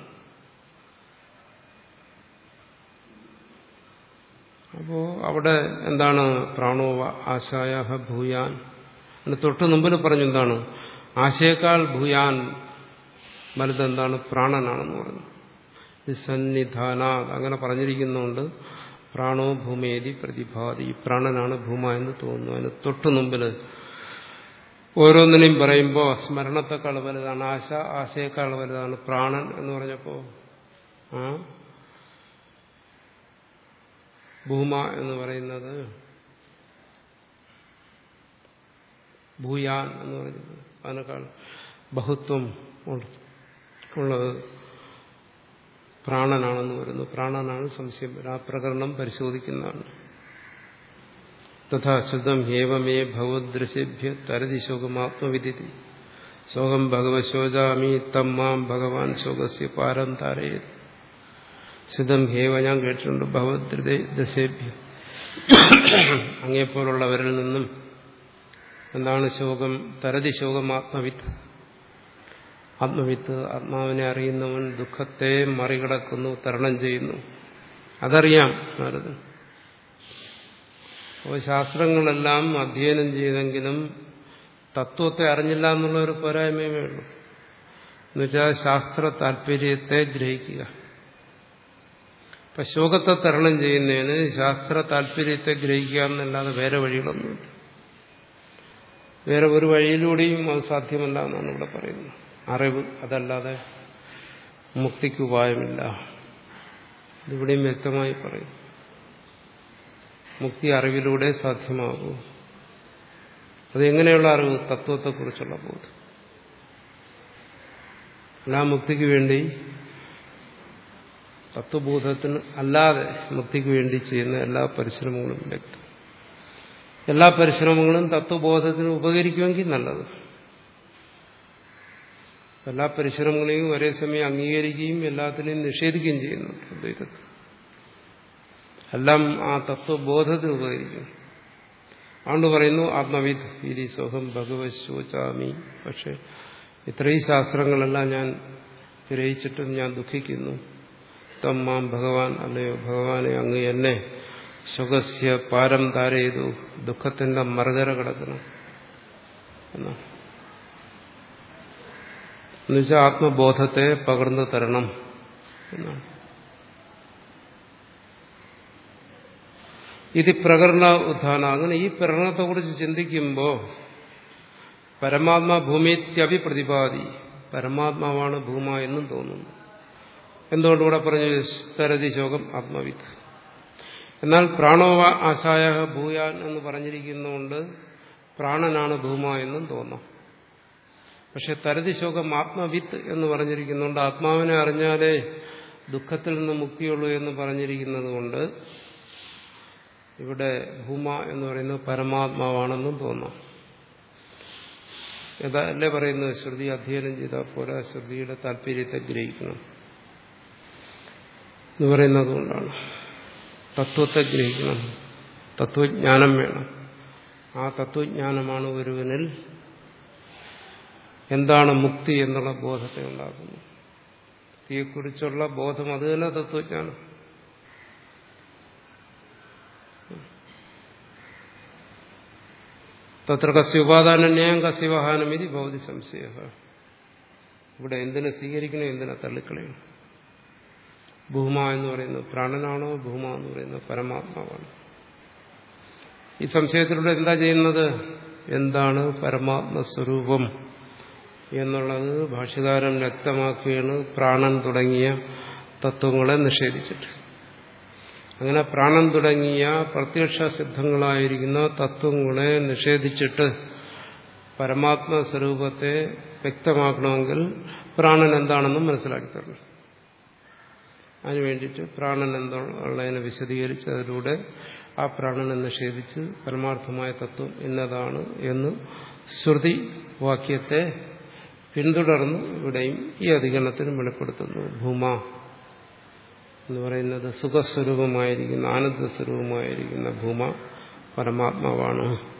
അപ്പോ അവിടെ എന്താണ് പ്രാണോവ ആശായ ഭൂയാൻ തൊട്ട് മുമ്പിൽ പറഞ്ഞു എന്താണ് ആശയേക്കാൾ ഭൂയാൻ വലുതെന്താണ് പ്രാണനാണെന്ന് പറഞ്ഞു സന്നിധാന അങ്ങനെ പറഞ്ഞിരിക്കുന്നുണ്ട് പ്രാണോ ഭൂമേതി പ്രതിഭാതി പ്രാണനാണ് ഭൂമ എന്ന് തോന്നുന്നു അതിന് തൊട്ടു മുമ്പിൽ ഓരോന്നിനെയും പറയുമ്പോൾ സ്മരണത്തെക്കാൾ വലുതാണ് ആശ ആശയേക്കാൾ വലുതാണ് പ്രാണൻ എന്ന് പറഞ്ഞപ്പോൾ ആ ഭൂമ എന്ന് പറയുന്നത് ഭൂയാൻ എന്ന് പറയുന്നത് അതിനേക്കാൾ ബഹുത്വം ഉള്ളത് പ്രാണനാണെന്ന് വരുന്നു പ്രാണനാണ് സംശയം ആ പ്രകരണം പരിശോധിക്കുന്നതാണ് തഥാ ശുദ്ധം ഹേവമേ ഭഗവദ്ദൃശേഭ്യ തരതി ശോകമാത്മവിധി ശോകം ഭഗവശോചാമി തമ്മാം ഭഗവാൻ ശോകസ്യ പാരം താരയത് ശുദ്ധം ഹേവ ഞാൻ കേട്ടിട്ടുണ്ട് ഭഗവദ്ദൃശേഭ്യ അങ്ങേപ്പോലുള്ളവരിൽ നിന്നും എന്താണ് ശോകം തരതി ശോകം ആത്മവിത്ത് ആത്മവിത്ത് ആത്മാവിനെ അറിയുന്നവൻ ദുഃഖത്തെ മറികടക്കുന്നു തരണം ചെയ്യുന്നു അതറിയാം നാരദൻ അപ്പോൾ ശാസ്ത്രങ്ങളെല്ലാം അധ്യയനം ചെയ്തെങ്കിലും തത്വത്തെ അറിഞ്ഞില്ല എന്നുള്ള ഒരു പോരായ്മയേ ഉള്ളൂ എന്നുവെച്ചാൽ ശാസ്ത്ര താല്പര്യത്തെ ഗ്രഹിക്കുക ഇപ്പൊ ശോകത്തെ തരണം ചെയ്യുന്നതിന് ശാസ്ത്ര താല്പര്യത്തെ ഗ്രഹിക്കുക എന്നല്ലാതെ വേറെ വഴികളൊന്നുമില്ല വേറെ ഒരു വഴിയിലൂടെയും അത് സാധ്യമല്ല എന്നാണ് ഇവിടെ പറയുന്നത് അറിവ് അതല്ലാതെ മുക്തിക്ക് ഉപായമില്ല ഇതിവിടെയും വ്യക്തമായി പറയും മുക്തി അറിവിലൂടെ സാധ്യമാകൂ അതെങ്ങനെയുള്ള അറിവ് തത്വത്തെക്കുറിച്ചുള്ള ബോധം എല്ലാ മുക്തിക്ക് വേണ്ടി തത്വബോധത്തിന് അല്ലാതെ മുക്തിക്ക് വേണ്ടി ചെയ്യുന്ന എല്ലാ പരിശ്രമങ്ങളും വ്യക്തം എല്ലാ പരിശ്രമങ്ങളും തത്വബോധത്തിന് ഉപകരിക്കുമെങ്കിൽ നല്ലത് എല്ലാ പരിശ്രമങ്ങളെയും ഒരേ സമയം അംഗീകരിക്കുകയും എല്ലാത്തിനെയും നിഷേധിക്കുകയും ചെയ്യുന്നുണ്ട് അദ്വൈതത്തിൽ എല്ലാം ആ തത്വബോധത്തിന് ഉപകരിക്കും അതുകൊണ്ട് പറയുന്നു ആത്മവിദ് ഇരി സ്വഹം ഭഗവത് ശോചാമി പക്ഷെ ഇത്രയും ശാസ്ത്രങ്ങളെല്ലാം ഞാൻ ഗ്രഹിച്ചിട്ടും ഞാൻ ദുഃഖിക്കുന്നു തമ്മാം ഭഗവാൻ അല്ലയോ ഭഗവാനെ അങ്ങ് എന്നെ സുഖസ്യ പാരം താരയതു ദുഃഖത്തിന്റെ മറുകര കിടക്കണം എന്നാണ് എന്നുവെച്ചാൽ ആത്മബോധത്തെ പകർന്നു തരണം എന്നാണ് ഇത് പ്രകരണ ഉത്ഥാന അങ്ങനെ ഈ പ്രകരണത്തെക്കുറിച്ച് ചിന്തിക്കുമ്പോൾ പരമാത്മാ ഭൂമിത്യഭിപ്രതിപാദി പരമാത്മാവാണ് ഭൂമ എന്നും തോന്നുന്നു എന്തുകൊണ്ട് ഇവിടെ പറഞ്ഞു തരതി ശോകം ആത്മവിത്ത് എന്നാൽ പ്രാണോവ ആശായ ഭൂയാൻ എന്ന് പറഞ്ഞിരിക്കുന്നതുകൊണ്ട് പ്രാണനാണ് ഭൂമ എന്നും തോന്നാം പക്ഷെ തരതി ശോകം ആത്മവിത്ത് എന്ന് പറഞ്ഞിരിക്കുന്നുണ്ട് ആത്മാവിനെ അറിഞ്ഞാലേ ദുഃഖത്തിൽ നിന്ന് മുക്തിയുള്ളൂ എന്ന് പറഞ്ഞിരിക്കുന്നത് കൊണ്ട് ഇവിടെ ഭൂമ എന്ന് പറയുന്നത് പരമാത്മാവാണെന്നും തോന്നാം അല്ലേ പറയുന്നത് ശ്രുതി അധ്യയനം ചെയ്താൽ പോരാ ശ്രുതിയുടെ താല്പര്യത്തെ ഗ്രഹിക്കണം എന്ന് പറയുന്നത് കൊണ്ടാണ് തത്വത്തെ ഗ്രഹിക്കണം തത്വജ്ഞാനം വേണം ആ തത്വജ്ഞാനമാണ് ഒരുവനിൽ എന്താണ് മുക്തി എന്നുള്ള ബോധത്തെ ഉണ്ടാക്കുന്നത് മുക്തിയെക്കുറിച്ചുള്ള ബോധം അത് തന്നെ തത്വജ്ഞാനം തത്ര കസ്യ ഉപാദാനന്യായം കസ്യ വഹാനം ഇത് ഭൗതി സംശയ ഇവിടെ എന്തിനെ സ്വീകരിക്കണം എന്തിനെ തള്ളിക്കളയണം ഭൂമ എന്ന് പറയുന്നത് പ്രാണനാണോ ഭൂമ എന്ന് പറയുന്നത് പരമാത്മാവാണ് ഈ സംശയത്തിലൂടെ എന്താ ചെയ്യുന്നത് എന്താണ് പരമാത്മസ്വരൂപം എന്നുള്ളത് ഭാഷ്യകാരൻ വ്യക്തമാക്കുകയാണ് പ്രാണൻ തുടങ്ങിയ തത്വങ്ങളെ നിഷേധിച്ചിട്ട് അങ്ങനെ പ്രാണൻ തുടങ്ങിയ പ്രത്യക്ഷ സിദ്ധങ്ങളായിരിക്കുന്ന തത്വങ്ങളെ നിഷേധിച്ചിട്ട് പരമാത്മ സ്വരൂപത്തെ വ്യക്തമാക്കണമെങ്കിൽ പ്രാണൻ എന്താണെന്നും മനസ്സിലാക്കി തരണം അതിനു വേണ്ടിയിട്ട് പ്രാണൻ എന്തുള്ളതിനെ വിശദീകരിച്ച് അതിലൂടെ ആ പ്രാണനെ നിഷേധിച്ച് പരമാർത്ഥമായ തത്വം എന്നതാണ് എന്ന് ശ്രുതി വാക്യത്തെ പിന്തുടർന്ന് ഇവിടെയും ഈ അധികരണത്തിനും വെളിപ്പെടുത്തുന്നു ഭൂമ എന്ന് പറയുന്നത് സുഖസ്വരൂപമായിരിക്കുന്ന ആനന്ദസ്വരൂപമായിരിക്കുന്ന ഭൂമ പരമാത്മാവാണ്